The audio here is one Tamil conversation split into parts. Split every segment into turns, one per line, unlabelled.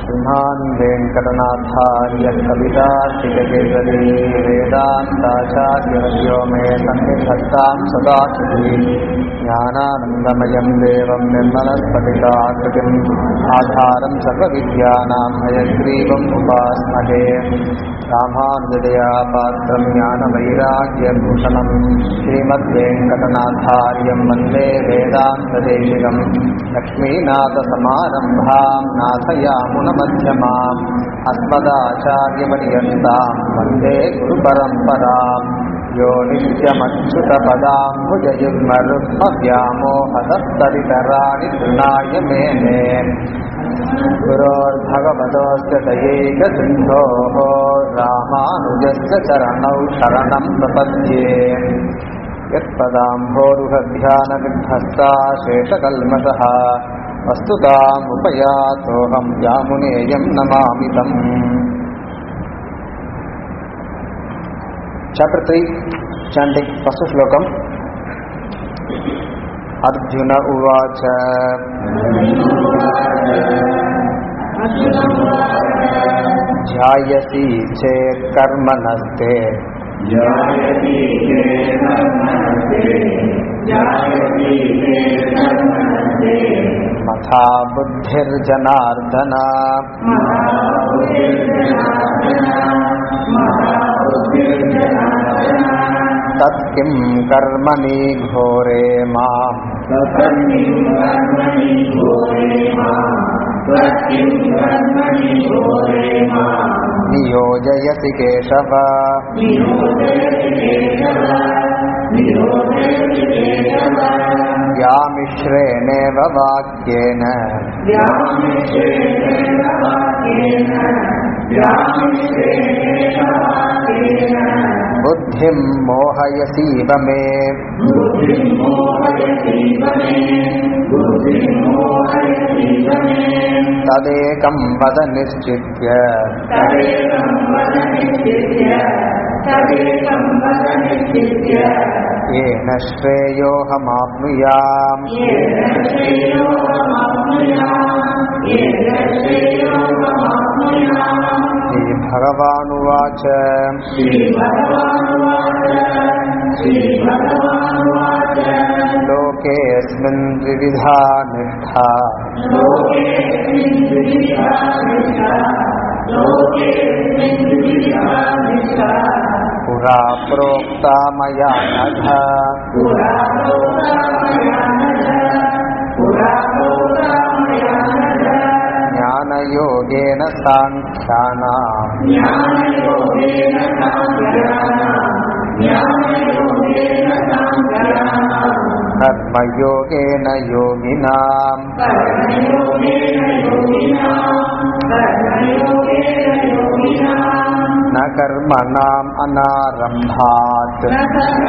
श्रीमान् वेङ्कटनाथार्यः कवितार्थिककेसरी वेदान्ताचार्यवर्यो मे सन्निधत्तां सदा कृति ज्ञानानन्दमयं देवं निर्मलस्फटिकाकृतिम् आधारं सर्वविद्यानां हयग्रीवम् उपास्महे रामानुजदया पात्रं ज्ञानवैराग्यभूषणं श्रीमद्वेङ्कटनाथार्यं वन्दे वेदान्तदेशिकम् लक्ष्मीनाथसमारम्भां नाथयामुनमध्यमाम् अस्मदाचार्यपर्यन्तां वन्दे गुरुपरम्पराम् यो नित्यमच्युतपदाम्बुजयुग्मरुग्मव्यामोहदत्तरितराणि तृणाय मेने गुरोर्भगवतोऽस्य दयैकसिन्धोः रामानुजस्य चरणौ शरणं प्रपद्ये यत्पदाम्भोरुहध्यानविध्वस्ता शेषकल्मषः वस्तुतामुपयातोऽहं यामुनेयं नमामि तम् चाप्टर् त्री चाण्टिङ्ग् फस्ट् श्लोकम् अर्जुन उवाच ध्यायसि चेत् कर्मणस्ते
जायति चेदमनसे जायति चेदमनसे
मथा बुद्धिर्जनार्दन तत्किं कर्मणि घोरे माम्
स्वकर्मिं कर्मणि घोरे माम् स्वकिं कर्मणि घोरे माम्
नियोजयसि केशव
निरोधयति केशव निरोधयति केशव
व्यामिश्रेणेव वाक्येन
व्यामिश्रेणेन वाक्येन व्यामिश्रेणेन वाक्येन
बुद्धिं मोहयसीव मे
बुद्धिं मोहयतीव मे बुद्धिं मोहयतीव मे
तदेकं वद निश्चित्य
तदेकं वद निश्चित्य तदेकं वद निश्चित्य
येन श्रेयोऽहमाप्नुयाम्
येन श्रेयोऽहमाप्नुयाम् येन श्रेयोऽहमाप्नुयाम्
श्रीभगवानुवाच
श्रीभगवानुवाच श्रीभगवानुवाच
लोकेऽस्मिन् द्विविधा निष्ठा
लोकेऽस्मिन् द्विविधा निष्ठा लोकेऽस्मिन् द्विविधा निष्ठा
पुरा प्रोक्ता मया नघ
पुरा प्रोक्ता मया नघ पुरा प्रोक्ता मया नघ
ज्ञानयोगेन साङ्ख्यानाम्
ज्ञानयोगेन साङ्ख्यानाम् ज्ञानयोगेन साङ्ख्यानाम्
कर्मयोगेन योगिनाम्
कर्मयोगेन योगिनाम् कर्मयोगेन योगिनाम्
न कर्मणाम् अनारम्भात्
न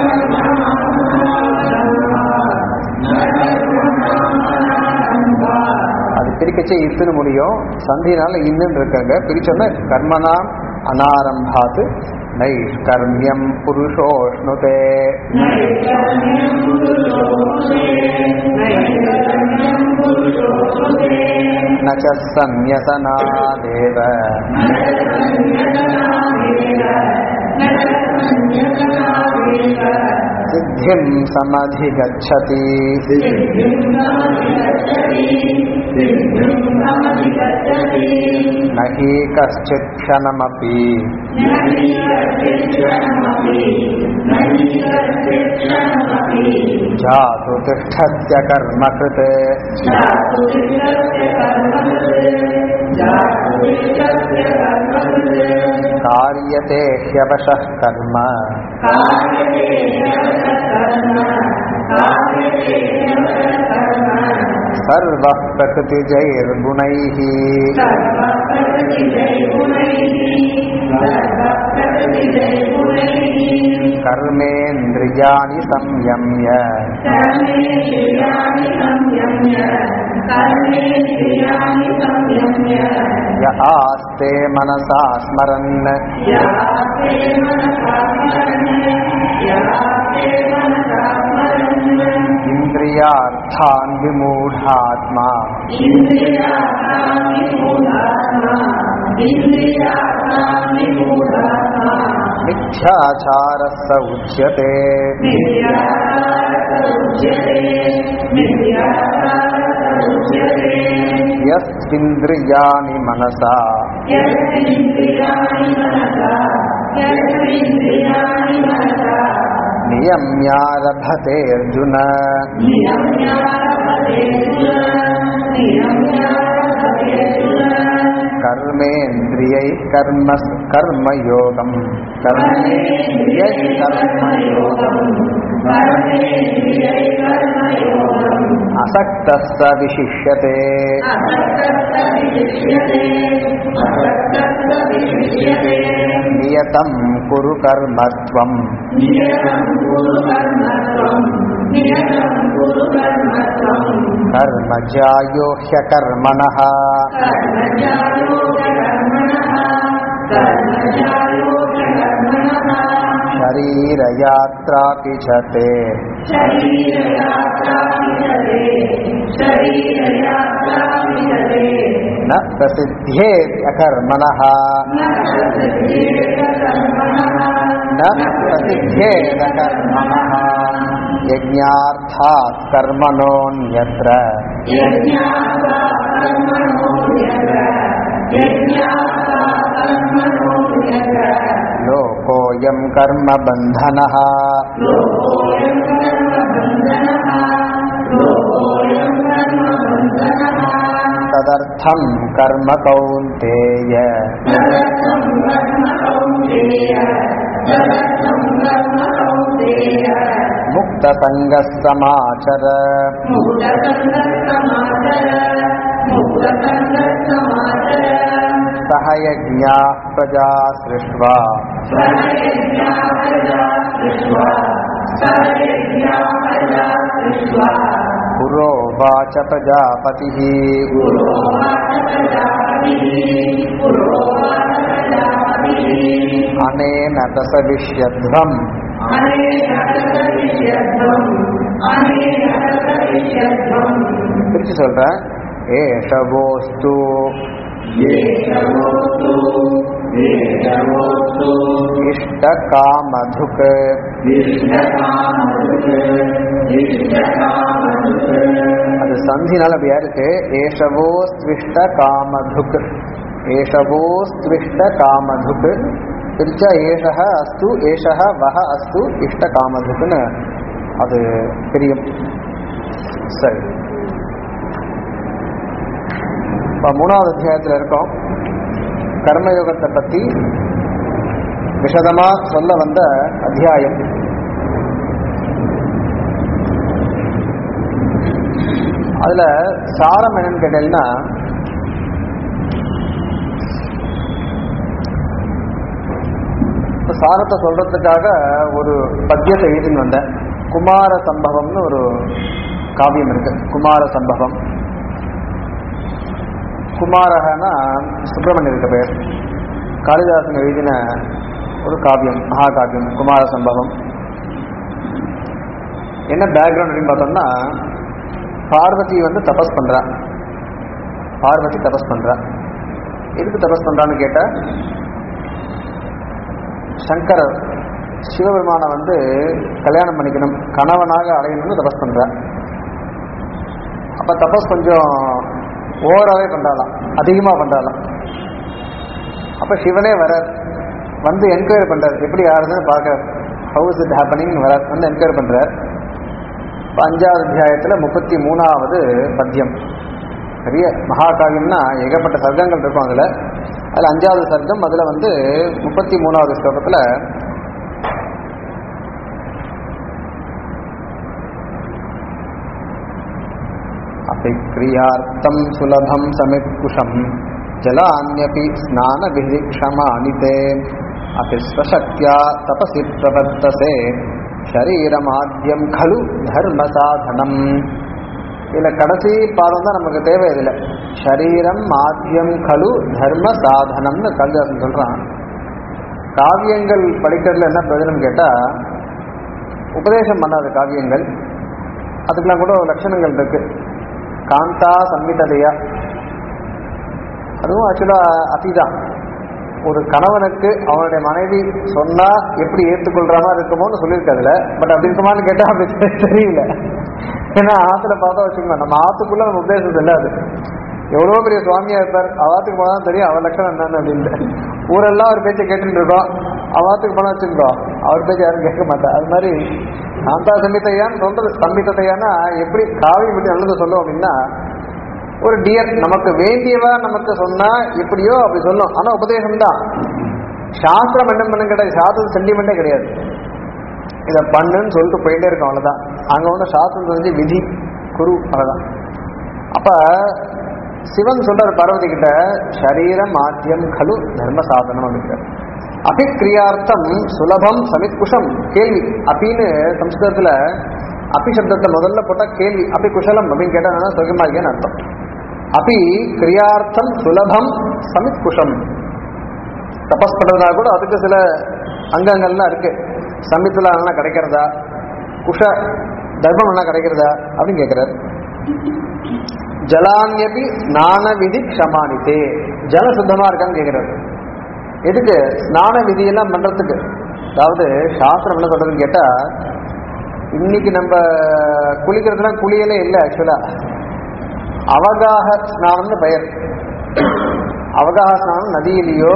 அது பிரிக்கச்சே இத்துன்னு முடியும் சந்தினால இன்னும் இருக்காங்க பிரிச்சோன்னா கர்மனாம் அனாரம்பாத் நைஷ்கர்மியம் புருஷோஷ்ணுதே
नैष्कर्म्यम् पुरुषोऽसुते नैष्कर्म्यम् पुरुषोऽसुते
न च संयसनादेव
न संयतनादेव न संयतनादेव
सिद्धिं समधिगच्छति
सिद्धिं समधिगच्छति सिद्धिं समधिगच्छति
न हि कश्चित् क्षणमपि
न हि कश्चिक्षणमपि न हि कश्चिक्षणमपि
जातु तिष्ठस्य कर्मकृते
जातु तिष्ठस्य कर्मकृत् जातु तिष्ठस्य कर्मकृत्
कार्यते ह्यवशः कर्म
कार्यते ह्यवशः कर्म कार्यते ह्यवशः कर्म
सर्वः प्रकृतिजैर्गुणैः कर्मेन्द्रियाणि संयम्य य आस्ते मनसा स्मरन् इन्द्रियार्थान् विमूढात्मा
इन्द्रियार्थानि मूढात्मा इन्द्रियाणाम् निगूढाः
मिथ्याचारः स उच्यते
मिथ्याचारसमुच्यते मिथ्याचारसमुच्यते
यस्त्विन्द्रियाणि मनसा
यस्मिन्द्रियाणि मनसा यस्मिन्द्रियाणि मनसा
नियम्यारभते अर्जुन कर्मेन्द्रियैः कर्म कर्मयोगम् कर्मेन्द्रियैः कर्मयोगम् असक्तः स विशिष्यते नियतं कुरु कर्म त्वम् कर्मजायो ह्यकर्मणः शरीरयात्रापि च ते न प्रसिद्ध्येत्यकर्मणः न प्रसिद्ध्येदकर्मणः यज्ञार्थात् कर्मणोऽन्यत्र लोकोऽयं कर्मबन्धनः तदर्थं कर्म कौन्तेय मुक्तसङ्गः समाचर सह यज्ञाः प्रजा सृष्ट्वा पुरोवाच प्रजापतिः अनेन प्रसविष्यध्वम् பிரிச்சு சொல்றேன் ஏஷவோஸ்து இஷ்ட காமதுக் அது சந்தினால அப்படியா இருக்கு ஏஷவோஸ்விஷ்ட காமதுக் ஏஷவோஸ்விஷ்ட காமதுக் பிரிச்சா ஏஷக அஸ்து ஏஷக வஹ அஸ்து இஷ்ட காமதுக்குன்னு அது தெரியும் சரி இப்போ மூணாவது அத்தியாயத்தில் இருக்கோம் கர்மயோகத்தை பற்றி விஷதமா சொல்ல வந்த அத்தியாயம் அதுல சாரம் என்னன்னு கேட்டீங்கன்னா இப்ப சாரத்தை சொல்றதுக்காக ஒரு பத்தியத்தை எழுதின்னு வந்தேன் குமார சம்பவம்னு ஒரு காவியம் இருக்கு குமார சம்பவம் குமாரகனா சுப்பிரமணியருக்கு பெயர் காளிதாசன் எழுதின ஒரு காவியம் மகாகாவியம் குமார சம்பவம் என்ன பேக்ரவுண்ட் அப்படின்னு பார்த்தோம்னா பார்வதி வந்து தபஸ் பண்றா பார்வதி தபஸ் பண்றா எதுக்கு தபஸ் பண்றான்னு கேட்டா சங்கரர் சிவபெருமானை வந்து கல்யாணம் பண்ணிக்கணும் கணவனாக அடையணும்னு தபஸ் பண்றா அப்ப தபஸ் கொஞ்சம் ஓவராகவே பண்றாளாம் அதிகமா பண்றாளாம் அப்ப சிவனே வரார் வந்து என்கொயரி பண்றார் எப்படி ஆறுதுன்னு பார்க்க ஹவுஸ் இட் ஹேப்பனிங் வரார் வந்து என்கொயரி பண்றார் இப்போ அஞ்சாவது அத்தியாயத்துல முப்பத்தி மூணாவது பத்தியம் பெரிய மகாகாவியம்னா ஏகப்பட்ட சர்க்கங்கள் இருக்கும் அதுல அதுல அஞ்சாவது சர்க்கம் அதுல வந்து முப்பத்தி மூணாவது ஸ்லோகத்துல अपिक्रियार्थं सुलभं समित्कुशं जलान्यपि स्नानविधिक्षमानि ते अपि स्वशक्त्या तपसि प्रवर्तसे शरीरमाद्यं खलु धर्मसाधनम् இதில் கடைசி பாதம் தான் நமக்கு தேவை இதில் ஷரீரம் ஆத்தியம் கலு தர்ம சாதனம்னு கல்தாசன் சொல்கிறான் காவியங்கள் படிக்கிறதுல என்ன பிரயோஜனம் கேட்டால் உபதேசம் பண்ணாத காவியங்கள் அதுக்கெல்லாம் கூட ஒரு லட்சணங்கள் இருக்கு காந்தா சம்மிததையா அதுவும் ஆக்சுவலாக அத்திதான் ஒரு கணவனுக்கு அவனுடைய மனைவி சொன்னா எப்படி ஏற்றுக்கொள்ற மாதிரி இருக்குமோன்னு சொல்லியிருக்காதுல பட் அப்படி இருக்குமான்னு கேட்டா அப்படி தெ- தெரியல ஏன்னா ஆத்துல பார்த்தா வச்சுக்கோங்க நம்ம ஆத்துக்குள்ள நம்ம உபதேசம் செல்லாது எவ்வளோ பெரிய சுவாமியா இருப்பார் அவாத்துக்கு போனா தான் தெரியும் அவர் லட்சணம் என்னன்னு அப்படின்ட்டு ஊரெல்லாம் அவர் பேச்சை கேட்டுட்டு இருக்கோம் அவாத்துக்கு போனா வச்சுக்கோ அவர் பேச்சை யாரும் கேட்க மாட்டா அது மாதிரி சாந்தா சம்பித்தையான்னு சொல்றது சம்பித்தையானா எப்படி காவி பற்றி நல்லது சொல்லும் அப்படின்னா ஒரு டியர் நமக்கு வேண்டியவா நமக்கு சொன்னா எப்படியோ அப்படி சொல்லும் ஆனா உபதேசம் தான் சாஸ்திரம் என்ன பண்ணு கிடையாது சாஸ்திரம் சென்டிமெண்டே கிடையாது இதை பண்ணுன்னு சொல்லிட்டு போயிட்டே இருக்கும் அவ்வளவுதான் அங்க வந்து சாஸ்திரம் தெரிஞ்சு விதி குரு அவ்வளவுதான் அப்ப சிவன் சொல்றாரு பார்வதி கிட்ட சரீரம் ஆத்தியம் கலு தர்ம சாதனம் அப்படிங்கிற அபிக்கிரியார்த்தம் சுலபம் சமித்குஷம் கேள்வி அப்பின்னு சம்ஸ்கிருதத்துல அபி சப்தத்தை முதல்ல போட்டா கேள்வி அபி குஷலம் அப்படின்னு கேட்டா என்னன்னா சுகமா இருக்கேன்னு அர்த்தம் அபி கிரியார்த்தம் சுலபம் சமித்குஷம் தபஸ் பண்றதா கூட அதுக்கு சில அங்கங்கள்லாம் இருக்கு சமித்துல நல்லா கிடைக்கிறதா குஷ தர்மம் நல்லா கிடைக்கிறதா அப்படின்னு கேட்கிறார் ஜலான்யபி ஸ்நான விதி க்ஷமானித்தே ஜல சுத்தமா இருக்கான்னு கேட்கிறார் எதுக்கு ஸ்நான விதியெல்லாம் பண்றதுக்கு அதாவது சாஸ்திரம் என்ன சொல்றதுன்னு கேட்டா இன்னைக்கு நம்ம குளிக்கிறதுலாம் குளியலே இல்லை ஆக்சுவலா அவகாக ஸ்நானம்னு பெயர் அவகாக ஸ்நானம் நதியிலேயோ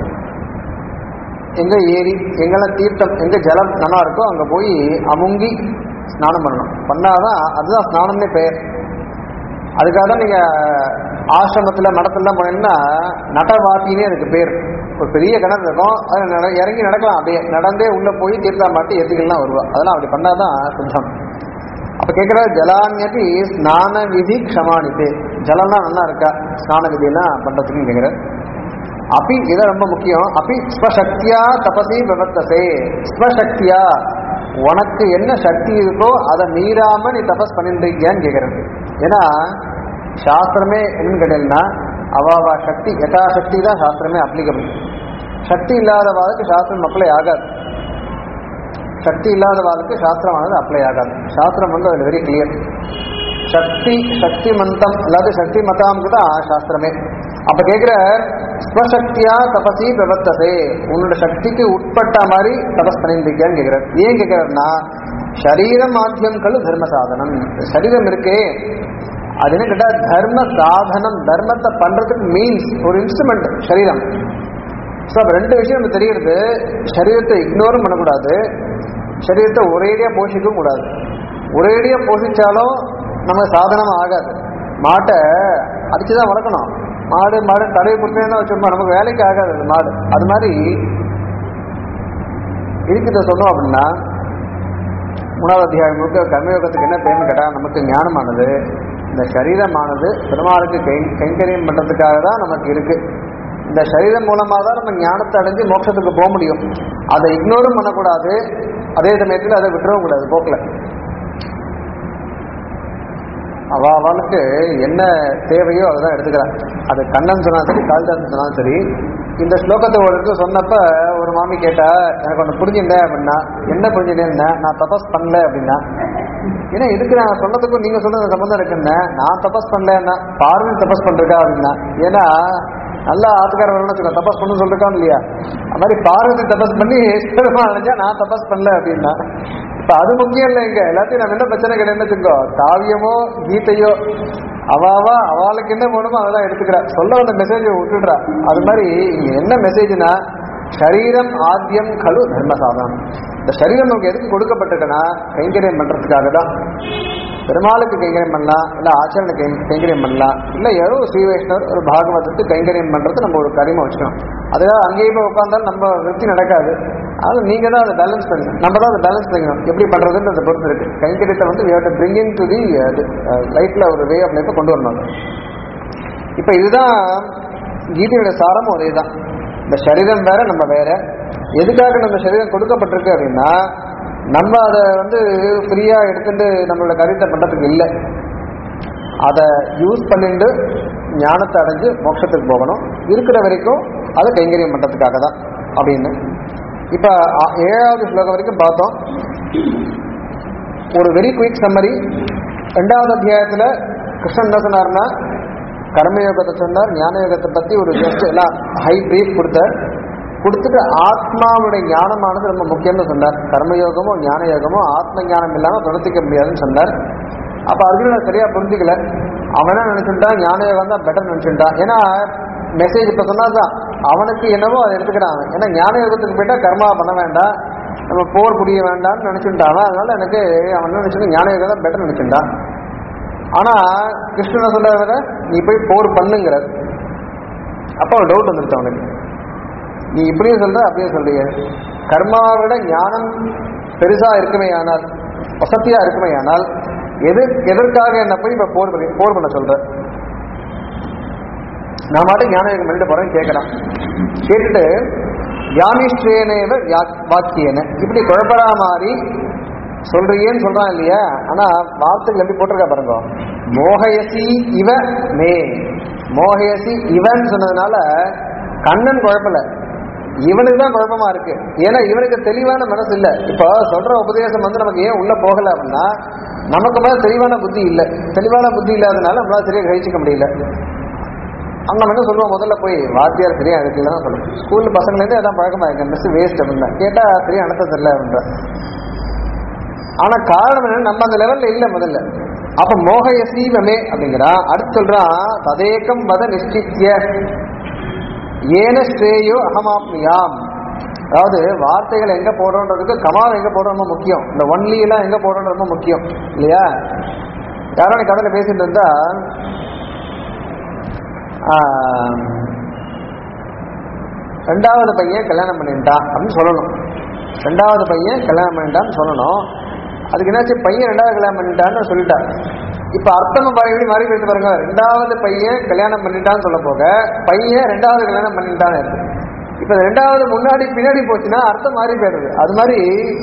எங்க ஏரி எங்கெல்லாம் தீர்த்தம் எங்க ஜலம் நல்லா இருக்கோ அங்க போய் அமுங்கி ஸ்நானம் பண்ணணும் பண்ணாதான் அதுதான் ஸ்நானம்னே பெயர் அதுக்காக தான் நீங்க ஆசிரமத்துல மடத்துலாம் போனீங்கன்னா நடவாட்டினே அதுக்கு பேர் ஒரு பெரிய கிணறு இருக்கும் அது நட- இறங்கி நடக்கலாம் அப்படியே நடந்தே உள்ள போய் தீர்த்தா மாட்டி எத்திக்கலாம் வருவா அதெல்லாம் அப்படி பண்ணாதான் சுத்தம் அப்ப கேட்கிற ஜலான்யபி ஸ்நான விதி க்ஷமானித்து ஜலம்லாம் நல்லா இருக்கா ஸ்நான விதியெல்லாம் பண்றதுக்கு கேட்கிற அப்பி இது ரொம்ப முக்கியம் அப்பி ஸ்வசக்தியா தபசி விவர்த்தசே ஸ்வசக்தியா உனக்கு என்ன சக்தி இருக்கோ அதை மீறாம நீ தபஸ் பண்ணிட்டு இருக்கியான்னு கேட்கறது ஏன்னா சாஸ்திரமே என்னன்னு கேட்டீங்கன்னா அவாவா சக்தி யதாசக்தி தான் சாஸ்திரமே அப்ளிகபிள் சக்தி இல்லாதவாளுக்கு சாஸ்திரம் அப்ளை ஆகாது சக்தி இல்லாதவாளுக்கு சாஸ்திரமானது அப்ளை ஆகாது சாஸ்திரம் வந்து அதில் வெரி கிளியர் சக்தி சக்தி மந்தம் அதாவது சக்தி மதாம் கூட சாஸ்திரமே அப்ப கேட்கிற ஸ்வசக்தியா தபசி பிரவர்த்தசே உன்னோட சக்திக்கு உட்பட்ட மாதிரி தபஸ் பண்ணிட்டு இருக்கியான்னு கேட்கிறார் ஏன் கேட்கிறாருன்னா சரீரம் மாத்தியம் கழு தர்ம சாதனம் சரீரம் இருக்கே அது என்ன கேட்டா தர்ம சாதனம் தர்மத்தை பண்றதுக்கு மீன்ஸ் ஒரு இன்ஸ்ட்ருமெண்ட் சரீரம் ஸோ அப்போ ரெண்டு விஷயம் நமக்கு தெரியுது சரீரத்தை இக்னோரும் பண்ணக்கூடாது சரீரத்தை ஒரேடியாக போஷிக்கவும் கூடாது ஒரேடியாக போஷிச்சாலும் நம்ம சாதனம் ஆகாது மாட்டை அடிச்சு தான் வளர்க்கணும் மாடு மாடு தடவை கொடுத்தேன்னா வச்சோம்னா நமக்கு வேலைக்கு ஆகாது அது மாடு அது மாதிரி இருக்கிறத சொன்னோம் அப்படின்னா மூணாவது அத்தியாயம் முழுக்க கர்மயோகத்துக்கு என்ன பேர்னு கேட்டால் நமக்கு ஞானமானது இந்த சரீரமானது பெருமாளுக்கு கை கைங்கரியம் பண்ணுறதுக்காக தான் நமக்கு இருக்கு இந்த சரீரம் மூலமாக தான் நம்ம ஞானத்தை அடைஞ்சு மோட்சத்துக்கு போக முடியும் அதை இக்னோரும் பண்ணக்கூடாது அதே சமயத்தில் அதை விட்டுறவும் கூடாது போக்கில் அவ அவளுக்கு என்ன தேவையோ அதை தான் எடுத்துக்கிறான் அது கண்ணன் சொன்னாலும் சரி காளிதாசன் சொன்னாலும் சரி இந்த ஸ்லோகத்தை ஒரு இடத்துல சொன்னப்ப ஒரு மாமி கேட்டா எனக்கு ஒன்று புரிஞ்சுட்டேன் அப்படின்னா என்ன புரிஞ்சுட்டேன்னா நான் தபஸ் பண்ணல அப்படின்னா ஏன்னா இதுக்கு நான் சொன்னதுக்கும் நீங்க சொன்னது சம்பந்தம் இருக்குன்னு நான் தபஸ் பண்ணலன்னா பார்வன் தபஸ் பண்றா அப்படின்னா ஏன்னா நல்லா ஆத்துக்கார வரணும்னு வச்சுக்கோ தபஸ் பண்ணு சொல்லிருக்கான் இல்லையா அது மாதிரி பார்வதி தபஸ் பண்ணி ஈஸ்வரமா நினைச்சா நான் தபஸ் பண்ணல அப்படின்னா இப்ப அது முக்கியம் இல்லை இங்க எல்லாத்தையும் நம்ம என்ன பிரச்சனை கிடையாது வச்சுக்கோ காவியமோ கீதையோ அவாவா அவளுக்கு என்ன வேணுமோ அதெல்லாம் எடுத்துக்கிறா சொல்ல வந்த மெசேஜை விட்டுடுறா அது மாதிரி இங்க என்ன மெசேஜ்னா சரீரம் ஆத்தியம் கழு தர்ம சாதனம் இந்த சரீரம் நமக்கு எதுக்கு கொடுக்கப்பட்டிருக்குன்னா கைங்கரியம் பண்றதுக்காக தான் பெருமாளுக்கு கைங்கரியம் பண்ணலாம் இல்ல ஆச்சரணை கை கைங்கரியம் பண்ணலாம் இல்ல யாரோ ஒரு ஸ்ரீ வைஷ்ணவர் ஒரு பாகவதத்துக்கு கைங்கரியம் பண்றது நம்ம ஒரு கரிமா வச்சுக்கணும் அதுக்காக அங்கேயே போய் உட்காந்தாலும் நம்ம விருத்தி நடக்காது அதனால நீங்க தான் அதை பேலன்ஸ் பண்ணணும் நம்ம தான் அதை பேலன்ஸ் பண்ணிக்கணும் எப்படி பண்றதுன்றத பொறுத்து இருக்கு கைங்கரியத்தை வந்து we have to bring into தி லைஃப்ல ஒரு வே ஆஃப் லைஃப்பை கொண்டு வரணும் இப்ப இதுதான் கீதையோட சாரமும் அதே தான் இந்த சரீரம் வேற நம்ம வேற எதுக்காக நம்ம சரீரம் கொடுக்கப்பட்டிருக்கு அப்படின்னா நம்ம அதை வந்து ஃப்ரீயா எடுத்துட்டு நம்மளோட காரியத்தை பண்றதுக்கு இல்லை அதை யூஸ் பண்ணிட்டு ஞானத்தை அடைஞ்சு மோட்சத்துக்கு போகணும் இருக்கிற வரைக்கும் அதை கைங்கரியம் பண்றதுக்காக தான் அப்படின்னு இப்ப அ- ஏழாவது ஸ்லோகம் வரைக்கும் பார்த்தோம் ஒரு வெரி குயிக் சம்மரி ரெண்டாவது அத்தியாயத்துல கிருஷ்ணன் என்ன சொன்னார்னா கர்மயோகத்தை சொன்னார் ஞான யோகத்தை பத்தி ஒரு ஜஸ்ட் எல்லாம் ஹை பிரீஃப் கொடுத்தார் கொடுத்துட்டு ஆத்மாவுடைய ஞானமானது ரொம்ப முக்கியம்னு சொன்னார் கர்மயோகமோ ஞான யோகமோ ஆத்ம ஞானம் இல்லாம பிரவர்த்திக்க முடியாதுன்னு சொன்னார் அப்ப அர்ஜுனன் சரியா புரிஞ்சுக்கல அவன் என்ன நினைச்சுட்டான் ஞான யோகம் தான் பெட்டர் நினைச்சுட்டான் ஏன்னா மெசேஜ் இப்ப சொன்னாதான் அவனுக்கு என்னவோ அதை எடுத்துக்கிறான் அவன். ஏன்னா ஞான யோகத்துக்கு போயிட்டா கர்மா பண்ண வேண்டாம் நம்ம போர் புரிய வேண்டாம்னு நினைச்சுட்டான் அவன். அதனால எனக்கு அவன் என்ன நினைச்சுட்டு ஞான யோகம் தான் பெட்டர் நினைச்சுட்டான் ஆனா கிருஷ்ணன் சொல்ற நீ போய் போர் பண்ணுங்கிறார் அப்போ ஒரு டவுட் வந்துருச்சு அவனுக்கு நீ இப்படியும் சொல்ற அப்படியே சொல்றீங்க கர்மாவை விட ஞானம் பெருசா இருக்குமே ஆனால் வசதியா இருக்குமே ஆனால் எது எதற்காக என்ன போய் இப்ப போர் பண்ணி போர் பண்ண சொல்ற நான் மட்டும் ஞான யோகம் பண்ணிட்டு போறேன்னு கேட்கலாம் கேட்டுட்டு யாமிஷ்டேனேவ வாக்கியன இப்படி குழப்பறா மாதிரி சொல்றியேன்னு சொல்றான் இல்லையா ஆனா வார்த்தைகள் எப்படி போட்டிருக்கா பாருங்க மோகயசி இவ மே மோகயசி இவன் சொன்னதுனால கண்ணன் குழப்பல இவனுக்கு தான் குழப்பமா இருக்கு ஏன்னா இவனுக்கு தெளிவான மனசு இல்ல இப்போ சொல்ற உபதேசம் வந்து நமக்கு ஏன் உள்ள போகல அப்படின்னா நமக்கு மேல தெளிவான புத்தி இல்ல தெளிவான புத்தி இல்லாதனால நம்மளால சரியா கழிச்சிக்க முடியல அங்க நம்ம என்ன சொல்லுவோம் முதல்ல போய் வாத்தியார் சரியா எடுக்கல தான் சொல்லுவோம் ஸ்கூல் பசங்கலேருந்து அதான் பழக்கமா இருக்கு மிஸ் வேஸ்ட் அப்படின்னா கேட்டா சரியா அனுத்த தெரியல அப்படின்ற ஆனா காரணம் என்ன நம்ம அந்த லெவல்ல இல்ல முதல்ல அப்ப மோகயசீவமே அப்படிங்கிறான் அடுத்து சொல்றான் ததேகம் வத நிஷ்டித்ய ஏன ஸ்ரேயோ அகமாப்னியாம் அதாவது வார்த்தைகள் எங்க போடுறோன்றதுக்கு கமால் எங்க போடுறது ரொம்ப முக்கியம் இந்த ஒன்லி எல்லாம் எங்க போடுறது ரொம்ப முக்கியம் இல்லையா யாரோ நீ கதையில பேசிட்டு இருந்தா ஆஹ், ரெண்டாவது பையன் கல்யாணம் பண்ணிட்டான் அப்படின்னு சொல்லணும் ரெண்டாவது பையன் கல்யாணம் பண்ணிட்டான்னு சொல்லணும் அதுக்கு என்னாச்சு பையன் ரெண்டாவது கல்யாணம் பண்ணிட்டான்னு சொல்லிட்டான் இப்ப அர்த்தம் பாருங்க எப்படி மாறி போயிட்டு பாருங்க ரெண்டாவது பையன் கல்யாணம் பண்ணிட்டான்னு சொல்ல போக பையன் ரெண்டாவது கல்யாணம் பண்ணிட்டான்னு இருக்கு இப்ப இந்த ரெண்டாவது முன்னாடி பின்னாடி போச்சுன்னா அர்த்தம் மாறி போயிடுது அது மாதிரி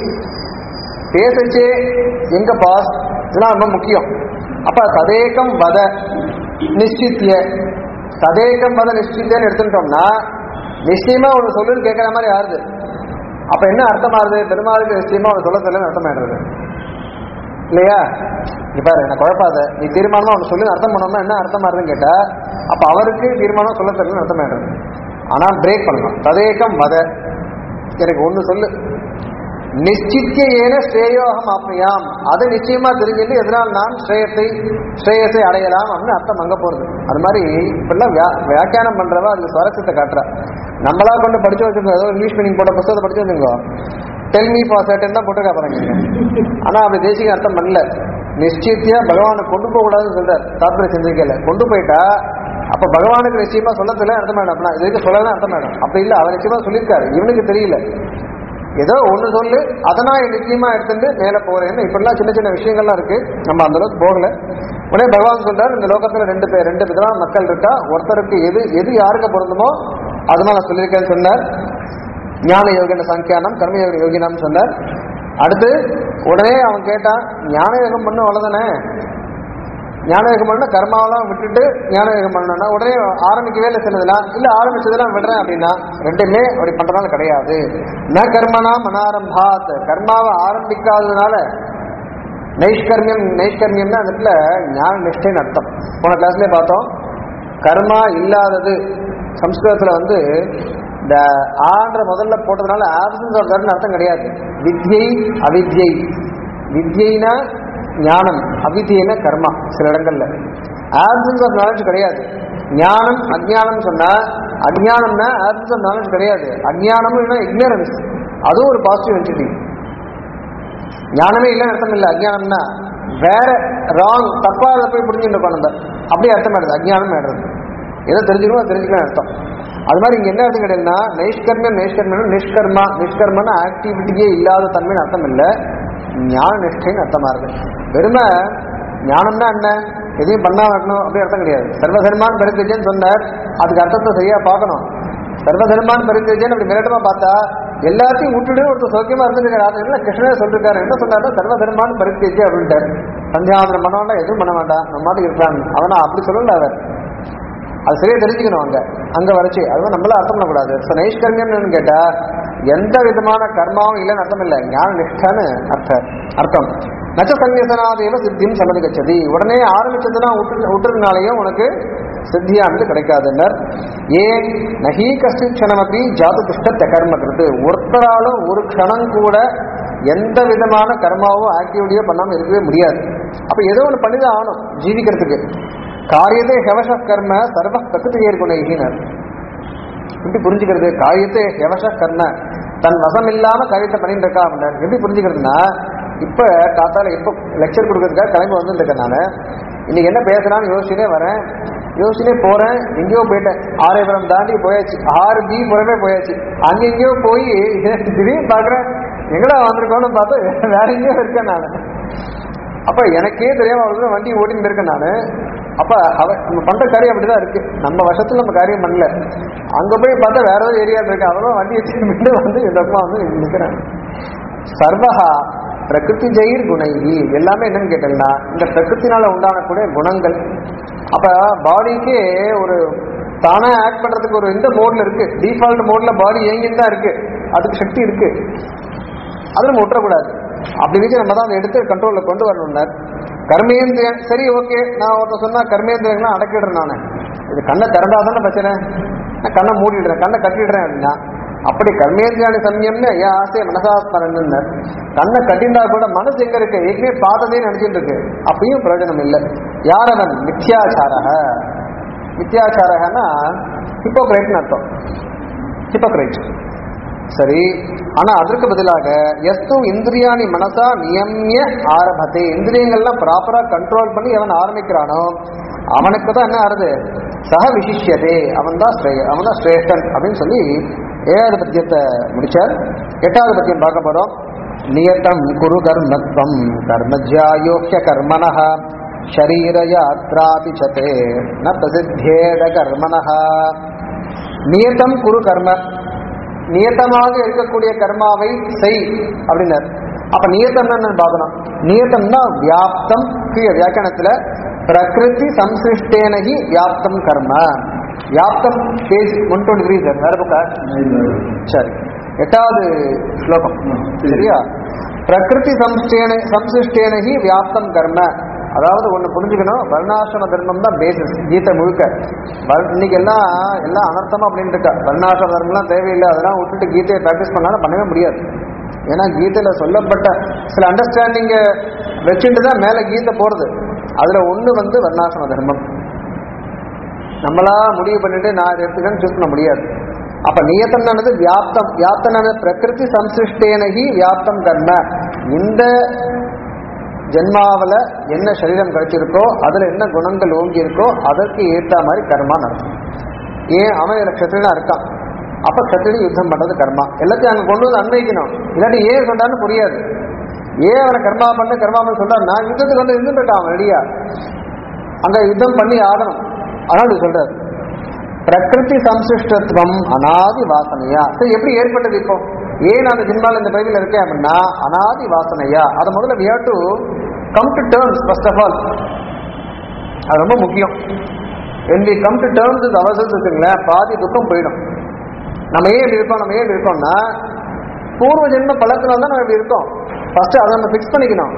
பேசச்சே எங்க பாஸ் இதெல்லாம் ரொம்ப முக்கியம் அப்ப ததேகம் வத நிச்சித்திய ததேகம் வத நிச்சித்தியன்னு எடுத்துட்டோம்னா நிச்சயமா ஒண்ணு சொல்லுன்னு கேட்கற மாதிரி ஆறுது அப்ப என்ன அர்த்தமாகுது பெருமாளுக்கு நிச்சயமா ஒண்ணு சொல்ல தெரியலன்னு அர்த்தமாயிடுறது இல்லையா இங்க பாரு என்ன குழப்பாத நீ தீர்மானமா ஒன்று சொல்லி அர்த்தம் பண்ணோம்னா என்ன அர்த்தமா இருக்குன்னு கேட்டா அப்ப அவருக்கு தீர்மானம் சொல்ல தெரியலன்னு அர்த்தமாயிடுறது ஆனா பிரேக் பண்ணலாம் ததேகம் வத எனக்கு ஒண்ணு சொல்லு நிச்சித்திய ஏன ஸ்ரேயோகம் ஆப்னியாம் அதை நிச்சயமா தெரிஞ்சுட்டு எதனால் நான் ஸ்ரேயத்தை ஸ்ரேயத்தை அடையலாம் அப்படின்னு அர்த்தம் அங்க போறது அது மாதிரி இப்பெல்லாம் வியா வியாக்கியானம் பண்றவா அதுக்கு சுவாரஸ்யத்தை காட்டுறா நம்மளா கொண்டு படிச்சு வச்சிருக்கோம் ஏதோ இங்கிலீஷ் மீனிங் போட்ட புத்தகத்தை படிச்சு வச்சுக்கோ டெல் மீ ஃபார் சர்டன் தான் போட்டிருக்கா பாருங்க ஆனா அப்படி தேசிக அர்த்தம் பண்ணல நிச்சயத்தியா பகவானை கொண்டு போக கூடாதுன்னு சொல்றார் தாத்பரிய சிந்திக்கல கொண்டு போயிட்டா அப்ப பகவானுக்கு நிச்சயமா சொல்ல தெரியல அர்த்தம் வேணும் அப்படின்னா இதுக்கு சொல்லதான் அர்த்தம் வேணும் அப்படி இல்ல அவர் நிச்சயமா சொல்லியிருக்காரு இவனுக்கு தெரியல ஏதோ ஒண்ணு சொல்லு அதை நான் நிச்சயமா எடுத்துட்டு மேல போறேன்னு இப்படிலாம் சின்ன சின்ன விஷயங்கள்லாம் இருக்கு நம்ம அந்த அளவுக்கு போகல உடனே பகவான் சொல்றாரு இந்த லோகத்துல ரெண்டு பேர் ரெண்டு விதமான மக்கள் இருக்கா ஒருத்தருக்கு எது எது யாருக்கு பொருந்துமோ அதுதான் நான் சொல்லியிருக்கேன்னு சொன்னார் ஞான யோகின சங்கியானம் கர்மயோக யோகினம் சொன்னார் அடுத்து உடனே அவன் கேட்டான் ஞான யோகம் பண்ணு அவ்வளவுதானே ஞான யோகம் பண்ண கர்மாவெல்லாம் விட்டுட்டு ஞான யோகம் பண்ணணும்னா உடனே ஆரம்பிக்கவே இல்லை சிலதெல்லாம் இல்ல ஆரம்பிச்சதெல்லாம் விடுறேன் அப்படின்னா ரெண்டுமே அப்படி பண்றதுனால கிடையாது ந கர்மனா மனாரம்பாத் கர்மாவை ஆரம்பிக்காததுனால நைஷ்கர்மியம் நைஷ்கர்மியம்னா அந்த இடத்துல ஞான நிஷ்டைன்னு அர்த்தம் போன கிளாஸ்லயே பார்த்தோம் கர்மா இல்லாதது சம்ஸ்கிருதத்துல வந்து இந்த ஆன்ற முதல்ல போட்டதுனால ஆப்சன்ஸ் ஆஃப் தட்னு அர்த்தம் கிடையாது வித்யை அவித்யை வித்யைனா ஞானம் அவித்யைனா கர்மா சில இடங்கள்ல ஆப்சன்ஸ் ஆஃப் நாலேஜ் கிடையாது ஞானம் அஜ்ஞானம் சொன்னா அஜ்ஞானம்னா ஆப்சன்ஸ் ஆஃப் நாலேஜ் கிடையாது அஜ்ஞானமும் இக்னரன்ஸ் அதுவும் ஒரு பாசிட்டிவ் என்டிட்டி ஞானமே இல்லைன்னு அர்த்தம் இல்லை அஜ்ஞானம்னா வேற ராங் தப்பா அதை போய் புரிஞ்சுட்டு இருக்கோம் நம்ம அப்படியே அர்த்தம் ஆயிடுது அஜ்ஞானம் ஆயிடுறது ஏதோ தெரிஞ்சுக்கணும் அது தெரிஞ்சுக்கலாம் அர்த்தம் அது மாதிரி இங்க என்ன அர்த்தம் கிடையாதுன்னா நைஷ்கர்மியம் நைஷ்கர்மியம் நிஷ்கர்மா நிஷ்கர்மனா ஆக்டிவிட்டியே இல்லாத தன்மைன்னு அர்த்தம் இல்லை ஞான நிஷ்டைன்னு அர்த்தமா இருக்கு வெறுமை ஞானம்னா என்ன எதையும் பண்ணா வரணும் அப்படி அர்த்தம் கிடையாது சர்வதர்மான் பரித்தேஜன்னு சொன்னார் அதுக்கு அர்த்தத்தை சரியா பார்க்கணும் சர்வதர்மான் பரித்தேஜன் அப்படி மிரட்டமா பார்த்தா எல்லாத்தையும் விட்டுடு ஒருத்தர் சௌக்கியமா இருந்துருக்காரு அது என்ன கிருஷ்ணர் சொல்லிருக்காரு என்ன சொன்னாரு சர்வதர்மான் பரித்தேஜி அப்படின்ட்டார் சந்தியாவந்தனம் பண்ண வேண்டாம் எதுவும் பண்ண வேண்டாம் நம்ம மாட்டுக்கு இருக்கான் அவனா அப்படி சொல்லல அவர் அது சரியா தெரிஞ்சுக்கணும் அங்க அங்க வரைச்சு அதுவும் நம்மள அர்த்தம் பண்ணக்கூடாது ஸோ நைஷ்கர்மியம்னு கேட்டா எந்த விதமான கர்மாவும் இல்லைன்னு அர்த்தம் இல்லை ஞான நிஷ்டான்னு அர்த்தம் அர்த்தம் நச்ச சங்கேசனாதேவ சித்தியும் சம்மதி கச்சதி உடனே ஆரம்பிச்சதுன்னா விட்டு விட்டுறதுனாலையும் உனக்கு சித்தியானது கிடைக்காதுன்னர் ஏன் நகி கஷ்டித் க்ஷணமப்பி ஜாது துஷ்ட கர்ம கிருத்து ஒருத்தராலும் ஒரு க்ஷணம் கூட எந்த விதமான கர்மாவோ ஆக்டிவிட்டியோ பண்ணாமல் இருக்கவே முடியாது அப்போ ஏதோ ஒன்று பண்ணிதான் ஆகணும் ஜீவிக்கிறதுக்கு காரியத்தை ஹெவச கர்ம சர்வ பிரகிருதி ஏற்குணைகினர் எப்படி புரிஞ்சுக்கிறது காரியத்தை ஹெவச கர்ம தன் வசம் இல்லாம காரியத்தை பண்ணிட்டு இருக்கா அப்படின்னா எப்படி புரிஞ்சுக்கிறதுனா இப்ப காத்தால எப்போ லெக்சர் கொடுக்கறதுக்காக கிளம்பி வந்துருக்கேன் நான் இன்னைக்கு என்ன பேசுறான்னு யோசிச்சுட்டே வரேன் யோசிச்சுட்டே போறேன் எங்கேயோ போயிட்டேன் ஆரைபுரம் தாண்டி போயாச்சு ஆறு பி புறமே போயாச்சு அங்க எங்கேயோ போய் திடீர்னு பாக்குறேன் எங்கடா வந்திருக்கோம்னு பார்த்தா வேற எங்கேயோ இருக்கேன் நான் அப்ப எனக்கே தெரியாம அவ்வளவு வண்டி ஓட்டிட்டு இருக்கேன் நானு அப்ப அவ நம்ம பண்ற காரியம் அப்படிதான் இருக்கு நம்ம வருஷத்துல நம்ம காரியம் பண்ணல அங்க போய் பார்த்தா வேற ஏதாவது ஏரியா இருக்கு அவனும் வண்டி வச்சு வந்து இந்த பக்கம் வந்து நிக்கிறேன் சர்வஹா பிரகிருதி ஜெயிர் குணைகி எல்லாமே என்னன்னு கேட்டீங்கன்னா இந்த பிரகிருத்தினால உண்டானக்கூடிய குணங்கள் அப்ப பாடிக்கே ஒரு தானே ஆக்ட் பண்றதுக்கு ஒரு இந்த மோட்ல இருக்கு டிஃபால்ட் மோட்ல பாடி இயங்கிட்டு தான் இருக்கு அதுக்கு சக்தி இருக்கு அது நம்ம விட்டுறக்கூடாது அப்படி வச்சு நம்ம தான் அதை எடுத்து கண்ட்ரோல்ல கொண்டு வரணும்னார் கர்மேந்திரியன் சரி ஓகே நான் ஒருத்தர் சொன்னா கர்மேந்திரியங்களாம் அடக்கிடுறேன் நான் இது கண்ணை திறந்தா தானே பிரச்சனை நான் கண்ணை மூடிடுறேன் கண்ணை கட்டிடுறேன் அப்படின்னா அப்படி கர்மேந்திரியாணி சமயம்னு என் ஆசையை மனசாஸ்மரன் கண்ணை கட்டிண்டா கூட மனசு எங்க இருக்கு ஏற்கனவே பார்த்ததே நினைச்சிட்டு இருக்கு அப்பயும் பிரயோஜனம் இல்லை யார் அவன் மித்யாச்சாரக மித்யாச்சாரகனா ஹிப்போக்ரைட்னு அர்த்தம் ஹிப்போக்ரைட் சரி ஆனா அதற்கு பதிலாக எஸ்து இந்திரியாணி மனசா நியமிய ஆரம்பத்தை இந்திரியங்கள்லாம் ப்ராப்பரா கண்ட்ரோல் பண்ணி அவன் ஆரம்பிக்கிறானோ அவனுக்கு தான் என்ன ஆறுது சக விசிஷ்யதே அவன் தான் ஸ்ரே அவன் தான் ஸ்ரேஷ்டன் அப்படின்னு சொல்லி ஏழாவது பத்தியத்தை முடிச்சார் எட்டாவது பத்தியம் பார்க்க போறோம் நியத்தம் குரு கர்மத்வம் கர்மஜாயோக்கிய கர்மணः ஷரீர யாத்ராபி சதே ந பிரசித்தேத கர்மணः நியத்தம் குரு கர்ம நியத்தமாக இருக்கக்கூடிய கர்மாவை செய் அப்படின்னார் அப்ப நியத்தம் என்ன பார்க்கணும் நியத்தம்னா வியாப்தம் கீழே வியாக்கியானத்துல பிரகிருதி சம்சிருஷ்டேனகி வியாப்தம் கர்ம வியாப்தம் page one twenty three sir வேற புக்கா சரி எட்டாவது ஸ்லோகம் சரியா பிரகிருதி சம்ஸ்டேன சம்சிருஷ்டேனகி வியாப்தம் கர்ம அதாவது ஒண்ணு புரிஞ்சுக்கணும் வர்ணாசிரம தர்மம் தான் பேசிஸ் கீதை முழுக்க வர்ண- இன்னைக்கு எல்லாம் எல்லாம் அனர்த்தமா அப்படின்னு இருக்கா வர்ணாசிரம தர்மம்லாம் தேவையில்லை அதெல்லாம் விட்டுட்டு கீதையை ப்ராக்டிஸ் பண்ணாலும் பண்ணவே முடியாது ஏன்னா கீதையில சொல்லப்பட்ட சில அண்டர்ஸ்டாண்டிங்க வச்சுட்டு தான் மேல கீதை போறது அதுல ஒண்ணு வந்து வர்ணாசிரம தர்மம் நம்மளா முடிவு பண்ணிட்டு நான் இதை எடுத்துக்கன்னு சூஸ் பண்ண முடியாது அப்ப நியத்தம்னானது வியாப்தம் வியாப்தனானது பிரகிருதி சம்சிருஷ்டேனகி வியாப்தம் கர்ம இந்த ஜென்மாவில் என்ன சரீரம் கிடைச்சிருக்கோ அதுல என்ன குணங்கள் ஓங்கி இருக்கோ அதற்கு ஏற்ற மாதிரி கர்மா நடக்கும் ஏன் அவன் இதுல க்ஷத்திரனா இருக்கான் அப்ப க்ஷத்திரி யுத்தம் பண்றது கர்மா எல்லாத்தையும் அங்க கொண்டு வந்து அன்வைக்கணும் இல்லாட்டி ஏன் சொன்னான்னு புரியாது ஏன் அவனை கர்மா பண்ண கர்மா பண்ண சொல்றான் நான் யுத்தத்துக்கு வந்து இருந்துட்டான் அவன் ரெடியா அங்க யுத்தம் பண்ணி ஆடணும் அதனால இது சொல்றாரு பிரகிருதி சம்சிஷ்டத்துவம் அனாதி வாசனையா சரி எப்படி ஏற்பட்டது இப்போ ஏன் நான் அந்த ஜின்மால இந்த பைபிள் இருக்கேன் அப்படின்னா அனாதி வாசனையா அதை முதல்ல we have to come to terms first of all அது ரொம்ப முக்கியம் when we come to terms இது அவசரம் வச்சுங்களேன் பாதி துக்கம் போயிடும் நம்ம ஏன் இப்படி இருக்கோம் நம்ம ஏன் இப்படி இருக்கோம்னா பூர்வ ஜென்ம பழத்தினால தான் நம்ம இப்படி இருக்கோம் ஃபர்ஸ்ட் அதை நம்ம ஃபிக்ஸ் பண்ணிக்கணும்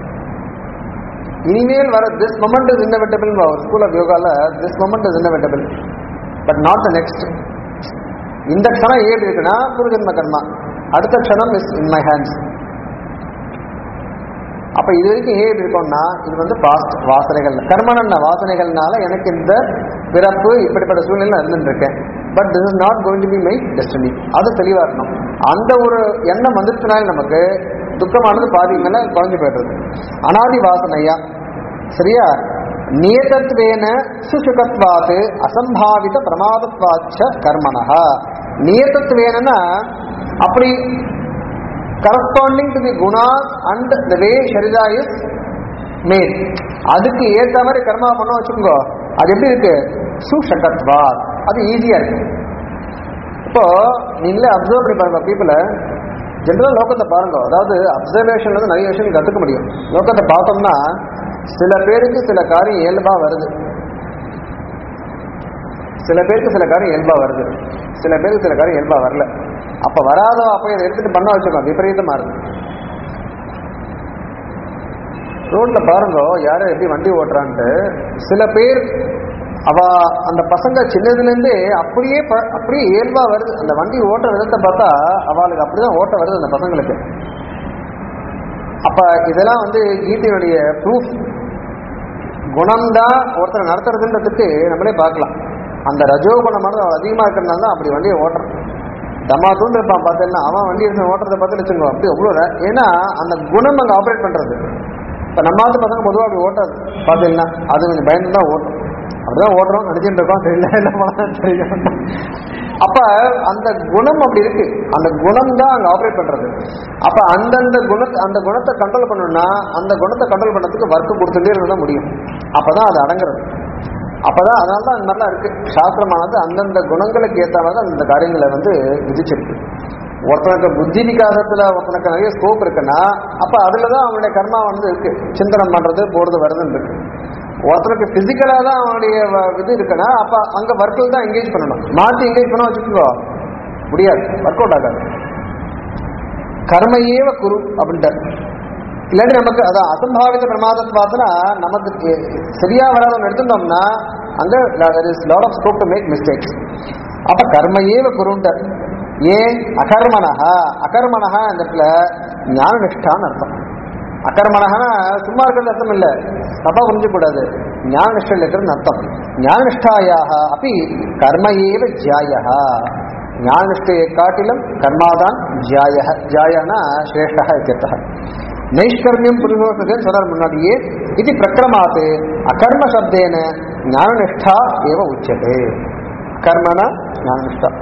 இனிமேல் வர திஸ் மொமெண்ட் இஸ் இன்னவெட்டபிள் ஒரு ஸ்கூல் ஆஃப் யோகால this moment is inevitable but not the next இந்த க்ஷணம் ஏது இருக்குன்னா பூர்வஜன்ம கர்மா அடுத்த க்ஷணம் இஸ் இன் மை ஹேண்ட்ஸ் அப்ப இது வரைக்கும் ஏன் இப்படி இருக்கோம்னா இது வந்து பாஸ்ட் வாசனைகள் கர்மணன்ன வாசனைகள்னால எனக்கு இந்த பிறப்பு இப்படிப்பட்ட சூழ்நிலை இருந்துட்டு இருக்கேன் but this is not going to be my destiny அது தெளிவா இருக்கணும் அந்த ஒரு எண்ணம் வந்துச்சுனால நமக்கு துக்கமானது பாதி மேல குறைஞ்சு போயிடுறது அனாதி வாசனையா சரியா நியதத்வேன சுசுகத்வாத்து அசம்பாவித பிரமாதத்வாச்ச கர்மணா நியதத்வேனா அப்படி கரஸ்பாண்டிங் டு தி குணாஸ் அண்ட் த வே ஷரிதா இஸ் மேட் அதுக்கு ஏற்ற மாதிரி கர்மா பண்ண வச்சுக்கோங்க அது எப்படி இருக்கு சுஷகத்வா அது ஈஸியா இருக்கு இப்போ நீங்களே அப்சர்வ் பண்ணி பாருங்க பீப்புளை ஜென்ரலாக லோகத்தை பாருங்க அதாவது அப்சர்வேஷன்ல இருந்து நிறைய விஷயம் கற்றுக்க முடியும் லோகத்தை பார்த்தோம்னா சில பேருக்கு சில காரியம் இயல்பா வருது சில பேருக்கு சில காரியம் இயல்பா வருது சில பேருக்கு சில காரியம் இயல்பா வரல அப்ப வராதோ அப்ப இதை எடுத்துட்டு பண்ண வச்சுக்கோ விபரீதமா இருக்கு ரோட்ல பாருங்க யாரும் எப்படி வண்டி ஓட்டுறான்ட்டு சில பேர் அவ அந்த பசங்க சின்னதுலேருந்தே அப்படியே ப- அப்படியே இயல்பா வருது அந்த வண்டி ஓட்ட விதத்தை பார்த்தா அவளுக்கு அப்படிதான் ஓட்ட வருது அந்த பசங்களுக்கு அப்ப இதெல்லாம் வந்து கீதையுடைய ப்ரூஃப் குணம்தான் ஒருத்தரை நடத்துறதுன்றதுக்கு நம்மளே பார்க்கலாம் அந்த ரஜோகுணமான அதிகமா இருக்கிறதுனால தான் அப்படி வண்டியை ஓட்டுறான் தம்மா தூண்டு இருப்பான் பார்த்தேன்னா அவன் வண்டி எடுத்து ஓட்டுறதை பார்த்து வச்சுக்கோ அப்படி அவ்வளோ ர- ஏன்னா அந்த குணம் அங்கே ஆப்ரேட் பண்றது இப்போ நம்ம ஆத்து பசங்க பொதுவாக அப்படி ஓட்டாது பார்த்தீங்கன்னா அது கொஞ்சம் பயந்து தான் ஓட்டும் அப்படிதான் ஓட்டுறோம் நடிச்சுட்டு இருக்கோம் தெரியல என்ன பண்ணலாம் தெரியும் அப்ப அந்த குணம் அப்படி இருக்கு அந்த குணம் தான் அங்க ஆப்ரேட் பண்றது அப்ப அந்தந்த குண அந்த குணத்தை கண்ட்ரோல் பண்ணணும்னா அந்த குணத்தை கண்ட்ரோல் பண்ணதுக்கு ஒர்க் கொடுத்துட்டே இருந்தா முடியும் அப்பதான் அது அடங்குறது அப்பதான் அதனால தான் அந்த மாதிரிலாம் இருக்கு சாஸ்திரமானது அந்தந்த குணங்களுக்கு ஏற்ற மாதிரி அந்த காரியங்களை வந்து விதிச்சிருக்கு ஒருத்தனுக்கு புத்தி விகாசத்துல ஒருத்தனுக்கு நிறைய ஸ்கோப் இருக்குன்னா அப்ப அதுலதான் அவனுடைய கர்மா வந்து இருக்கு சிந்தனம் பண்றது போறது வருதுன்னு இருக்கு ஒருத்தனுக்கு பிசிக்கலா தான் அவனுடைய வ- இது இருக்குன்னா அப்ப அங்க ஒர்க்கில் தான் என்கேஜ் பண்ணணும் மாத்தி என்கேஜ் பண்ண வச்சுக்கோ முடியாது ஒர்க் அவுட் ஆகாது கர்மையேவ குரு அப்படின்ட்டார் இல்லாட்டி நமக்கு அதான் அசம்பாவித பிரமாதத்தை பார்த்தனா நமக்கு எ- சரியா வராதவங்க எடுத்துட்டோம்னா அங்க is lot of scope to make mistakes அப்ப கர்மையேவ குருன்ட்டார் ஏன் அகர்மனஹா அகர்மனஹா இந்த இடத்துல ஞான நிஷ்டான்னு அர்த்தம் அகர்மனஹனா சும்மா இருக்கிறது அர்த்தம் இல்ல தப்பா புரிஞ்சக்கூடாது ஞான நிஷ்டையில் இருக்கிறது அர்த்தம் ஞான நிஷ்டாயாக அப்படி கர்ம ஏவ ஜாயா ஞான நிஷ்டையை காட்டிலும் கர்மாதான் ஜாய ஜாயனா சிரேஷ்டா இத்தியர்த்தः நைஷ்கர்மியம் புரிதோஷதேன்னு சொன்னார் முன்னாடியே இது பிரக்கிரமாத்து அகர்ம சப்தேன ஞானநிஷ்டா ஏவ உச்சதே கர்மண ஞானநிஷ்டா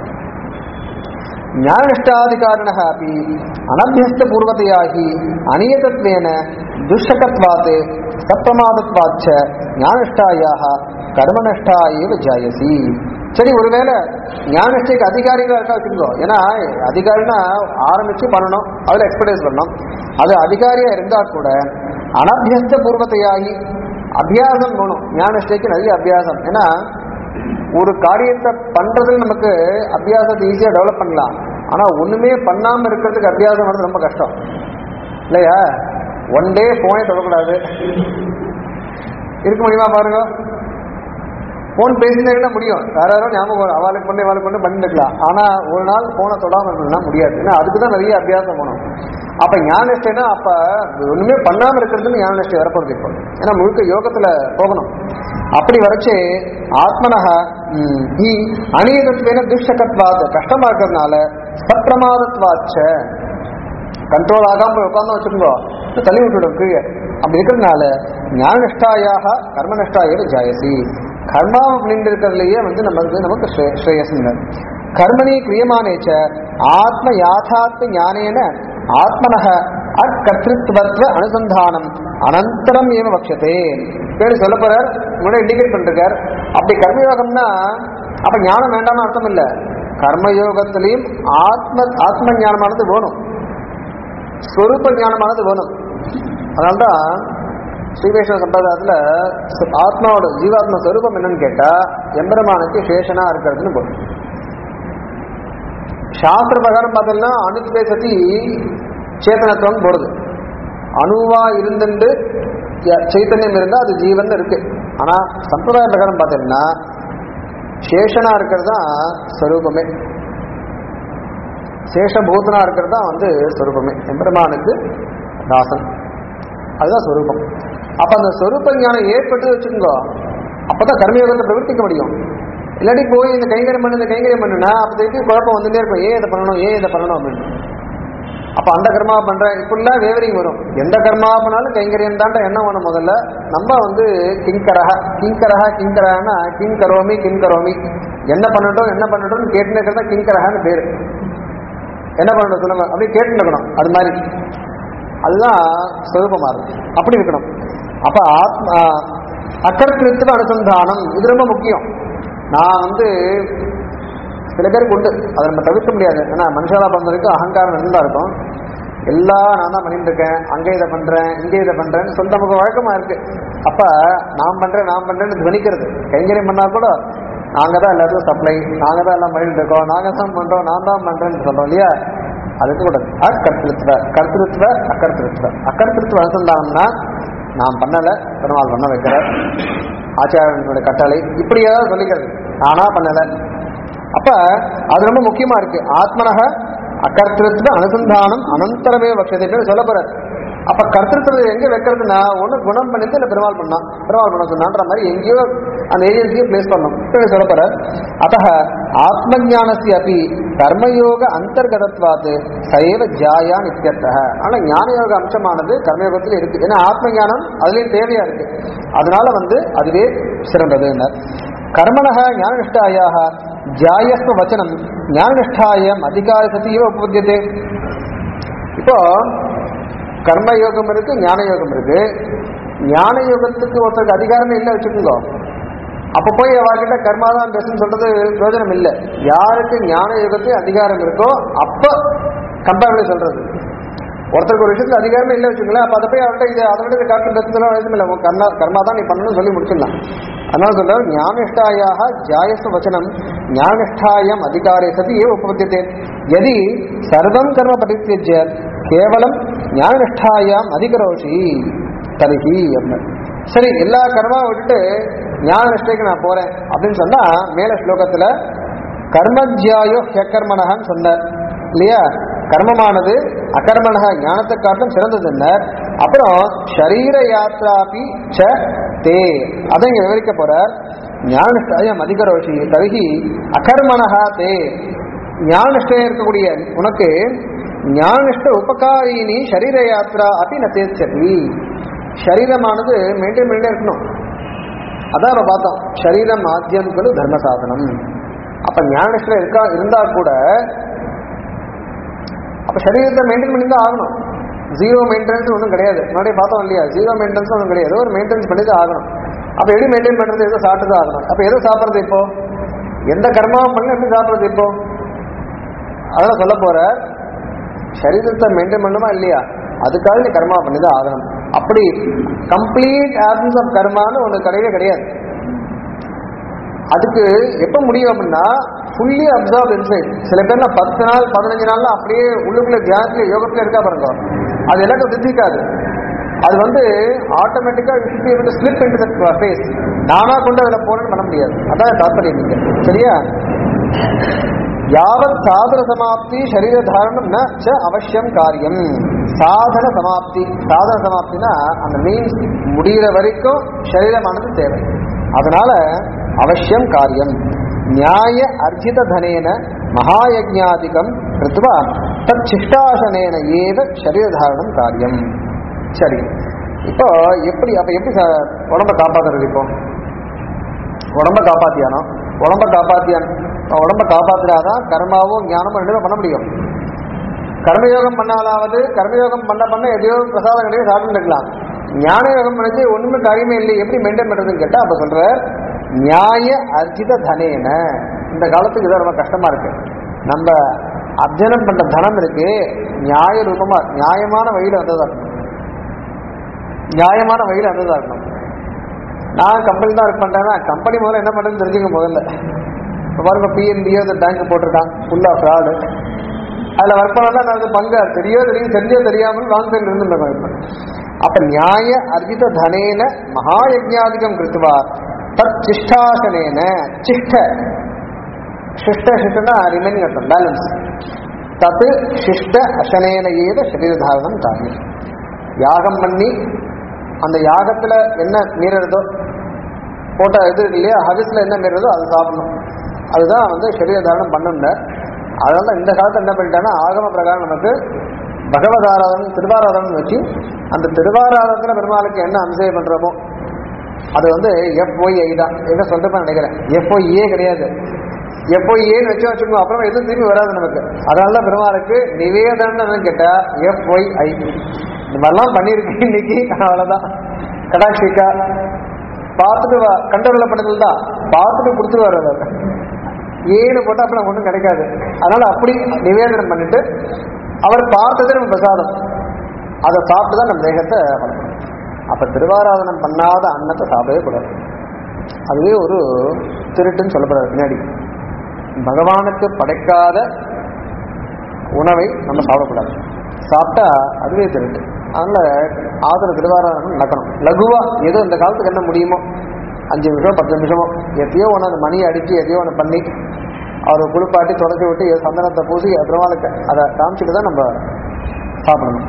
ஞானநிஷ்டாதிகாரிணः अपि अनभ्यस्तपूर्वतया हि अनियतत्वेन दुष्टकत्वात् सत्प्रमादत्वाच्च ஞானநிஷ்டாயாக கர்மநிஷ்டா ஏவ ஜாயசி சரி ஒருவேளை ஞானநிஷ்டைக்கு அதிகாரிகளா இருக்கா வச்சுக்கோ ஏன்னா அதிகாரினா ஆரம்பிச்சு பண்ணணும் அதுல எக்ஸ்பர்டைஸ் பண்ணணும் அது அதிகாரியா இருந்தா கூட அனபியஸ்த பூர்வத்தையாகி அபியாசம் வேணும் ஞானநிஷ்டைக்கு நிறைய அபியாசம் ஏன்னா ஒரு காரியத்தை பண்றதுல நமக்கு அபியாசத்தை ஈஸியா டெவலப் பண்ணலாம் ஆனா ஒண்ணுமே பண்ணாம இருக்கிறதுக்கு அபியாசம் வந்து ரொம்ப கஷ்டம் இல்லையா ஒன் டே போனே தொடக்கூடாது இருக்க முடியுமா பாருங்க போன் பேசினே இருந்தா முடியும் வேற யாரும் ஞாபகம் வரும். அவளுக்கு பண்ணி அவளுக்கு பண்ணி பண்ணிருக்கலாம் ஆனா ஒரு நாள் போனை தொடாம இருக்கணும்னா முடியாது ஏன்னா அதுக்கு தான் நிறைய அபியாசம் வேணும் அப்ப ஞானநிஷ்டைனா அப்ப ஒண்ணுமே பண்ணாம இருக்கிறதுன்னு ஞானநிஷ்டை வரப்போகுது இப்போ ஏன்னா முழுக்க யோகத்துல போகணும் அப்படி வரைச்சு ஆத்மனக ம், ஈ அநீதத்வேன துஷ்டகத்வாத் கஷ்டமா இருக்கிறதுனால சப்பிரமாதத்வாச்ச கண்ட்ரோல் ஆகாம போய் உட்காந்து வச்சுருந்தோ தள்ளி விட்டுடும் கீழே அப்படி இருக்கிறதுனால ஞானநிஷ்டாயாக கர்மநிஷ்டாய ஜாயசி கர்மா அப்படின்னு இருக்கிறதுலயே வந்து நமக்கு நமக்கு ஸ்ரே- ஸ்ரேயஸ்ங்க கர்மணி கிரியமானேச்ச ஆத்ம யாதாத்ம ஞானேன ஆத்மனக அக்கர்த்திருவத்வ அனுசந்தானம் அனந்தரம் ஏவ வக்ஷதே பேர் சொல்ல போறார் முன்னாடி இண்டிகேட் பண்ணிருக்கார் அப்படி கர்மயோகம்னா அப்ப ஞானம் வேண்டாம்னு அர்த்தம் இல்ல கர்மயோகத்திலையும் ஆத்ம ஆத்ம ஞானமானது வேணும் ஸ்வரூப ஞானமானது வேணும் அதனால்தான் ஸ்ரீவைஷ்ணவ சம்பிரதாயத்துல சு- ஆத்மாவோட ஜீவாத்ம ஸ்வரூபம் என்னன்னு கேட்டா எம்பெருமானுக்கு சேஷனா இருக்கிறதுன்னு போதும் சாஸ்திர பிரகாரம் பார்த்தோம்னா அணுத்வே சதி சேத்தனத்துவம் போறது அணுவா இருந்துட்டு ய- சைத்தன்யம் இருந்தா அது ஜீவன் இருக்கு ஆனா சம்பிரதாய பிரகாரம் பார்த்தோம்னா சேஷனா இருக்கிறது தான் ஸ்வரூபமே சேஷபூதனா இருக்கிறது தான் வந்து ஸ்வரூபமே எம்பெருமானுக்கு தாசன் அதுதான் ஸ்வரூபம் அப்ப அந்த ஸ்வரூப ஞானம் ஏற்பட்டு வச்சுக்கோங்க அப்பதான் கர்மயோகத்தை பிரவர்த்திக்க முடியும் இல்லாட்டி போய் இந்த கைங்கரியம் பண்ணு இந்த கைங்கரியம் பண்ணுனா அப்ப திருப்பி குழப்பம் வந்துட்டே இருக்கும் ஏன் இதை பண்ணணும் ஏன் இதை பண்ணணும் அப்படின்னு அப்ப அந்த கர்மா பண்றேன் இப்படிலாம் வேவரிங் வரும் எந்த கர்மா பண்ணாலும் கைங்கரியம் தாண்ட என்ன வேணும் முதல்ல நம்ம வந்து கிங்கரஹ கிங்கரஹ கிங்கரஹனா கிங் கரோமி கிங் கரோமி என்ன பண்ணட்டும் என்ன பண்ணட்டும்னு கேட்டுன்னு இருக்கிறதா கிங்கரஹான்னு பேரு என்ன பண்ணணும் சொல்லுங்க அப்படியே கேட்டு இருக்கணும் அது மாதிரி அதுதான் சுரூபமா இருக்கும் அப்படி இருக்கணும் அப்ப ஆத்மா அக்கர்த்திருத்துவ அனுசந்தானம் இது ரொம்ப முக்கியம் நான் வந்து சில பேருக்கு உண்டு அதை நம்ம தவிர்க்க முடியாது ஏன்னா மனுஷாலா பொறுத்த வரைக்கும் அகங்காரம் இருந்தா இருக்கும் எல்லாம் நான் தான் பண்ணிட்டு இருக்கேன் அங்கே இதை பண்றேன் இங்கே இதை பண்றேன்னு சொல்லி நமக்கு வழக்கமா இருக்கு அப்ப நான் பண்றேன் நான் பண்றேன்னு துவனிக்கிறது கைங்கரியம் பண்ணா கூட நாங்க தான் எல்லாத்துக்கும் சப்ளை நாங்க தான் எல்லாம் பண்ணிட்டு இருக்கோம் நாங்க தான் பண்றோம் நான் தான் பண்றேன்னு சொல்றோம் இல்லையா அதுக்கு கூட அக்கர்த்திருத்துவ கர்த்திருத்துவ அக்கர்த்திருத்துவ அக்கர்த்திருத்துவ அனுசந்தானம்னா நான் பண்ணல பெருமாள் பண்ண வைக்கிறார் ஆச்சாரியனுடைய கட்டளை இப்படி ஏதாவது சொல்லிக்கிறது ஆனா பண்ணல அப்ப அது ரொம்ப முக்கியமா இருக்கு ஆத்மனக அகர்த்திருத்த அனுசந்தானம் அனந்தரமே பட்சத்தை சொல்ல போறாரு அப்ப கர்த்திருத்தத்தை எங்க வைக்கிறதுனா ஒண்ணு குணம் பண்ணிட்டு இல்ல பெருமாள் பண்ணலாம் பெருமாள் பண்ண சொன்னான்ற மாதிரி எங்கேயோ அந்த ஏஜென்சியை பிளேஸ் பண்ணணும் இப்படி சொல்ல போறார் அத்த ஆத்மஜானசி அப்படி கர்மயோக அந்தர்கதத்வாத்து சைவ ஜாயா நித்தியர்த்தக ஆனா ஞானயோக அம்சமானது கர்மயோகத்தில் இருக்கு ஏன்னா ஆத்ம ஞானம் அதுலயும் தேவையா இருக்கு அதனால வந்து அதுவே சிறந்ததுன்னார் கர்மணக ஞானநிஷ்டாயாக ஜாயஸ்வ வச்சனம் ஞானநிஷ்டாயம் அதிகார சதியோ உபபத்தியதே இப்போ கர்ம யோகம் இருக்கு ஞான யோகம் இருக்கு ஞான யோகத்துக்கு ஒருத்தருக்கு அதிகாரமே இல்லை வச்சுக்கோங்க அப்ப போய் அவர்கிட்ட கர்மாதான் பேசுன்னு சொல்றது பிரயோஜனம் இல்லை யாருக்கு ஞான யோகத்து அதிகாரம் இருக்கோ அப்ப கம்பேரிபிளி சொல்றது ஒருத்தருக்கு ஒரு விஷயத்துல அதிகாரமே இல்லை வச்சுக்கோங்களேன் அப்ப அதை போய் அவர்கிட்ட இது அதை விட காட்டு பேசுறதுலாம் அவசியம் இல்லை உன் கர்மா கர்மா தான் நீ பண்ணணும்னு சொல்லி முடிச்சிடலாம் அதனால சொல்றாரு ஞானிஷ்டாயாக ஜாயஸ்வ வச்சனம் ஞானிஷ்டாயம் அதிகாரே சதி ஏ உபபத்தியதே யதி சர்வம் கர்ம பரித்தியஜ்ய கேவலம் ஞானநிஷ்டாயாம் அதிகரோஷி தருகி அப்படின்னு சரி எல்லா கர்மாவை விட்டுட்டு ஞான நிஷ்டைக்கு நான் போறேன் அப்படின்னு சொன்னா மேல ஸ்லோகத்துல கர்மஜ்யாயோ ஹெக்கர்மனகான்னு சொன்னார் இல்லையா கர்மமானது அகர்மனக ஞானத்தை காட்டிலும் சிறந்ததுன்னர் அப்புறம் ஷரீர யாத்ராபி ச தே அதை இங்க விவரிக்க போறார் ஞானநிஷ்டாயம் அதிகரோஷி தருகி அகர்மனகா தே ஞானநிஷ்டையம் இருக்கக்கூடிய உனக்கு ஞானநிஷ்ட உபகாரினி ஷரீர யாத்ரா அப்படி நத்தேச்சதி சரீரமானது மெயின்டைன் பண்ணிட்டே இருக்கணும் அதான் நம்ம பார்த்தோம் சரீரம் ஆத்தியம் குழு தர்ம சாதனம் அப்ப ஞானநிஷ்ட இருக்கா இருந்தா கூட அப்ப சரீரத்தை மெயின்டைன் பண்ணி தான் ஆகணும் ஜீரோ மெயின்டெனன்ஸ் ஒன்றும் கிடையாது முன்னாடி பார்த்தோம் இல்லையா ஜீரோ மெயின்டெனன்ஸ் ஒன்றும் கிடையாது ஒரு மெயின்டெனன்ஸ் பண்ணி தான் ஆகணும் அப்ப எப்படி மெயின்டைன் பண்றது எதோ சாப்பிட்டு தான் ஆகணும் அப்ப எதோ சாப்பிட்றது இப்போ எந்த கர்மாவும் பண்ண எப்படி சாப்பிட்றது இப்போ அதெல்லாம் சொல்ல போற சரீரத்தை மெயின்டைன் பண்ணுமா இல்லையா அதுக்காக நீ கர்மா பண்ணி தான் ஆகணும் அப்படி கம்ப்ளீட் ஆப்சன்ஸ் ஆஃப் கர்மான்னு ஒன்று கிடையவே கிடையாது அதுக்கு எப்போ முடியும் அப்படின்னா ஃபுல்லி அப்சர்வ் இன்சைட் சில பேர்லாம் பத்து நாள் பதினஞ்சு நாள்ல அப்படியே உள்ளுக்குள்ள தியானத்துல யோகத்துல இருக்கா பாருங்க அது எல்லாருக்கும் சித்திக்காது அது வந்து ஆட்டோமேட்டிக்கா ஸ்லிப் இன்டு தட் ஃபேஸ் நானா கொண்டு அதில் போறேன்னு பண்ண முடியாது அதான் தாற்பயம் நீங்க சரியா யாவத் சாதன சமாப்தி சரீர தாரணம் ந ச அவசியம் காரியம் சாதன சமாப்தி சாதன சமாப்தினா அந்த மீன்ஸ் முடிகிற வரைக்கும் சரீரமானது தேவை அதனால அவசியம் காரியம் நியாய அர்ஜித தனேன மகாயஜாதிகம் கிருத்வா தத் சிஷ்டாசனேன ஏவ சரீரதாரணம் காரியம் சரி இப்போ எப்படி அப்ப எப்படி ச- உடம்ப காப்பாத்துறது இப்போ உடம்ப காப்பாத்தியானோ உடம்ப காப்பாத்தியான் உடம்ப காப்பாத்தினாதான் கர்மாவும் ஞானமும் ரெண்டுமே பண்ண முடியும் கர்மயோகம் பண்ணாலாவது கர்மயோகம் பண்ண பண்ண எதையோ பிரசாதம் கிடையாது சாப்பிட்டு இருக்கலாம் ஞான யோகம் பண்ணிச்சு ஒண்ணுமே காரியமே இல்லை எப்படி மெயின்டைன் பண்றதுன்னு கேட்டா அப்ப சொல்ற நியாய அர்ஜித தனேன இந்த காலத்துக்கு இது ரொம்ப கஷ்டமா இருக்கு நம்ம அர்ஜனம் பண்ற தனம் இருக்கு நியாய ரூபமா நியாயமான வழியில வந்ததா இருக்கணும் நியாயமான வழியில வந்ததா இருக்கணும் நான் கம்பெனி தான் ஒர்க் பண்றேன்னா கம்பெனி முதல்ல என்ன பண்றதுன்னு தெரிஞ்சுக்க முதல்ல இப்போ பாருங்க பிஎன்பியோ இந்த பேங்க் போட்டிருக்கான் ஃபுல்லா ஃப்ராடு அதுல ஒர்க் பண்ணா நான் அது பங்கா தெரியோ தெரியும் தெரிஞ்சோ தெரியாமல் வாங்க இருந்துருக்கோம் இப்ப அப்ப நியாய அர்ஜித தனேன மகாயஜாதிகம் கிருத்துவா தத் சிஷ்டாசனேன சிஷ்ட சிஷ்ட சிஷ்டனா ரிமைனிங் அர்த்தம் பேலன்ஸ் தத்து சிஷ்ட அசனேன ஏவ சரீரதாரணம் காரியம் யாகம் பண்ணி அந்த யாகத்துல என்ன மீறதோ போட்ட இது இருக்கு இல்லையா ஹவிஸ்ல என்ன மீறதோ அது சாப்பிடணும் அதுதான் வந்து சரீர தாரணம் பண்ணணும்ல அதனால இந்த காலத்துல என்ன பண்ணிட்டாங்கன்னா ஆகம பிரகாரம் நமக்கு பகவத் ஆராதனம் திருவாராதனம் வச்சு அந்த திருவாராதனத்துல பெருமாளுக்கு என்ன அம்சம் பண்றோமோ அது வந்து எஃப்ஒய்ஐ தான் என்ன சொல்றப்ப நினைக்கிறேன் எஃப்ஒய்ஏ கிடையாது எஃப்ஒய்ஏன்னு வச்சு வச்சுக்கோ அப்புறம் எதுவும் திரும்பி வராது நமக்கு அதனால தான் பெருமாளுக்கு நிவேதனம் கேட்டா எஃப்ஒய்ஐ இந்த மாதிரிலாம் பண்ணியிருக்கு இன்னைக்கு அவ்வளவுதான் கடாட்சிக்கா பார்த்துட்டு வா கண்டவர்கள படத்தில் தான் பார்த்துட்டு கொடுத்துருவார் அவர் ஏன்னு போட்டா அப்புறம் ஒன்றும் கிடைக்காது அதனால அப்படி நிவேதனம் பண்ணிட்டு அவர் பார்த்ததே நம்ம பிரசாதம் அதை சாப்பிட்டு தான் நம்ம தேகத்தை வளர்க்கணும் அப்ப திருவாராதனம் பண்ணாத அன்னத்தை சாப்பிடவே கூடாது அதுவே ஒரு திருட்டுன்னு சொல்லப்படுறது பின்னாடி பகவானுக்கு படைக்காத உணவை நம்ம சாப்பிடக்கூடாது சாப்பிட்டா அதுவே திருட்டு அதனால ஆதரவு திருவாராதனம் நடக்கணும் லகுவா ஏதோ இந்த காலத்துக்கு என்ன முடியுமோ அஞ்சு நிமிஷம் பத்து நிமிஷமோ எதையோ ஒன்று அந்த மணியை அடிச்சு எதையோ ஒன்று பண்ணி அவர் குளிப்பாட்டி தொடச்சி விட்டு சந்தனத்தை பூசி பெருமாளுக்கு அதை காமிச்சிட்டு தான் நம்ம சாப்பிடணும்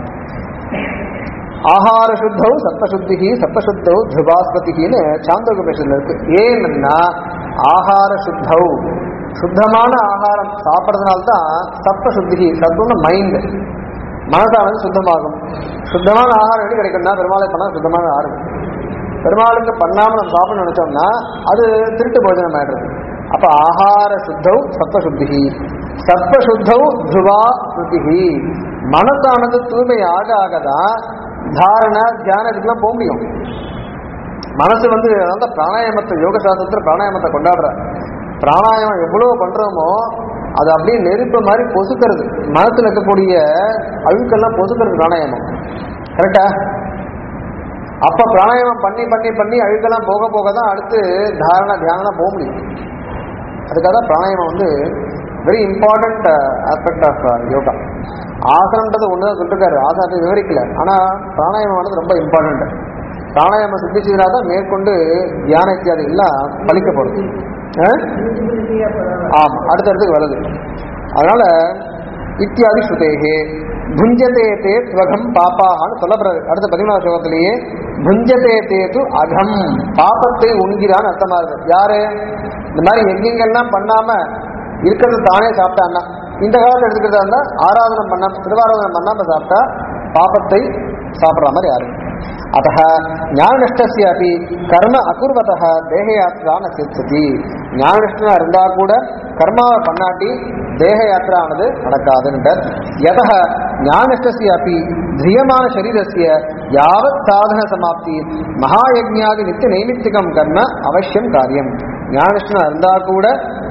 ஆகார சுத்தௌ சப்தசுத்தி சப்தசுத்தௌ துபாஸ்பதின்னு சாந்தோகபேஷத்தில் இருக்கு ஏன்னா ஆகார சுத்தௌ சுத்தமான ஆகாரம் சாப்பிட்றதுனால தான் சப்தசுத்தி சத்துவம்னு மைண்ட் மனசானது சுத்தமாகும் சுத்தமான ஆகாரம் எப்படி கிடைக்கும்னா பெருமாளை பண்ணால் சுத்தமான ஆகாரம் பெருமாளுக்கு பண்ணாம நம்ம சாப்பிடணும்னு நினைச்சோம்னா அது திருட்டு போஜனம் ஆயிடுறது அப்ப ஆகார சுத்தௌ சத்வசுத்தி சத்வசுத்தௌ துவா ஸ்ருதி மனசானது தூய்மை ஆக ஆக தான் தாரண தியான இதுக்கெல்லாம் போக முடியும் மனசு வந்து அந்த பிராணாயாமத்தை யோக சாஸ்திரத்தில் பிராணாயாமத்தை கொண்டாடுற பிராணாயாமம் எவ்வளவு பண்றோமோ அது அப்படியே நெருப்பு மாதிரி பொசுக்கிறது மனசுல இருக்கக்கூடிய அழுக்கெல்லாம் பொசுக்கிறது பிராணாயாமம் கரெக்டா அப்ப பிராணாயாமம் பண்ணி பண்ணி பண்ணி அழுக்கெல்லாம் போக போக தான் அடுத்து தாரண தியானம் போக முடியும் அதுக்காக தான் பிராணாயாமம் வந்து very important aspect of yoga ஆசனம்ன்றது ஒன்று தான் சொல்லிருக்காரு ஆசனத்தை விவரிக்கல ஆனால் பிராணாயாமம் வந்து ரொம்ப இம்பார்ட்டன்ட் பிராணாயாமம் சித்திச்சதுனா தான் மேற்கொண்டு தியான இத்தியாதி எல்லாம் பலிக்க போகிறது ஆமாம் அடுத்தடுத்துக்கு வருது அதனால இத்தியாதி ஸ்ருதேகே புஞ்சதே தே துவகம் பாப்பான்னு சொல்லப்படுறது அடுத்த பதிமூணாவது ஸ்லோகத்திலேயே புஞ்சதே தேது அகம் பாப்பத்தை உண்கிறான்னு அர்த்தமா இருக்கு யாரு இந்த மாதிரி எங்கெங்கெல்லாம் பண்ணாம இருக்கிறது தானே சாப்பிட்டான்னா இந்த காலத்தில் எடுத்துக்கிறதா இருந்தா ஆராதனம் பண்ணாம திருவாராதனம் பண்ணாம சாப்பிட்டா பாப்பத்தை சாப்பிட்ற மாதிரி யாரு அத்த ஞானநிஷ்டசிய அப்படி கர்ம அகுர்வத தேக யாத்ரா ந சித்ததி ஞானநிஷ்டனா இருந்தா கூட கர்மாவை பண்ணாட்டி தேக யாத்திரானது நடக்காதுன்ற எத ஞானநிஷ்டசிய அப்படி திரியமான சரீரஸ்ய யாவத் சாதன சமாப்தி மகாயஜ்ஞாதி நித்திய நைமித்திகம் கர்ம அவசியம் காரியம் ஞானநிஷ்டனா இருந்தா கூட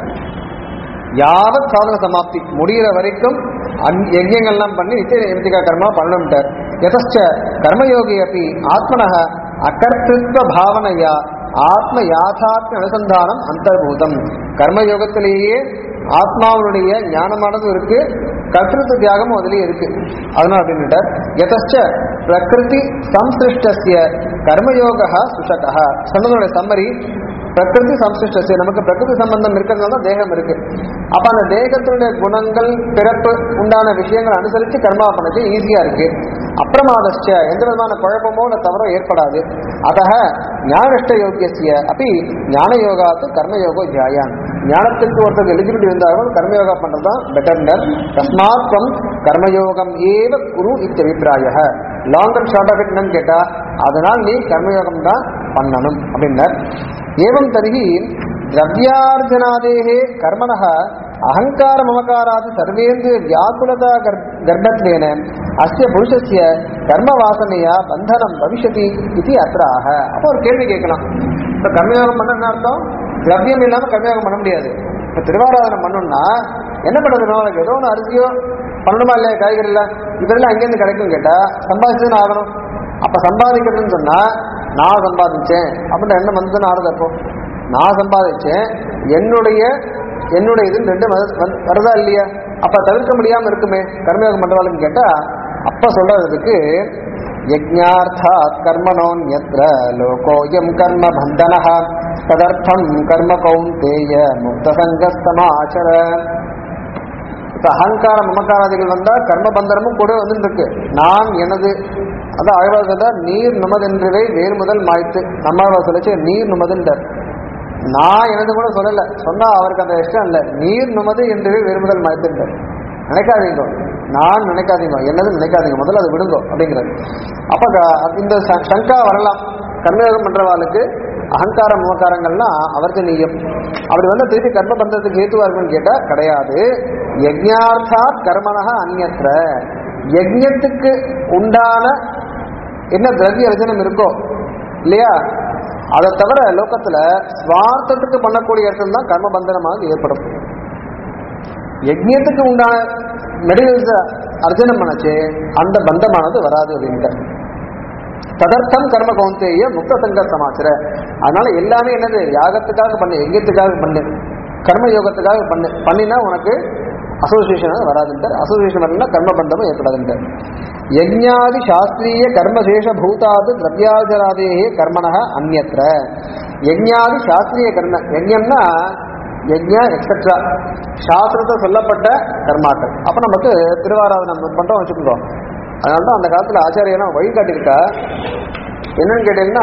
யாவத் சாதன சமாப்தி முடிகிற வரைக்கும் அந் யஜ்யங்கள்லாம் பண்ணி நித்திய நைமித்திக கர்மா பண்ணணும்ட்டார் எதச்ச கர்மயோகி அப்படி ஆத்மனக அகர்த்தித்வ பாவனையா ஆத்ம யாதாத்ம அனுசந்தானம் அந்தர்பூதம் கர்மயோகத்திலேயே ஆத்மாவுடைய ஞானமானது இருக்கு கர்த்திருத்த தியாகமும் அதுலயே இருக்கு அதனால அப்படின்னுட்டார் எதச்ச பிரகிருதி சம்சிருஷ்டசிய கர்மயோக சுஷகா சொன்னதோட சம்மரி பிரகிருதி சம்சிருஷ்டசிய நமக்கு பிரகிருதி சம்பந்தம் இருக்கிறதுனால தான் தேகம் இருக்கு அப்ப அந்த தேகத்தினுடைய குணங்கள் பிறப்பு உண்டான விஷயங்கள் அனுசரித்து கர்மா பண்ணது ஈஸியா இருக்கு அப்பிரமாதச்ச எந்த விதமான குழப்பமோ இல்ல தவறோ ஏற்படாது அத ஞானஷ்ட யோக்கியசிய அப்படி ஞான யோகாத்து கர்மயோகோ ஜாயான் ஞானத்துக்கு ஒருத்தருக்கு எலிஜிபிலிட்டி இருந்தாலும் கர்மயோகா பண்றதுதான் பெட்டர் தஸ்மாத்வம் கர்மயோகம் ஏவ குரு இத்தபிப்பிராய லாங் அண்ட் ஷார்ட் ஆஃப் என்னன்னு கேட்டா அதனால் நீ கர்மயோகம் தான் பண்ணணும் அப்படின்னார் ஏவம் தருகி திரவியார்ஜனாதேகே கர்மணः அகங்கார மமகாராதி சர்வேந்திரிய வியாக்குலதா கர்ப்பத்வேன அஸ்ய புருஷஸ்ய கர்ம வாசனையா பந்தனம் பவிஷதி இது அத்ராக அப்போ ஒரு கேள்வி கேட்கலாம் இப்போ கர்மயோகம் பண்ண என்ன அர்த்தம் திரவியம் இல்லாம கர்மயோகம் பண்ண முடியாது இப்போ திருவாராதனம் பண்ணணும்னா என்ன பண்ணுறது நாளைக்கு ஏதோ ஒன்று அரிசியோ பண்ணணுமா இல்லையா காய்கறி இல்லை இதெல்லாம் அங்கேருந்து கிடைக்கும் கேட்டா சம்பாதிச்சுன்னு ஆகணும் அப்ப சம்பாதிக்கிறதுன்னு சொன்னா நான் சம்பாதிச்சேன் அப்படின்னு என்ன வந்ததுன்னு ஆறுது அப்போ நான் சம்பாதிச்சேன் என்னுடைய என்னுடைய இது ரெண்டு வரு- வந்து- வருதா இல்லையா அப்ப தவிர்க்க முடியாம இருக்குமே கர்மயோகம் பண்றவாளுன்னு கேட்டா அப்ப சொல்றதுக்கு யஜ்ஞார்த்தாத் கர்மணோன்யத்ர லோகோயம் கர்ம பந்தனः ததர்த்தம் கர்ம கௌந்தேய முக்தசங்கஸ்தமாச்சர இப்ப அகங்காரம் மமக்காராதிகள் வந்தா கர்ம பந்தனமும் கூட வந்துட்டு இருக்கு நான் எனது அதான் ஆழ்வார் சொல்ற நீர் நுமதென்றவை வேறு முதல் மாய்த்து நம்மாழ்வார் சொல்லிச்சு நீர் நுமதுன்றார் நான் எனது கூட சொல்லல சொன்னா அவருக்கு அந்த இஷ்டம் இல்ல நீர் நுமது என்றவே வேறு முதல் மாய்த்துன்றார் நினைக்காதீங்க நான் நினைக்காதீங்க என்னது நினைக்காதீங்க முதல்ல அதை விடுங்க அப்படிங்கிறது அப்ப க- இந்த ச- சங்கா வரலாம் கர்மயோகம் பண்றவாளுக்கு அகங்கார மமக்காரங்கள்லாம் அவர்ஜனீயம் அப்படி வந்து திருப்பி கர்ம பந்தத்துக்கு ஏத்துவா இருக்குன்னு கேட்டா கிடையாது யஜ்ஞார்த்தா கர்மனக அந்நியற்ற யஜ்ஞத்துக்கு உண்டான என்ன திரவிய ரஜனம் இருக்கோ இல்லையா அதை தவிர லோகத்துல சுவார்த்தத்துக்கு பண்ணக்கூடிய இடத்துல தான் கர்ம பந்தனமாக ஏற்படும் யஜ்ஞத்துக்கு உண்டான மெடிகல்ஸ் அர்ஜனம் பண்ணச்சு அந்த பந்தமானது வராது அப்படின்ட்டு ததர்த்தம் கர்ம கௌந்தேய முக்த சங்க சமாச்சர அதனால எல்லாமே என்னது யாகத்துக்காக பண்ணு யஜ்யத்துக்காக பண்ணு கர்ம யோகத்துக்காக பண்ணு பண்ணினா உனக்கு அசோசியேஷன் வராதுன்ட்டு அசோசியேஷன் வரலன்னா கர்ம பந்தமும் ஏற்படாதுன்ட்டு யஜ்ஞாதி சாஸ்திரிய கர்மசேஷ பூதாது திரவியாஜராதே கர்மண அந்நியற்ற யஜ்ஞாதி சாஸ்திரிய கர்ம யஜ்ஞம்னா யஜ்ஞா எக்ஸெட்ரா சாஸ்திரத்தை சொல்லப்பட்ட கர்மாக்கள் அப்போ நமக்கு திருவாராதனை நம்ம பண்றோம் வச்சுக்கோங்க அதனால தான் அந்த காலத்தில் ஆச்சாரியெல்லாம் வழிகாட்டிக்கிட்டா என்னன்னு கேட்டீங்கன்னா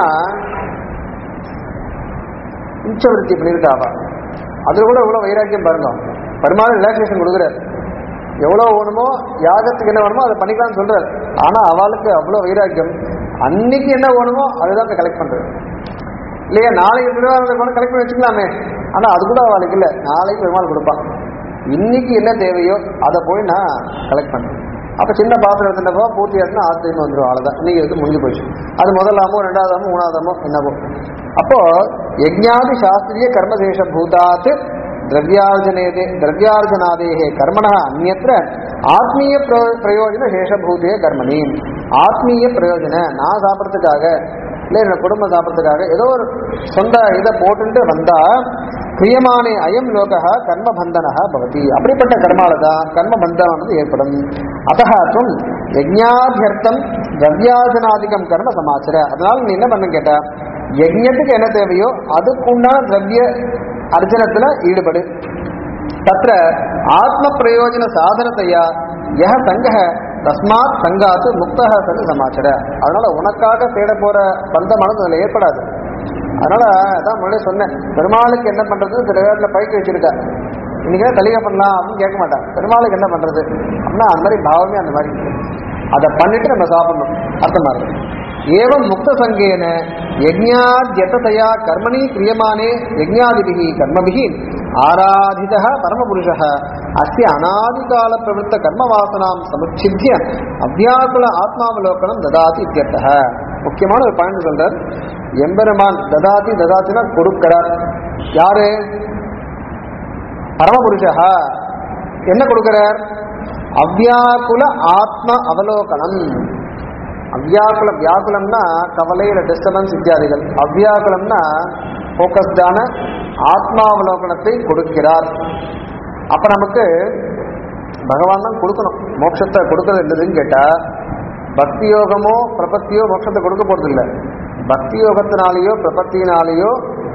உச்சவருத்தி பண்ணியிருக்காவா அதுல கூட எவ்வளோ வைராக்கியம் பாருங்க பெருமாள் ரிலாக்ஸேஷன் கொடுக்குறாரு எவ்வளோ வேணுமோ யாகத்துக்கு என்ன வேணுமோ அதை பண்ணிக்கலாம்னு சொல்றாரு ஆனா அவளுக்கு அவ்வளோ வைராக்கியம் அன்னைக்கு என்ன வேணுமோ அதுதான் கலெக்ட் பண்றது இல்லையா நாளைக்கு திருவாரூர் கூட கலெக்ட் பண்ணி வச்சுக்கலாமே ஆனா அது கூட அவளுக்கு இல்லை நாளைக்கு பெருமாள் கொடுப்பான் இன்னைக்கு என்ன தேவையோ அதை போய் நான் கலெக்ட் பண்றேன் அப்ப சின்ன பாத்திரம் எடுத்துட்டப்போ பூர்த்தி ஆச்சுன்னா ஆத்திரமா வந்துடும் அவ்வளவுதான் இன்னைக்கு எடுத்து முடிஞ்சு போச்சு அது முதலாமோ ரெண்டாவதாமோ மூணாவதாமோ என்னவோ அப்போ யஜ்ஞாதி சாஸ்திரிய கர்மசேஷ பூதாத் திரவியார்ஜனேதே திரவியார்ஜனாதேகே கர்மண அந்நியத்திர ஆத்மீய பிரயோ- பிரயோஜன சேஷபூதே கர்மணி ஆத்மீய பிரயோஜன நான் சாப்பிட்றதுக்காக இல்லை என்னோட குடும்பம் சாப்பிட்றதுக்காக ஏதோ ஒரு சொந்த இதை போட்டுட்டு வந்தா பிரியமானே அயம் லோக கர்மபந்தன பவதி அப்படிப்பட்ட கர்மால தான் கர்மபந்தமானது ஏற்படும் அத்தः துவம் யஜ்ஞாபியர்த்தம் திரவியார்ஜனாதிகம் கர்ம சமாச்சர அதனால நீ என்ன பண்ண கேட்டா யஜ்ஞத்துக்கு என்ன தேவையோ அதுக்குண்டான திரவிய அர்ஜனத்துல ஈடுபடு தத்ர ஆத்ம பிரயோஜன சாதனத்தையா யஹ சங்க தஸ்மாத் சங்காத்து முக்தக சங்கு சமாச்சர அதனால உனக்காக தேட போற பந்தமானது அதுல ஏற்படாது அதனால அதான் முன்னாடியே சொன்னேன் பெருமாளுக்கு என்ன பண்றது சில நேரத்தில் பைக்கு வச்சிருக்கா இன்னைக்கு தலிகை பண்ணலாம் அப்படின்னு கேட்க மாட்டான் பெருமாளுக்கு என்ன பண்றது அப்படின்னா அந்த மாதிரி பாவமே அந்த மாதிரி இருக்கு. அதை பண்ணிட்டு நம்ம சாப்பிடணும் அர்த்தமா இருக்கு ஏவம் முக்த சங்கேன யஜ்ஞாத்யதயா கர்மணி கிரியமானே யஜ்ஞாதிபிகி கர்மபிகி ஆராதித பரமபுருஷ அஸ்ய அநாதிகால பிரவృத்த கர்மவாசனாம் சமுச்சித்ய அவ்யாக்குல ஆத்மாவலோகனம் ததாதி இத்தியர்த்தः முக்கியமான ஒரு பாயிண்ட் சொல்றார் எம்பெருமான் ததாதி ததாத்தினா கொடுக்கிறார் யாரு பரமபுருஷா என்ன கொடுக்கிறார் அவ்யாக்குல ஆத்ம அவலோகனம் அவ்யாக்குல வியாக்குலம்னா கவலை இல்லை டிஸ்டர்பன்ஸ் இத்தியாதிகள் அவ்யாக்குலம்னா ஃபோக்கஸ்டான ஆத்மாவலோகனத்தை கொடுக்கிறார் அப்ப நமக்கு பகவான் தான் கொடுக்கணும் மோட்சத்தை கொடுக்கறது என்னதுன்னு கேட்டா பக்தி யோகமோ பிரபத்தியோ மோட்சத்தை கொடுக்க போறது இல்லை பக்தி யோகத்தினாலேயோ பிரபத்தியினாலேயோ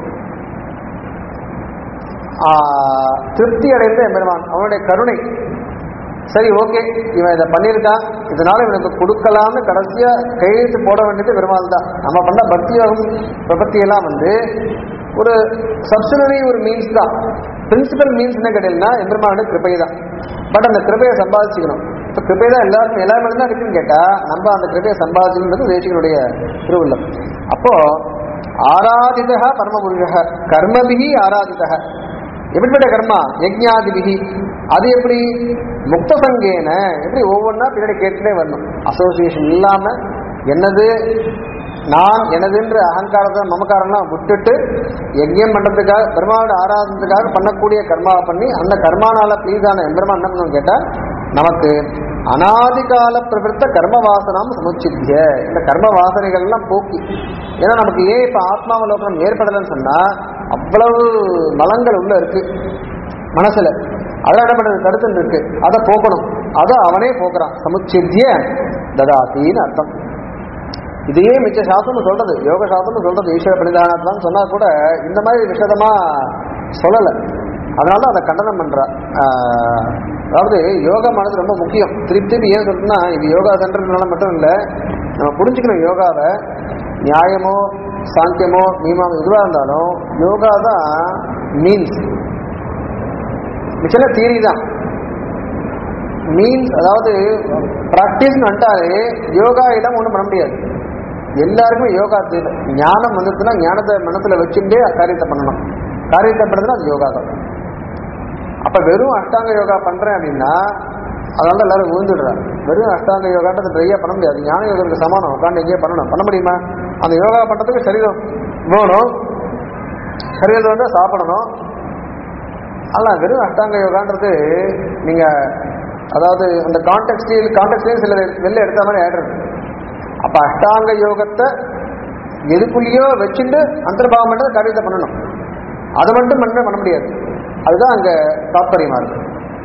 ஆஹ், திருப்தி அடைந்த எம்பெருமான் அவனுடைய கருணை சரி ஓகே இவன் இதை பண்ணியிருக்கான் இதனால இவனுக்கு கொடுக்கலாம்னு கடைசியா கையெழுத்து போட வேண்டியது பெருமாள் தான் நம்ம பண்ண பக்தி யோகம் பிரபத்தி எல்லாம் வந்து ஒரு சப்சிடரி ஒரு மீன்ஸ் தான் பிரின்சிபல் மீன்ஸ் என்ன கேட்டீங்கன்னா எம்பெருமானுடைய கிருபை தான் பட் அந்த கிருபையை சம்பாதிச்சுக்கணும் இப்போ கிருபை தான் எல்லாருக்கும் எல்லாருமே தான் இருக்குன்னு கேட்டா நம்ம அந்த கிருபையை சம்பாதிச்சுக்கிறது தேசிகனுடைய திருவுள்ளம் அப்போ ஆராதிதா பரமபுருஷ கர்மபிகி ஆராதிதா எப்படிப்பட்ட கர்மா யஜ்ஞாதிபிகி அது எப்படி முக்த சங்கேன எப்படி ஒவ்வொன்றா பின்னாடி கேட்டுட்டே வரணும் அசோசியேஷன் இல்லாம என்னது நான் எனதுன்ற அகங்காரத்தை மமக்காரம்லாம் விட்டுட்டு யஜ்யம் பண்றதுக்காக பெருமாவோட ஆராதனத்துக்காக பண்ணக்கூடிய கர்மாவை பண்ணி அந்த கர்மானால ப்ளீஸான எம்பெருமான் என்ன பண்ணணும் கேட்டா நமக்கு அனாதிகால பிரவருத்த கர்ம வாசனம் சமுச்சித்திய இந்த கர்ம வாசனைகள்லாம் போக்கி ஏன்னா நமக்கு ஏன் இப்ப ஆத்மாவலோகனம் ஏற்படலைன்னு சொன்னா அவ்வளவு மலங்கள் உள்ள இருக்கு மனசுல அதெல்லாம் என்ன பண்றது தடுத்துட்டு இருக்கு அதை போக்கணும் அதை அவனே போக்குறான் சமுச்சித்திய ததாத்தின்னு அர்த்தம் இதையே மிச்ச சாஸ்திரம் சொல்றது யோக சாஸ்திரம் சொல்றது ஈஸ்வர பிரதானத்தான் சொன்னா கூட இந்த மாதிரி விஷதமா சொல்லலை அதனால அதை கண்டனம் பண்றா ஆஹ், அதாவது யோகமானது ரொம்ப முக்கியம் திருப்பி திருப்பி ஏன் சொல்றேன்னா இது யோகா சென்டர்னால மட்டும் இல்லை நம்ம புரிஞ்சுக்கணும் யோகாவை நியாயமோ சாங்கியமோ மீமாவும் எதுவாக இருந்தாலும் யோகா தான் மீன்ஸ் மிச்சம் தியரி தான் மீன்ஸ் அதாவது ப்ராக்டிஸ்னு வந்துட்டாலே யோகா இடம் ஒன்றும் பண்ண முடியாது எல்லாருக்குமே யோகா தேவை ஞானம் வந்துச்சுன்னா ஞானத்தை மனசுல வச்சுட்டே காரியத்தை பண்ணணும் காரியத்தை பண்ணுறதுனா அது யோகா தான் அப்ப வெறும் அஷ்டாங்க யோகா பண்றேன் அப்படின்னா அதனால எல்லாரும் விழுந்துடுறாங்க வெறும் அஷ்டாங்க யோகான்றது நிறைய பண்ண முடியாது ஞான யோகத்துக்கு சமானம் உட்காந்து எங்கேயே பண்ணணும் பண்ண முடியுமா அந்த யோகா பண்றதுக்கு சரீரம் வேணும் சரீரத்தை வந்து சாப்பிடணும் ஆனால் வெறும் அஷ்டாங்க யோகான்றது நீங்க அதாவது அந்த கான்டெக்ட்லையும் கான்டெக்ட்லையும் சில வெளில எடுத்த மாதிரி ஆயிடுறது அப்ப அஷ்டாங்க யோகத்தை எதுக்குள்ளேயோ வச்சுட்டு அந்தர்பாவம் பண்ண காரியத்தை பண்ணணும் அதை மட்டும் பண்ண பண்ண முடியாது அதுதான் அங்க தாத்பரியமா இருக்கு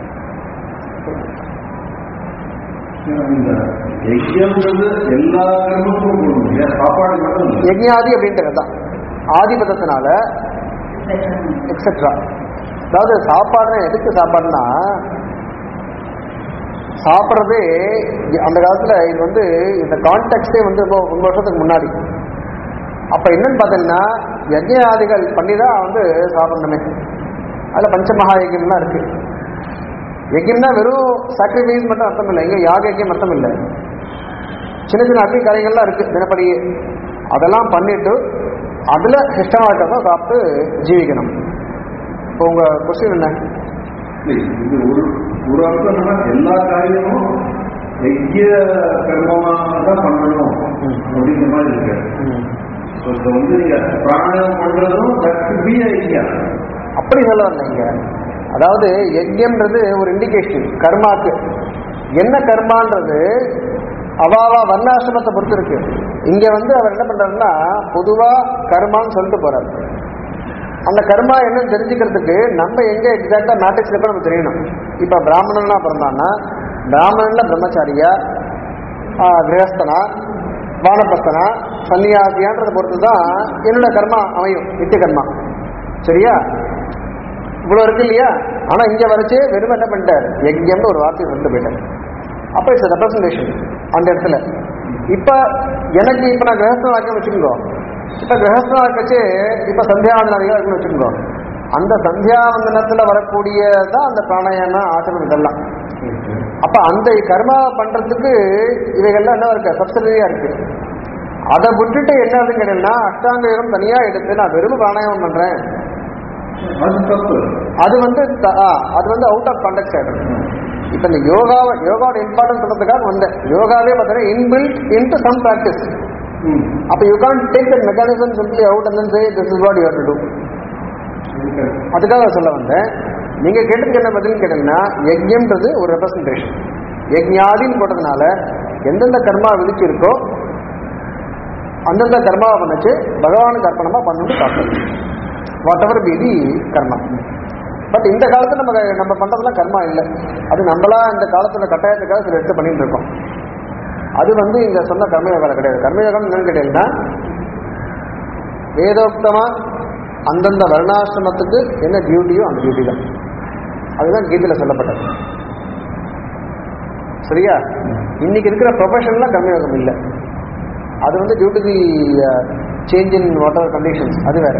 இந்த யஜ்யம்ன்றது எல்லா கர்மத்துக்கும் போடணும் ஏன் சாப்பாடு மட்டும் இல்லை.
யஜ்ஞாதி அப்படின்றது தான் ஆதிபதத்தினால எக்ஸெட்ரா அதாவது சாப்பாடுனா எதுக்கு சாப்பாடுனா சாப்பிட்றதே அந்த காலத்துல இது வந்து இந்த கான்டெக்ட்டே வந்து ரொம்ப ரொம்ப வருஷத்துக்கு முன்னாடி அப்ப என்னன்னு பார்த்தீங்கன்னா யஜ்யாதிகள் பண்ணி தான் வந்து சாப்பிடணுமே அதுல பஞ்சமகா யஜ்யம்லாம் இருக்கு யஜ்யம்னா வெறும் சாக்ரிஃபைஸ் மட்டும் அர்த்தம் இல்லை இங்க யாக யஜ்யம் அர்த்தம் இல்லை சின்ன சின்ன அக்னி காரியங்கள்லாம் இருக்கு தினப்படியே அதெல்லாம் பண்ணிட்டு அதுல சிஸ்டமா இருக்கிறத சாப்பிட்டு ஜீவிக்கணும் இப்போ உங்க கொஸ்டின் என்ன
இது ஒரு ஒரு அர்த்தம் என்னன்னா எல்லா காரியமும் யஜ்ய கர்மமாக தான் பண்ணணும் அப்படிங்கிற மாதிரி இருக்கு So, இப்ப வந்து நீங்க பிராணம் பண்றதும் that could be a யஜ்யா
அப்படி சொல்ல வரலைங்க அதாவது யஜ்யம்ன்றது ஒரு இண்டிகேஷன் கர்மாக்கு என்ன கர்மான்றது அவாவா வர்ணாசிரமத்தை பொறுத்து இருக்கு இங்க வந்து அவர் என்ன பண்றாருன்னா பொதுவா கர்மான்னு சொல்லிட்டு போறாரு அந்த கர்மா என்னன்னு தெரிஞ்சுக்கிறதுக்கு நம்ம எங்க எக்ஸாக்டா மேட்ரிக்ஸ் இருக்க நம்ம தெரியணும் இப்ப பிராமணனா பிறந்தான்னா பிராமணன்ல பிரம்மச்சாரியா ஆஹ், கிரகஸ்தனா வானப்பஸ்தனா சன்னியாசியான்றதை பொறுத்து தான் என்னோட கர்மா அமையும் நித்திய கர்மா சரியா இவ்வளவு இருக்கு இல்லையா ஆனா இங்க வரைச்சே வெறும் என்ன பண்ணிட்டார் யஜ்யம்னு ஒரு வார்த்தை சொல்லிட்டு போயிட்டார் அப்ப இட்ஸ் ரெப்ரசன்டேஷன் அந்த இடத்துல இப்ப எனக்கு இப்ப நான் கிரகஸ்தன் வாக்கியம் வச்சுக்கோ இப்ப கிரகஸ்தன் வாக்கச்சு இப்ப சந்தியாவந்தனாதிகம் இருக்குன்னு வச்சுக்கோ அந்த சந்தியாவந்தனத்துல வரக்கூடியதான் அந்த பிராணாயாம ஆசிரமம் இதெல்லாம் அப்ப அந்த கர்மா பண்றதுக்கு இவைகள்லாம் என்ன இருக்கு சப்சிடரியா இருக்கு அதை விட்டுட்டு என்ன ஆகுதுன்னு கேட்டீங்கன்னா அஷ்டாங்க யோகம் தனியா எடுத்து நான் வெறும் பிராணாயாமம் பண்றேன்
அது தப்பு
அது வந்து த- ஆ, அது வந்து அவுட் ஆஃப் கான்டெக்ட் ஆயிடும் இப்ப இந்த யோகாவை யோகாவோட இம்பார்ட்டன்ஸ் சொல்றதுக்காக வந்தேன் யோகாவே பார்த்தீங்கன்னா inbuilt into some practice
hmm.
அப்ப you can take that mechanism simply out and say this is what you to do
இருக்கு.
அதுக்காக சொல்ல வந்தேன் நீங்க கேட்டதுக்கு என்ன பதில்னு கேட்டீங்கன்னா யஜ்யம்ன்றது ஒரு ரெப்ரசன்டேஷன் யஜ்ஞாதின்னு போட்டதுனால எந்தெந்த கர்மா விதிச்சிருக்கோ அந்தந்த கர்மாவை பண்ணுச்சு பகவானுக்கு அர்ப்பணமா பண்ணணும்னு சாப்பிடணும் வாட் எவர் பீதி கர்மா பட் இந்த காலத்துல நம்ம நம்ம பண்றதுலாம் கர்மா இல்லை அது நம்மளா இந்த காலத்துல கட்டாயத்துக்காக சில எடுத்து பண்ணிட்டு இருக்கோம் அது வந்து இங்க சொன்ன கர்மயோகம் கிடையாது கர்மயோகம் என்னன்னு கேட்டீங்கன்னா வேதோக்தமா அந்தந்த வர்ணாசிரமத்துக்கு என்ன டியூட்டியோ அந்த டியூட்டி தான் அதுதான் கீதையில சொல்லப்பட்டது சரியா இன்னைக்கு இருக்கிற ப்ரொஃபஷன்லாம் கர்மயோகம் இல்லை அது வந்து due to the change in whatever conditions அது வேற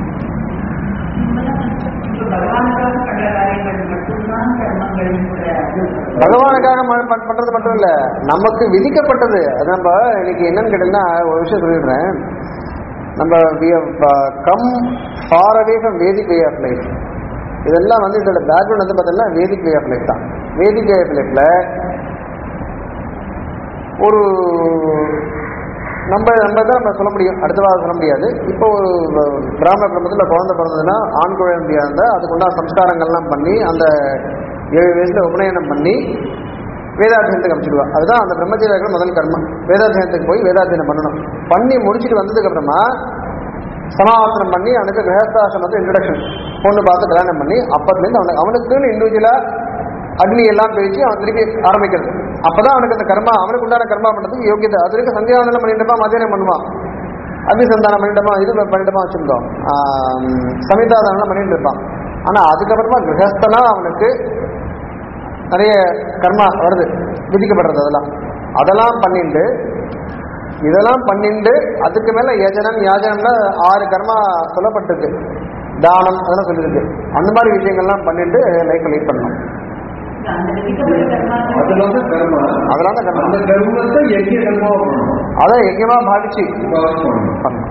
பகவானுக்காக பண்ற காரியங்கள் மட்டும்தான் கர்மங்கள்
பகவானுக்காக ம- பண்- பண்றது மட்டும் இல்ல நமக்கு விதிக்கப்பட்டது அது நம்ம இன்னைக்கு என்னன்னு கேட்டீங்கன்னா ஒரு விஷயம் சொல்லிடுறேன் நம்ம come far away from Vedic way of life இதெல்லாம் வந்து இதோட பேக்ரவுண்ட் வந்து பார்த்தீங்கன்னா வேதிக் வே ஆஃப் லைஃப் தான் வேதிக் வே ஆஃப் லைஃப்ல ஒரு நம்ம நம்ம தான் நம்ம சொல்ல முடியும் அடுத்த வாரம் சொல்ல முடியாது இப்போ ஒரு பிராமண குடும்பத்தில் குழந்தை பிறந்ததுன்னா ஆண் குழந்தையா இருந்தால் அதுக்குண்டான சம்ஸ்காரங்கள்லாம் பண்ணி அந்த ஏழு வயசுல உபநயனம் பண்ணி வேதாத்தியனத்துக்கு அமைச்சிடுவா அதுதான் அந்த பிரம்மச்சரியர்கள் முதல் கர்மம் வேதாத்தியனத்துக்கு போய் வேதாத்தியனம் பண்ணணும் பண்ணி முடிச்சுட்டு வந்ததுக்கு அப்புறமா சமாவர்த்தனம் பண்ணி அவனுக்கு கிரகஸ்தாசிரமத்தை இன்ட்ரடக்ஷன் பொண்ணு பார்த்து கல்யாணம் பண்ணி அப்பத்துலேருந்து அவனுக்கு அவனுக்குன்னு இண்டிவிஜுவலா அக்னி எல்லாம் பிரிச்சு அவன் திருப்பி ஆரம்பிக்கிறது அப்பதான் அவனுக்கு அந்த கர்மா அவனுக்கு உண்டான கர்மா பண்றதுக்கு யோகியதை அது வரைக்கும் சந்தியாவந்தனம் பண்ணிட்டப்பா மத்தியானம் பண்ணுவான் அபிசந்தானம் பண்ணிட்டோமா இது பண்ணிட்டோமா வச்சிருந்தோம் சமிதாதானம் பண்ணிட்டு இருப்பான் ஆனா அதுக்கப்புறமா கிரகஸ்தனா அவனுக்கு நிறைய கர்மா வருது விதிக்கப்படுறது அதெல்லாம் அதெல்லாம் பண்ணிட்டு இதெல்லாம் பண்ணிட்டு அதுக்கு மேல யஜனம் யாஜனம்ல ஆறு கர்மா சொல்லப்பட்டிருக்கு தானம் அதெல்லாம் சொல்லியிருக்கு அந்த மாதிரி விஷயங்கள்லாம் பண்ணிட்டு லைஃப் லீட் பண்ணணும்
அந்த விதிக்கப்பட்ட கர்மாக்கள்
அதுல தான் கர்மா
அதெல்லாம் தான் கர்மா
அந்த கர்மத்தை யஜ்ய கர்மாவா பண்ணணும்
அதை யஜ்யமா பாவிச்சு
உபாசம் பண்ணணும்
பண்ணணும்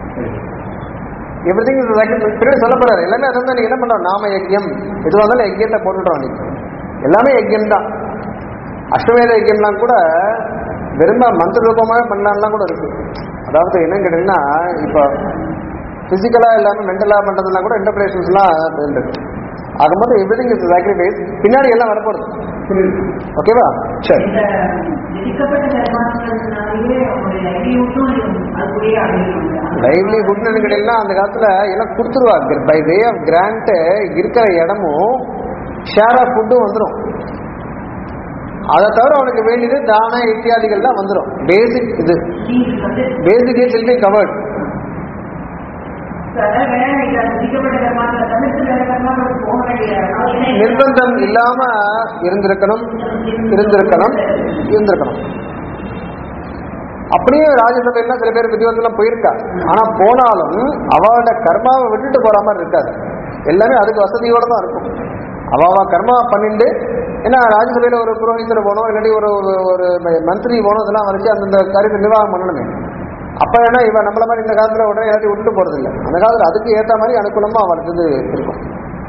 எவ்ரி திங் பின்னாடி சொல்ல போறாரு எல்லாமே அதான் தான் நீங்க என்ன பண்றோம் நாம யஜ்யம் எதுவாக இருந்தாலும் யஜ்யத்தை போட்டுட்டோம் நீங்க எல்லாமே யஜ்யம் தான் அஸ்வமேத யஜ்யம்லாம் கூட வெறும் மந்திர ரூபமாக பண்ணலாம்லாம் கூட இருக்கு அதாவது என்னன்னு கேட்டீங்கன்னா இப்போ பிசிக்கலா இல்லாம மென்டலா பண்றதுலாம் கூட இன்டர்பிரேஷன்ஸ்லாம் இருக்கு ஆகும்போது எவ்ரி திங் இஸ் சாக்ரிஃபைஸ் பின்னாடி எல்லாம் வரப்போகுது
புரியுது
ஓகேவா சரி
இந்த விதிக்கப்பட்ட கர்மாக்கள்னாலேயே ஒரு லைவ்லிஹுட்டும் அதுக்குரிய அடையும்
லைவ்லிஹுட்னு கேட்டீங்கன்னா அந்த காலத்துல எல்லாம் கொடுத்துருவாங்க பை வே ஆஃப் கிராண்ட் இருக்கிற இடமும் ஷேர் ஆஃப் ஃபுட்டும் வந்துடும் அதை தவிர அவனுக்கு வேண்டியது தான இத்தியாதிகள் தான் வந்துடும் பேசிக் இது
நீங்க வந்து
basic is will be covered
அதான் வேற இது அந்த விதிக்கப்பட்ட கர்மாக்களை தவிர்த்து வேற கர்மாக்களுக்கு போக வேண்டிய அவசியம் இல்லை.
நிர்பந்தம் இல்லாம இருந்திருக்கணும் இருந்திருக்கணும் இருந்திருக்கணும் அப்படியே ராஜ்யசபையில சில பேர் விதிவந்தெல்லாம் போயிருக்கா ஆனா போனாலும் அவளோட கர்மாவை விட்டுட்டு போற மாதிரி இருக்காது எல்லாமே அதுக்கு வசதியோட தான் இருக்கும் அவ அவ கர்மா பண்ணிட்டு ஏன்னா ராஜ்யசபையில ஒரு புரோஹிதர் போனோம் இல்லாட்டி ஒரு ஒரு- ஒரு மந்திரி போனோம் இதெல்லாம் வச்சு அந்தந்த காரியத்தை நிர்வாகம் பண்ணணுமே அப்ப ஏன்னா இவன் நம்மள மாதிரி இந்த காலத்துல உடனே எல்லாத்தையும் விட்டுட்டு போறது இல்லை அந்த காலத்துல அதுக்கு ஏத்த மாதிரி அனுகூலமா அவளுக்கு இது இருக்கும்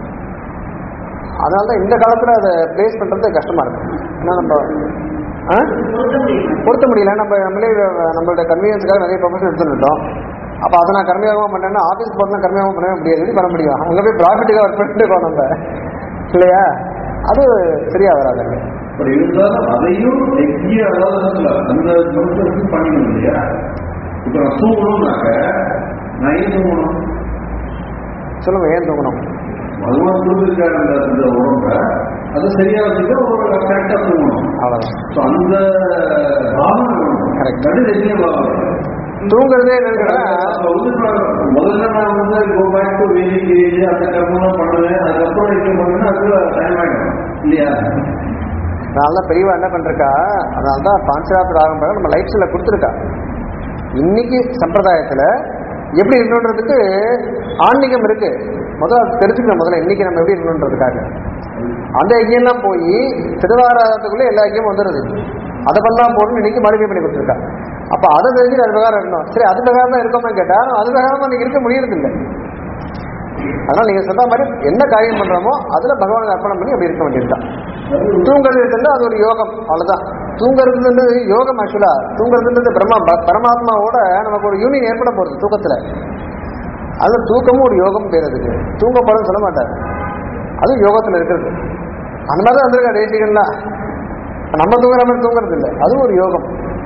அதனால தான் இந்த காலத்துல அதை பிளேஸ் பண்றது கஷ்டமா இருக்கும் ஏன்னா நம்ம ஆ?
பொருத்த முடியுமா?
பொருத்த முடியல நம்ம நம்மளே நம்மளோட கன்வீனியன்ஸுக்காக நிறைய ப்ரொஃபஷன் எடுத்துட்டோம் அப்போ அதை நான் கர்மியாகமா பண்ணேன்னா ஆஃபீஸ் போகிறதுனா கர்மியாகவும் பண்ணவே முடியாது எப்படி பண்ண முடியும் அங்கே போய் ப்ராஃபிட்டுக்காக ஒர்க் பண்ணிட்டு இருக்கோம் நம்ம இல்லையா அது சரியா வராது
அப்படி இருந்தாலும் அதையும் எக்கிய அதாவது அந்த மனுஷனுக்கு பண்ணிக்கணும் இல்லையா இப்ப நான் தூங்கணும்னாக்க நான் ஏன் தூங்கணும்
சொல்லுங்க ஏன் தூங்கணும்
பகவான் கொடுத்துருக்காரு அந்த அந்த உடம்ப அது சரியா வச்சுக்க ஒரு கரெக்டா தூங்கணும்
அவ்வளோதான்
So, அந்த பாவனை வேணும்.
Correct.
அது எக்கிய பாவனை
தூங்குறதே என்னன்னா
அப்ப வந்து நான் முதல்ல நான் வந்து go back to Vedic age அந்த கர்மம் பண்ணுவேன் அதுக்கப்புறம் இருக்க பண்ணுவேன் அதுக்கு டைம் ஆகிடும் இல்லையா
அதனால தான் பெரியவா என்ன பண்ணிருக்கா அதனால தான் பாஞ்சராத்திர ராகம் பிரகாரம் நம்ம லைஃப் ஸ்டைல கொடுத்துருக்கா இன்னைக்கு சம்பிரதாயத்துல எப்படி இருக்கணுன்றதுக்கு ஆன்மீகம் இருக்கு முதல்ல அது தெரிஞ்சுக்கணும் முதல்ல இன்னைக்கு நம்ம எப்படி இருக்கணுன்றதுக்காக அந்த யஜ்யம்லாம் போய் திருவாராதத்துக்குள்ள எல்லா யஜ்யமும் வந்துடுது அதை பண்ணா போடணும் இன்னைக்கு மறுபடியும் பண்ணி கொடுத்துருக்கா அப்ப அதை தெரிஞ்சு அது பிரகாரம் இருக்கணும் சரி அது பிரகாரம் தான் இருக்கோம்னு கேட்டா அது பிரகாரமா நீங்க இருக்க முடியறது இல்லை அதனால நீங்க சொல்ற மாதிரி என்ன காரியம் பண்றோமோ அதுல பகவானுக்கு அர்ப்பணம் பண்ணி அப்படி இருக்க வேண்டியதுதான் தூங்குறது இருக்குன்னா அது ஒரு யோகம் அவ்வளவுதான் தூங்குறதுன்றது யோகம் ஆக்சுவலா தூங்குறதுன்றது பிரம்மா ப- பரமாத்மாவோட நமக்கு ஒரு யூனியன் ஏற்பட போறது தூக்கத்துல அது தூக்கமும் ஒரு யோகம் பேர் அதுக்கு தூங்க போறதுன்னு சொல்ல மாட்டார் அது யோகத்துல இருக்கிறது அந்த மாதிரி தான் வந்திருக்கா தேசிகள்லாம் நம்ம தூங்குற மாதிரி தூங்குறது இல்லை அதுவும் ஒரு யோகம்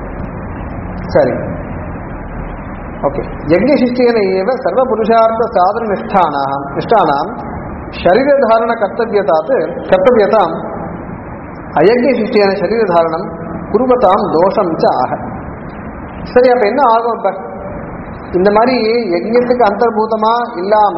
சரி ஓகே யஜ்ஞசிஷ்டேன ஏவ சர்வபுருஷார்த்த சாதன நிஷ்டானாம் நிஷ்டானாம் சரீரதாரண கர்த்தவியதாத் கர்த்தவியதாம் அயஜ்ஞசிஷ்டேன சரீரதாரணம் குருவதாம் தோஷம் ச ஆக சரி அப்ப என்ன ஆகும் இப்ப இந்த மாதிரி யஜ்ஞத்துக்கு அந்தர்பூதமா இல்லாம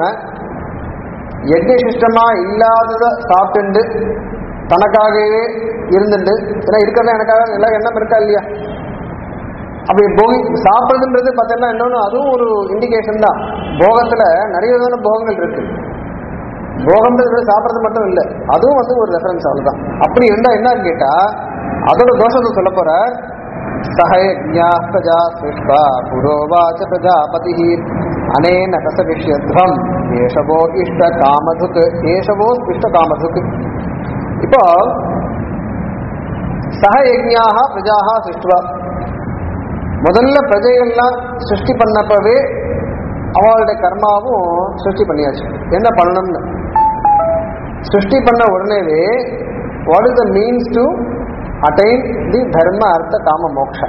யஜ்ஞசிஷ்டமா இல்லாதத சாப்பிட்டு தனக்காகவே இருந்துட்டு ஏன்னா இருக்கிறதா எனக்காக எல்லா எண்ணம் இருக்கா இல்லையா அப்படி போகி சாப்பிடுறதுன்றது பார்த்தீங்கன்னா இன்னொன்று அதுவும் ஒரு இண்டிகேஷன் தான் போகத்துல நிறைய விதமான போகங்கள் இருக்கு போகம்ன்றது சாப்பிட்றது மட்டும் இல்லை அதுவும் வந்து ஒரு ரெஃபரன்ஸ் அவ்வளவுதான் அப்படி இருந்தா என்னன்னு கேட்டா அதோட தோஷத்தை சொல்ல போற சஹயஜா பிரஜா சிருஷ்டா புரோவாச்ச பிரஜாபதி அனேன கசவிஷ்யத்வம் ஏஷவோ இஷ்ட காமதுக் ஏஷவோ இஷ்ட காமதுக் இப்போ சஹயஜ்ஞாக பிரஜாக சிருஷ்டுவா முதல்ல பிரஜைகள்லாம் சிருஷ்டி பண்ணப்பவே அவளுடைய கர்மாவும் சிருஷ்டி பண்ணியாச்சு என்ன பண்ணணும்னு சிருஷ்டி பண்ண உடனேவே what is the means to attain the dharma artha kama moksha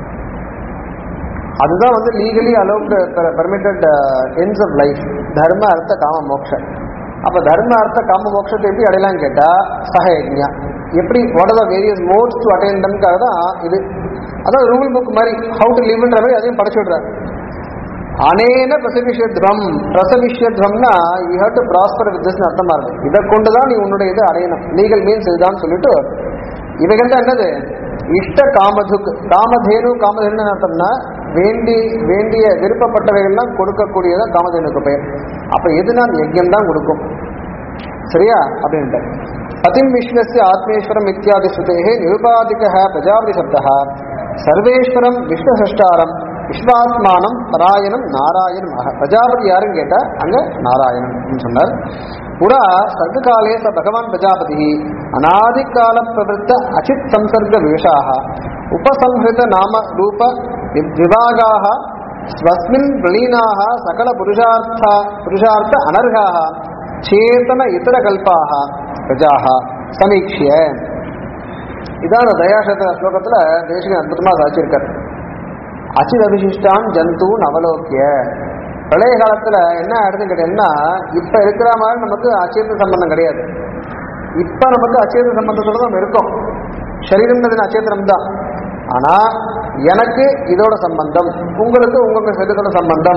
அதுதான் வந்து legally allowed permitted ends of life dharma artha kama மோக்ஷ அப்ப தர்ம அர்த்த காம மோட்சத்தை எப்படி அடையலாம்னு கேட்டா சஹயஜ்ஞா எப்படி what are the various modes to attain தம்காக தான் இது அதான் ரூல் புக் மாதிரி ஹவு டு லிவ்ன்ற மாதிரி அதையும் படைச்சு விடுறாரு அனேன பிரசவிஷ்யத்வம் பிரசவிஷ்யத்வம்னா you have to prosper with this அர்த்தமா இருக்கு இதை கொண்டு தான் நீ உன்னுடைய இதை அடையணும் லீகல் மீன்ஸ் இதுதான் சொல்லிட்டு இவைகள் தான் என்னது இஷ்ட காமதுக் காமதேனு காமதேனு அர்த்தம்னா வேண்டி வேண்டிய விருப்பப்பட்டவைகள்லாம் கொடுக்கக்கூடியதான் காமதேனுக்கு பெயர் அப்ப எதுனா யஜ்யம் தான் கொடுக்கும் சரியா அப்படின்ட்டு பதிம் விஸ்வசிய ஆத்மேஸ்வரம் இத்தியாதி ஸ்ருதேகே நிருபாதிக பிரஜாபதி சப்தா சர்வேஸ்வரம் விஸ்வசிருஷ்டாரம் விஸ்வாத்மானம் பராயணம் நாராயணம் ஆக பிரஜாபதி யாருன்னு கேட்டா அங்க நாராயணன் அப்படின்னு சொன்னார் புறா சர்க்ககாலே ச பகவான் பிரஜாபதி அநாதிகால பிரவருத்த அச்சித் சம்சர்க வேஷாக உபசம்ஹிருத நாம ரூப விபாகாக ஸ்வஸ்மின் பிரலீனாக சகல புருஷார்த்த புருஷார்த்த அனர்காக சேதன இதர கல்பாக பிரஜாக சமீக்ஷிய இதான் அந்த தயாசேத்திர ஸ்லோகத்துல தேசிகன் அற்புதமா சாச்சிருக்கார் அச்சித் அபிசிஷ்டான் ஜந்தூன் அவலோக்கிய பிரளய காலத்துல என்ன ஆயிடுதுன்னு கேட்டீங்கன்னா இப்ப இருக்கிற மாதிரி நமக்கு அச்சேத சம்பந்தம் கிடையாது இப்ப நமக்கு அச்சேத சம்பந்தத்தோட நம்ம இருக்கோம் சரீரம்ன்றது அச்சேதனம் தான் ஆனா எனக்கு இதோட சம்பந்தம் உங்களுக்கு உங்க சரீரத்தோட சம்பந்தம்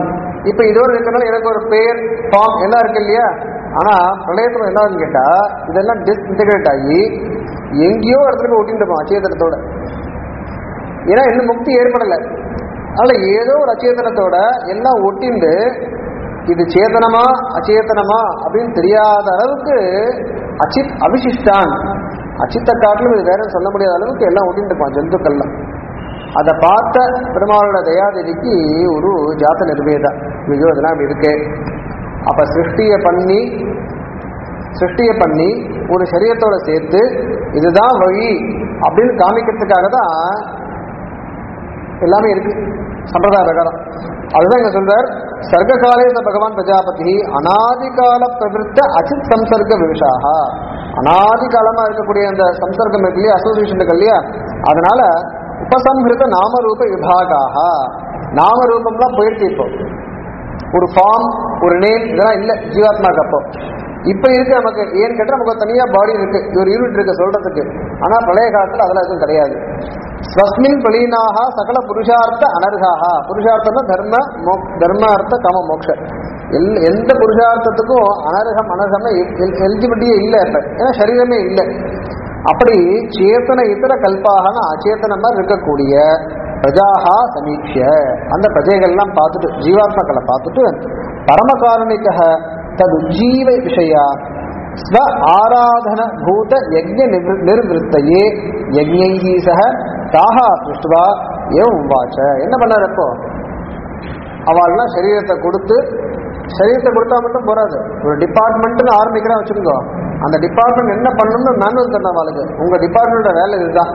இப்ப இதோட இருக்கிறனால எனக்கு ஒரு பேர் ஃபார்ம் எல்லாம் இருக்கு இல்லையா ஆனா பிரளயத்துல என்னன்னு கேட்டா இதெல்லாம் டிஸ்இன்டகிரேட் ஆகி எங்கேயோ இடத்துல போய் ஒட்டிட்டு இருப்போம் அச்சேதனத்தோட ஏன்னா இன்னும் முக்தி ஏற்படல அதனால ஏதோ ஒரு அச்சேதனத்தோட எல்லாம் ஒட்டிண்டு இது சேதனமா அச்சேதனமா அப்படின்னு தெரியாத அளவுக்கு அச்சித் அபிசிஷ்டான் அச்சித்த காட்டிலும் இது வேற சொல்ல முடியாத அளவுக்கு எல்லாம் ஒட்டிட்டு இருப்பான் ஜந்துக்கள்லாம் அதை பார்த்த பெருமாளோட தயாதேவிக்கு ஒரு ஜாத நிர்வேதா ஐயோ இதெல்லாம் இப்படி இருக்கு அப்ப சிருஷ்டியை பண்ணி சிருஷ்டியை பண்ணி ஒரு சரீரத்தோட சேர்த்து இதுதான் வழி அப்படின்னு காமிக்கிறதுக்காக தான் எல்லாமே இருக்கு சம்பிரதாய பிரகாரம் அதுதான் இங்க சொல்றார் சர்க்ககாலே பகவான் பிரஜாபதி அனாதிகால பிரவிற்த்த அச்சித் சம்சர்க்க விவசாக அனாதி காலமா இருக்கக்கூடிய அந்த சம்சர்க்கம் இருக்கு இல்லையா அசோசியேஷன் இருக்கு இல்லையா அதனால உபசம்ஹிருத நாமரூப விபாகாக நாமரூபம்லாம் போயிடுச்சு இப்போ ஒரு ஃபார்ம் ஒரு நேம் இதெல்லாம் இல்லை ஜீவாத்மாக்கு அப்போ இப்போ இருக்கு நமக்கு ஏன்னு கேட்டால் நமக்கு ஒரு தனியா பாடி இருக்கு ஒரு யூனிட் இருக்கு சொல்றதுக்கு ஆனா பழைய காலத்துல அதெல்லாம் எதுவும் கிடையாது ஸ்வஸ்மின் பலீனாக சகல புருஷார்த்த அனர்ஹாக புருஷார்த்தம்னா தர்ம மோக் தர்ம அர்த்த காம மோக்ஷ எல் எந்த புருஷார்த்தத்துக்கும் அனர்ஹம் அனர்ஹம்னா எலிஜிபிலிட்டியே இல்லை இப்ப ஏன்னா சரீரமே இல்லை அப்படி சேத்தன இதர கல்பாகன அச்சேதனமா இருக்கக்கூடிய பிரஜாகா சமீட்ச அந்த பிரஜைகள்லாம் பார்த்துட்டு ஜீவாத்மக்களை பார்த்துட்டு பரமகாரணிக தது ஜீவ விஷயா ஸ்வ ஆராதன பூத யஜ்ஞ நிவ்- நிர்வൃத்தயே யஜ்ஞைஹி சக தாஹா சிருஷ்டுவா ஏவம் உவாச்ச என்ன பண்ணார் அப்போ அவள்லாம் சரீரத்தை கொடுத்து சரீரத்தை கொடுத்தா மட்டும் போறாது ஒரு டிபார்ட்மெண்ட்னு ஆரம்பிக்கிறா வச்சுக்கோங்க அந்த டிபார்ட்மெண்ட் என்ன பண்ணணும்னு மேனுவல் தரணும் அவளுக்கு உங்க டிபார்ட்மெண்டோட வேலை இதுதான்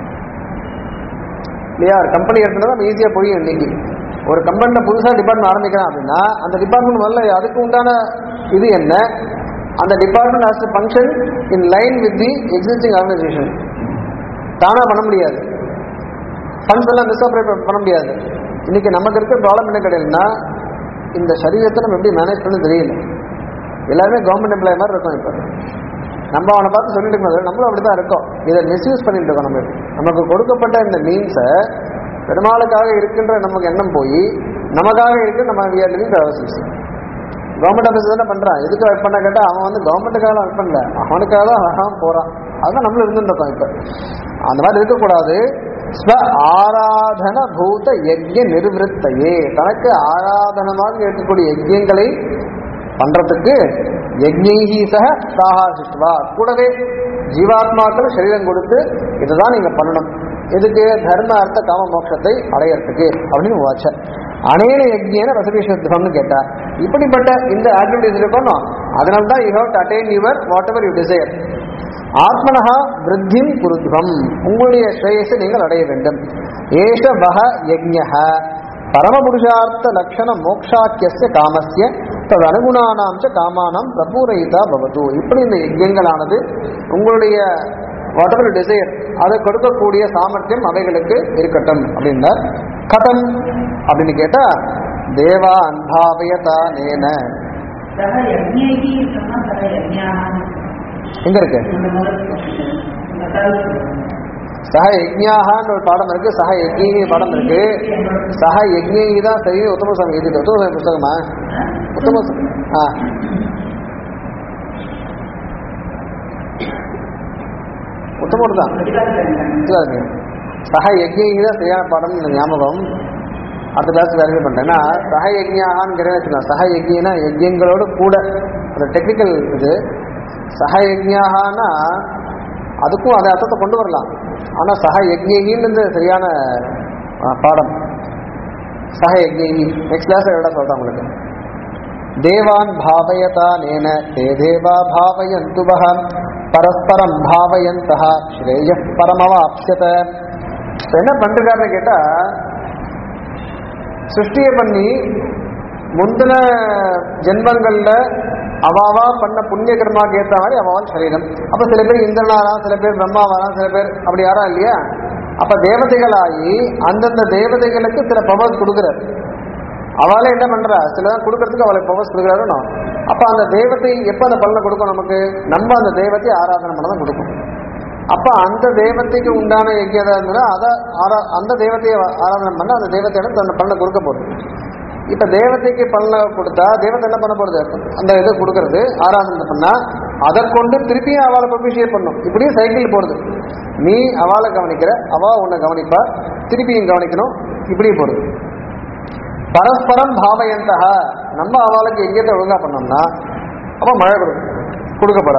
இல்லையா ஒரு கம்பெனி எடுத்துனா நம்ம ஈஸியாக புரியும் இன்னைக்கு ஒரு கம்பெனியில் புதுசாக டிபார்ட்மெண்ட் ஆரம்பிக்கிறான் அப்படின்னா அந்த டிபார்ட்மெண்ட் முதல்ல அதுக்கு உண்டான இது என்ன அந்த department has function in line with the existing organisation தானாக பண்ண முடியாது ஃபண்ட்ஸ் எல்லாம் மிஸ்அப்ரேட் பண்ண முடியாது இன்னைக்கு நமக்கு இருக்க ப்ராப்ளம் என்ன கிடையாதுன்னா இந்த சரீரத்தை நம்ம எப்படி மேனேஜ் பண்ண தெரியல எல்லாருமே கவர்மெண்ட் எம்ப்ளாய் மாதிரி இருக்கும் இப்போ நம்ம அவனை பார்த்து சொல்லிட்டு இருக்கோம் நம்மளும் அப்படி தான் இருக்கோம் இதை மிஸ்யூஸ் பண்ணிட்டு இருக்கோம் நம்ம இப்போ. நமக்கு கொடுக்கப்பட்ட இந்த மீன்ஸை பெருமாளுக்காக இருக்கின்ற நமக்கு எண்ணம் போய் நமக்காக இருக்கு நம்ம we are living for ourselves. Government office தானே பண்றான் எதுக்கு ஒர்க் பண்ண கேட்டா அவன் வந்து கவர்மெண்ட்டுக்காக ஒர்க் பண்ணல அவனுக்காக தான் அவன் போறான் அதுதான் நம்மளும் இருந்துருக்கோம் இப்ப அந்த மாதிரி இருக்கக்கூடாது ஸ்வ ஆராதன பூத யஜ்ய நிர்வൃத்தையே தனக்கு ஆராதனமாக இருக்கக்கூடிய யஜ்யங்களை பண்றதுக்கு யஜ்ஞைஹி சக சாஹா சிஷ்டுவா கூடவே ஜீவாத்மாக்கள் சரீரம் கொடுத்து இதுதான் நீங்க பண்ணணும் எதுக்கு தர்ம அர்த்த காம மோட்சத்தை அடையறதுக்கு அப்படின்னு வாச்ச அனேன யஜ்ஞேன ரசபீஷத்வம்னு கேட்டா இப்படிப்பட்ட இந்த ஆக்டிவிட்டிஸ் இருக்கணும் அதனால தான் you have to attain your whatever you desire ஆத்மனஹா விருத்திம் குருத்வம் உங்களுடைய ஸ்ரேயஸை நீங்கள் அடைய வேண்டும் ஏஷ வஹ யஜ்ஞஹ பரமபுருஷார்த்த லட்சண மோக்ஷாக்கிய காமஸ்ய தது அனுகுணானாம் ச காமானாம் பிரபூரயிதா பவது இப்படி இந்த யஜ்யங்களானது உங்களுடைய வாட் எவர் டிசைர் அதை கொடுக்கக்கூடிய சாமர்த்தியம் அவைகளுக்கு இருக்கட்டும் அப்படின்னா கதம் அப்படின்னு கேட்டா தேவா அன்பாவயதா நேன
சக யஜ்ஞைகி சொன்னா சக யஜ்ஞானம்
எங்க இருக்கு
இந்த முதல் இந்த கருத்து.
சக யஜ்ஞாகான்னு ஒரு பாடம் இருக்கு சக யஜ்ஞி பாடம் இருக்கு சக யஜ்ஞி தான் சரி உத்தம சுவாமி எழுதிட்டு உத்தம சுவாமி புஸ்தகமா உத்தம சு- ஆ உத்தமர் தான் இதுவா இருக்கு. சக யஜ்ஞி தான் சரியான பாடம் எனக்கு ஞாபகம் அடுத்த கிளாஸ் வேறு பண்றேன் ஏன்னா சக யஜ்ஞாகான்னு வச்சுக்கலாம் சக யஜ்ஞினா யஜ்யங்களோட கூட அந்த டெக்னிக்கல் இது சக யஜ்ஞாகான்னா அதுக்கும் அதை அர்த்தத்தை கொண்டு வரலாம் ஆனா சக யஜ்ஞின்னு சரியான ஆ, பாடம் சக யஜ்ஞி நெக்ஸ்ட் கிளாஸ் விட சொல்றேன் உங்களுக்கு தேவான் பாவயதா நேன தே தேவா பாவயந்து வஹ பரஸ்பரம் பாவயந்தஹ ஸ்ரேய பரமவாப்ஸ்யத இப்ப என்ன பண்றாருன்னு கேட்டா சிருஷ்டியை பண்ணி முந்தின ஜென்மங்கள்ல அவாவா பண்ண புண்ணிய கர்மாக்கு ஏற்ற மாதிரி அவாவால் சரீரம் அப்ப சில பேர் இந்திரனாரா சில பேர் பிரம்மாவாரா சில பேர் அப்படி யாரா இல்லையா அப்ப தேவதைகளாகி அந்தந்த தேவதைகளுக்கு சில பவர்ஸ் கொடுக்குறார் அவளே என்ன பண்றா சில கொடுக்கறதுக்கு அவளுக்கு பவர்ஸ் கொடுக்குறாருன்னு அப்ப அந்த தெய்வத்தை எப்ப அந்த பலனை கொடுக்கும் நமக்கு நம்ம அந்த தெய்வத்தை ஆராதனை பண்ண தான் கொடுக்கும் அப்ப அந்த தெய்வத்துக்கு உண்டான யஜ்யதா இருந்ததுன்னா அதை ஆரா அந்த தெய்வத்தையை ஆராதனை பண்ண அந்த தெய்வத்தையிடம் தன்னை பலனை கொடுக்க போகுது இப்ப தேவதைக்கு பலன் கொடுத்தா தேவதை என்ன பண்ண போறது அந்த இதை கொடுக்கறது ஆராதனை பண்ணா அதை கொண்டு திருப்பியும் அவளை ப்ரொபிஷியேட் பண்ணும் இப்படியும் சைக்கிள் போறது நீ அவளை கவனிக்கிற அவ உன்னை கவனிப்பா திருப்பியும் கவனிக்கணும் இப்படியும் போறது பரஸ்பரம் பாவயந்தக நம்ம அவளுக்கு எங்கேயத்தை ஒழுங்கா பண்ணோம்னா அப்ப மழை கொடுக்கும் கொடுக்க போற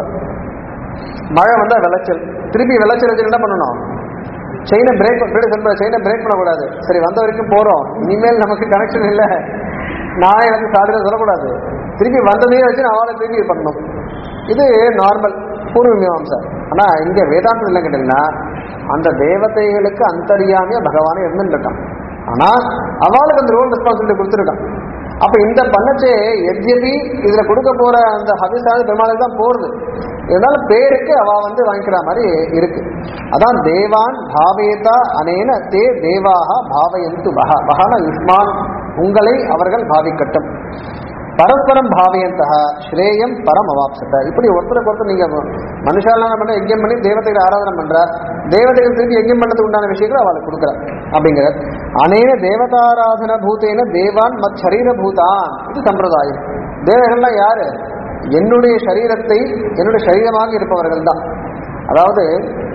மழை வந்தா விளைச்சல் திருப்பி விளைச்சல் வச்சு என்ன பண்ணணும் செயினை பிரேக் பின்னாடி சொல்ற செயினை பிரேக் பண்ணக்கூடாது சரி வந்த வரைக்கும் போறோம் இனிமேல் நமக்கு கனெக்ஷன் இல்லை நான் எனக்கு சாதனை சொல்லக்கூடாது திருப்பி வந்ததையே வச்சு நான் அவளை திருப்பி பண்ணணும் இது நார்மல் பூர்வ மீமாம்சா ஆனா இங்க வேதாந்தம் இல்லை கேட்டீங்கன்னா அந்த தேவதைகளுக்கு அந்தரியாமிய பகவானே இருந்துட்டான் ஆனா அவளுக்கு அந்த ரோல் ரெஸ்பான்சிபிலிட்டி கொடுத்துருக்கான் அப்ப இந்த பண்ணச்சே எத்யபி இதுல கொடுக்க போற அந்த ஹபிசாது பெருமாளுக்கு தான் போறது இருந்தாலும் பேருக்கு அவ வந்து வாங்கிக்கிற மாதிரி இருக்கு அதான் தேவான் பாவேதா அனேன தே தேவாக பாவயந்து பக பகன யுஷ்மான் உங்களை அவர்கள் பாவிக்கட்டும் பரஸ்பரம் பாவயந்தக ஸ்ரேயம் பரம் அவாப்சத இப்படி ஒருத்தருக்கு ஒருத்தர் நீங்க மனுஷாலாம் பண்ண யஜ்யம் பண்ணி தேவதைகளை ஆராதனை பண்ற தேவதைகள் திருப்பி யஜ்யம் பண்ணதுக்கு உண்டான விஷயங்களை அவளுக்கு கொடுக்குற அப்படிங்கிற அனேன தேவதாராதன பூத்தேன தேவான் மத் சரீர பூதான் இது சம்பிரதாயம் தேவர்கள்லாம் யாரு என்னுடைய சரீரத்தை என்னுடைய சரீரமாக இருப்பவர்கள் தான் அதாவது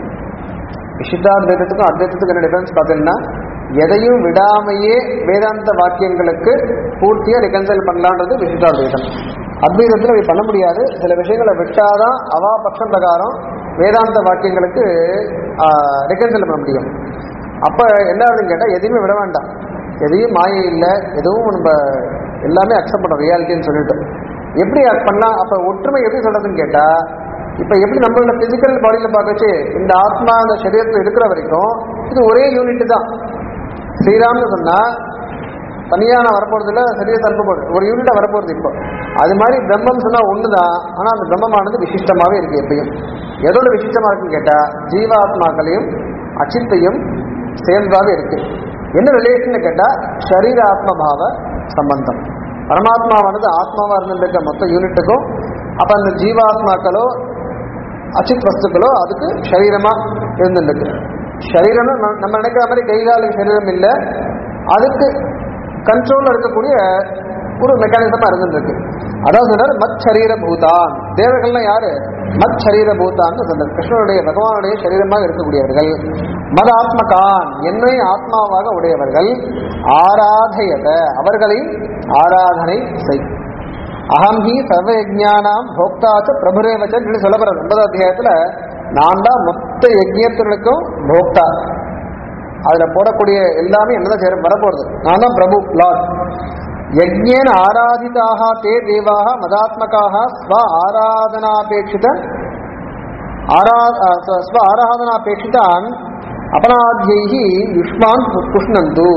விசித்தாத்வைதத்துக்கும் அத்வைதத்துக்கும் என்ன டிஃபரன்ஸ் பார்த்தீங்கன்னா எதையும் விடாமையே வேதாந்த வாக்கியங்களுக்கு பூர்த்தியா ரிகன்சைல் பண்ணலான்றது விசித்தாத்வைதம் அத்வைதத்தில் அப்படி பண்ண முடியாது சில விஷயங்களை விட்டாதான் அவா பட்சம் பிரகாரம் வேதாந்த வாக்கியங்களுக்கு ரிகன்சைல் பண்ண முடியும் அப்ப எல்லாரும் கேட்டால் எதையுமே விட வேண்டாம் எதையும் மாயை இல்லை எதுவும் நம்ம எல்லாமே அக்செப்ட் பண்ணுறோம் ரியாலிட்டின்னு சொல்லிட்டு எப்படி ஆக்ட் பண்ணலாம் அப்ப ஒற்றுமை எப்படி சொல்றதுன்னு கேட்டா இப்ப எப்படி நம்மளோட பிசிக்கல் பாடியில பார்க்கச்சு இந்த ஆத்மா அந்த சரீரத்தில் இருக்கிற வரைக்கும் இது ஒரே யூனிட் தான் ஸ்ரீராம்னு சொன்னா தனியா நான் வரப்போறது இல்ல சரீரத்தை அனுப்ப போறது ஒரு யூனிட்டா வரப்போறது இப்போ அது மாதிரி பிரம்மம் சொன்னா ஒண்ணுதான் ஆனா அந்த பிரம்மமானது விசிஷ்டமாவே இருக்கு எப்பயும் எதோட விசிஷ்டமா இருக்குன்னு கேட்டா ஜீவாத்மாக்களையும் அச்சித்தையும் சேர்ந்ததாக இருக்கு என்ன ரிலேஷன் கேட்டா சரீர ஆத்ம பாவ சம்பந்தம் பரமாத்மாவானது ஆத்மாவா இருந்திருக்க மொத்த யூனிட்டுக்கும் அப்ப அந்த ஜீவாத்மாக்களோ அச்சித் வஸ்துக்களோ அதுக்கு சரீரமா இருந்துருக்கு சரீரம்னு நம்ம- நம்ம நினைக்கிற மாதிரி கை காலுக்கு சரீரம் இல்லை அதுக்கு கண்ட்ரோல்ல இருக்கக்கூடிய ஒரு மெக்கானிசமா இருந்துருக்கு அதாவது சொன்னார் மத் சரீர பூதான் தேவர்கள்லாம் யாரு மத் சரீர பூதான்னு சொன்னார் கிருஷ்ணனுடைய பகவானுடைய சரீரமாக இருக்கக்கூடியவர்கள் மத ஆத்மகான் என்னை ஆத்மாவாக உடையவர்கள் ஆராதயத அவர்களை ஆராதனை செய் அகம் ஹி சர்வயஜானாம் போக்தாச்ச பிரபுரேவச்சன் சொல்லி சொல்லப்படுறது ஒன்பதாம் அத்தியாயத்துல நான் தான் மொத்த யஜ்யத்திற்கும் போக்தா அதுல போடக்கூடிய எல்லாமே என்னதான் சேர வரப்போறது நான் தான் பிரபு லார்ட் யஜ்ஞேன ஆராதிதாக தே தேவாக மதாத்மகாக ஸ்வ ஆராதனாபேட்சித ஆரா அஹ் ஸ்வ- ஸ்வ ஆராதனாபேட்சிதான் அபனாத்யைஹி யுஷ்மான் புஷ்ணந்து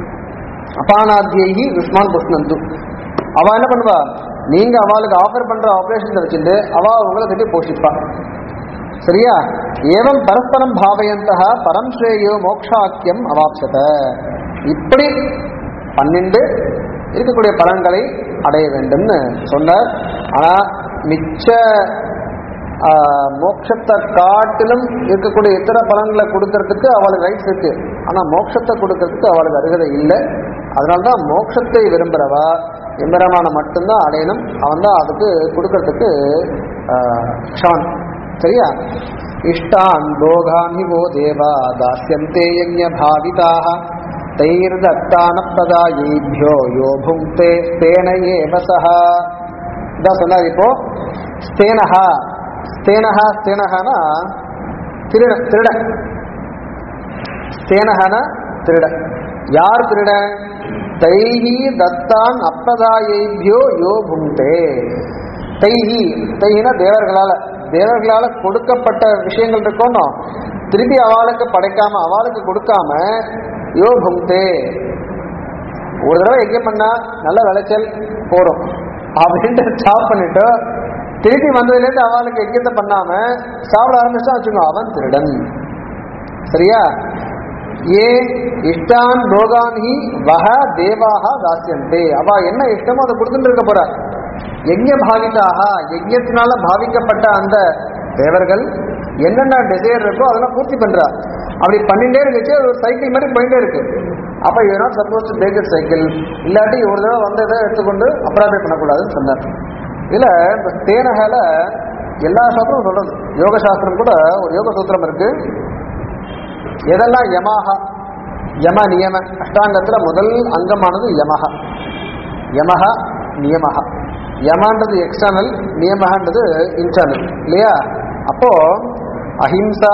அபானாத்யைஹி யுஷ்மான் புஷ்ணந்து அவ என்ன பண்ணுவா நீங்க அவளுக்கு ஆஃபர் பண்ற ஆபரேஷன் வச்சுட்டு அவ உங்களை திட்டி போஷிப்பா சரியா ஏவம் பரஸ்பரம் பாவயந்தக பரம் ஸ்ரேயோ மோக்ஷாக்கியம் அவாப்சத இப்படி பன்னெண்டு இருக்கக்கூடிய பலன்களை அடைய வேண்டும்னு சொன்னார் ஆனா மிச்ச ஆ, மோட்சத்தை காட்டிலும் இருக்கக்கூடிய இத்தர பலன்களை கொடுக்கறதுக்கு அவளுக்கு ரைட்ஸ் இருக்கு ஆனா மோட்சத்தை கொடுக்கறதுக்கு அவளுக்கு அருகதை இல்லை அதனால்தான் மோட்சத்தை விரும்புறவா எம்பெருமான மட்டும்தான் அடையணும் அவன் தான் அதுக்கு கொடுக்கறதுக்கு க்ஷான் சரியா இஷ்டான் போகான் ஹி வோ தேவா தாஸ்யந்தே யஜ்ஞ பாவிதாக தைர்தத்தான பிரதாயேபியோ யோ புங்க்தே ஸ்தேன ஏவ சஹா இதான் சொன்னார் இப்போ ஸ்தேனஹா ஸ்தேனஹா ஸ்தேனஹானா திருட திருட ஸ்தேனஹானா திருட யார் திருட தைஹி தத்தான் அப்பதாயேபியோ யோ புங்க்தே தைஹி தைஹினா தேவர்களால தேவர்களால கொடுக்கப்பட்ட விஷயங்கள் இருக்கணும் திருப்பி அவளுக்கு படைக்காம அவளுக்கு கொடுக்காம யோ புங்க்தே ஒரு தடவை யஜ்யம் பண்ணா நல்ல விளைச்சல் போறோம் அப்படின்ட்டு ஸ்டாப் பண்ணிட்டு திருப்பி வந்ததுலேருந்து அவளுக்கு யஜ்யத்தை பண்ணாம சாப்பிட ஆரம்பிச்சா வச்சுக்கோ அவன் திருடன் சரியா ஏ இஷ்டான் போகான் ஹி வஹ தேவாக தாசியந்தே அவ என்ன இஷ்டமோ அதை கொடுத்துட்டு இருக்க போறா யஜ்ய பாவிதாக யஜ்யத்தினால பாவிக்கப்பட்ட அந்த தேவர்கள் என்னென்ன டிசைர் இருக்கோ அதெல்லாம் பூர்த்தி பண்றா அப்படி பண்ணிட்டே இருந்துச்சு அது ஒரு சைக்கிள் மாதிரி போயிட்டே இருக்கு அப்ப you not supposed to take it cycle இல்லாட்டி ஒரு தடவை வந்ததை எடுத்துக்கொண்டு அப்ராபே பண்ணக்கூடாதுன்னு சொன்னார் இதுல இந்த தேனகால எல்லா சாஸ்திரமும் சொல்றது யோக சாஸ்திரம் கூட ஒரு யோக சூத்திரம் இருக்கு எதெல்லாம் யமாஹா யம நியம அஷ்டாங்கத்துல முதல் அங்கமானது யமஹா யமஹா நியமஹா யமான்றது எக்ஸ்டர்னல் நியமஹான்றது இன்டர்னல் இல்லையா அப்போ அஹிம்சா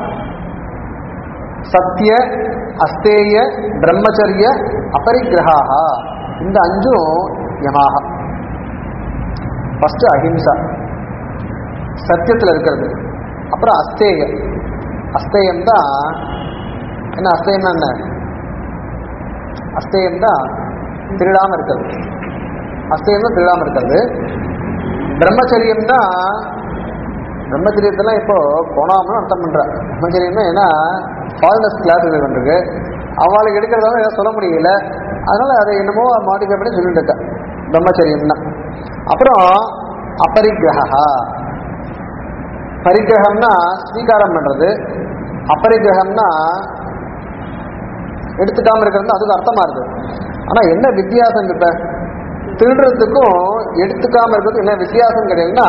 சத்திய அஸ்தேய பிரம்மச்சரிய அபரிக்கிரகா இந்த அஞ்சும் யமாக ஃபர்ஸ்ட் அஹிம்சா சத்தியத்தில் இருக்கிறது அப்புறம் அஸ்தேய அஸ்தேயம் தான் என்ன அஸ்தேயம்னா என்ன அஸ்தேயம் தான் திருடாம இருக்கிறது அஸ்தேயம் தான் திருடாம இருக்கிறது பிரம்மச்சரியம் தான் பிரம்மச்சரியத்தெல்லாம் இப்போ போனாமனு அர்த்தம் பண்றா பிரம்மச்சரியம்னா ஏன்னா ஃபாரினர்ஸ் கிளாஸ் இருக்கு அவளுக்கு எடுக்கிறதால ஏதாவது சொல்ல முடியல அதனால அதை என்னமோ மாடிஃபை பண்ணி சொல்லிட்டு இருக்கா பிரம்மச்சரியம்னா அப்புறம் அபரிக்கிரகா பரிக்கிரகம்னா ஸ்வீகாரம் பண்றது அபரிக்கிரகம்னா எடுத்துக்காம இருக்கிறது அதுக்கு அர்த்தமா இருக்கு ஆனா என்ன வித்தியாசம் இப்ப திருடுறதுக்கும் எடுத்துக்காம இருக்கிறதுக்கும் என்ன வித்தியாசம் கிடையாதுன்னா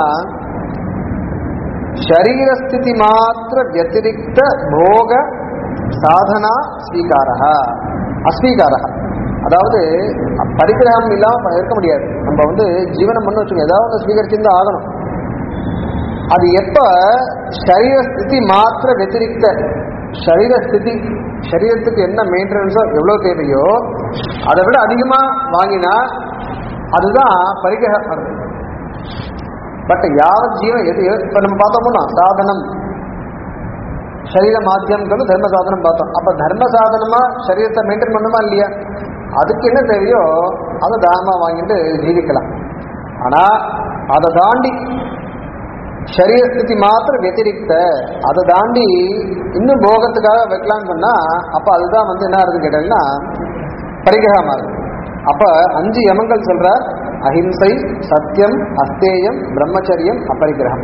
ಶರೀರಸ್ಥಿತಿ ಮಾತ್ರ ವ್ಯತಿರಿಕ್ತ ಭೋಗ சாதனா ஸ்வீகார அஸ்வீகார அதாவது பரிகிரகம் இல்லாம இருக்க முடியாது நம்ம வந்து ஜீவனம் பண்ண வச்சுக்கோங்க ஏதாவது ஒன்று ஸ்வீகரிச்சிருந்தா ஆகணும் அது எப்ப சரீரஸ்திதி மாத்திர வெத்திரிக்த சரீரஸ்திதி சரீரத்துக்கு என்ன மெயின்டெனன்ஸோ எவ்வளவு தேவையோ அதை விட அதிகமா வாங்கினா அதுதான் பரிகிரகம் பட் யாவத் ஜீவன் எது இப்ப நம்ம பார்த்தோம்னா சாதனம் சரீர மாத்தியம்கள் தர்ம சாதனம் பார்த்தோம் அப்ப தர்ம சாதனமா சரீரத்தை மெயின்டைன் பண்ணுமா இல்லையா அதுக்கு என்ன தேவையோ அதை தானமா வாங்கிட்டு ஜீவிக்கலாம் ஆனா அதை தாண்டி சரீரஸ்திதி மாத்திரம் வெத்திரிக்த அதை தாண்டி இன்னும் போகத்துக்காக வைக்கலாம்னு சொன்னா அப்ப அதுதான் வந்து என்ன ஆகுது கேட்டீங்கன்னா பரிகிரகமா இருக்கு அப்ப அஞ்சு யமங்கள் சொல்ற அஹிம்சை சத்தியம் அஸ்தேயம் பிரம்மச்சரியம் அபரிகிரகம்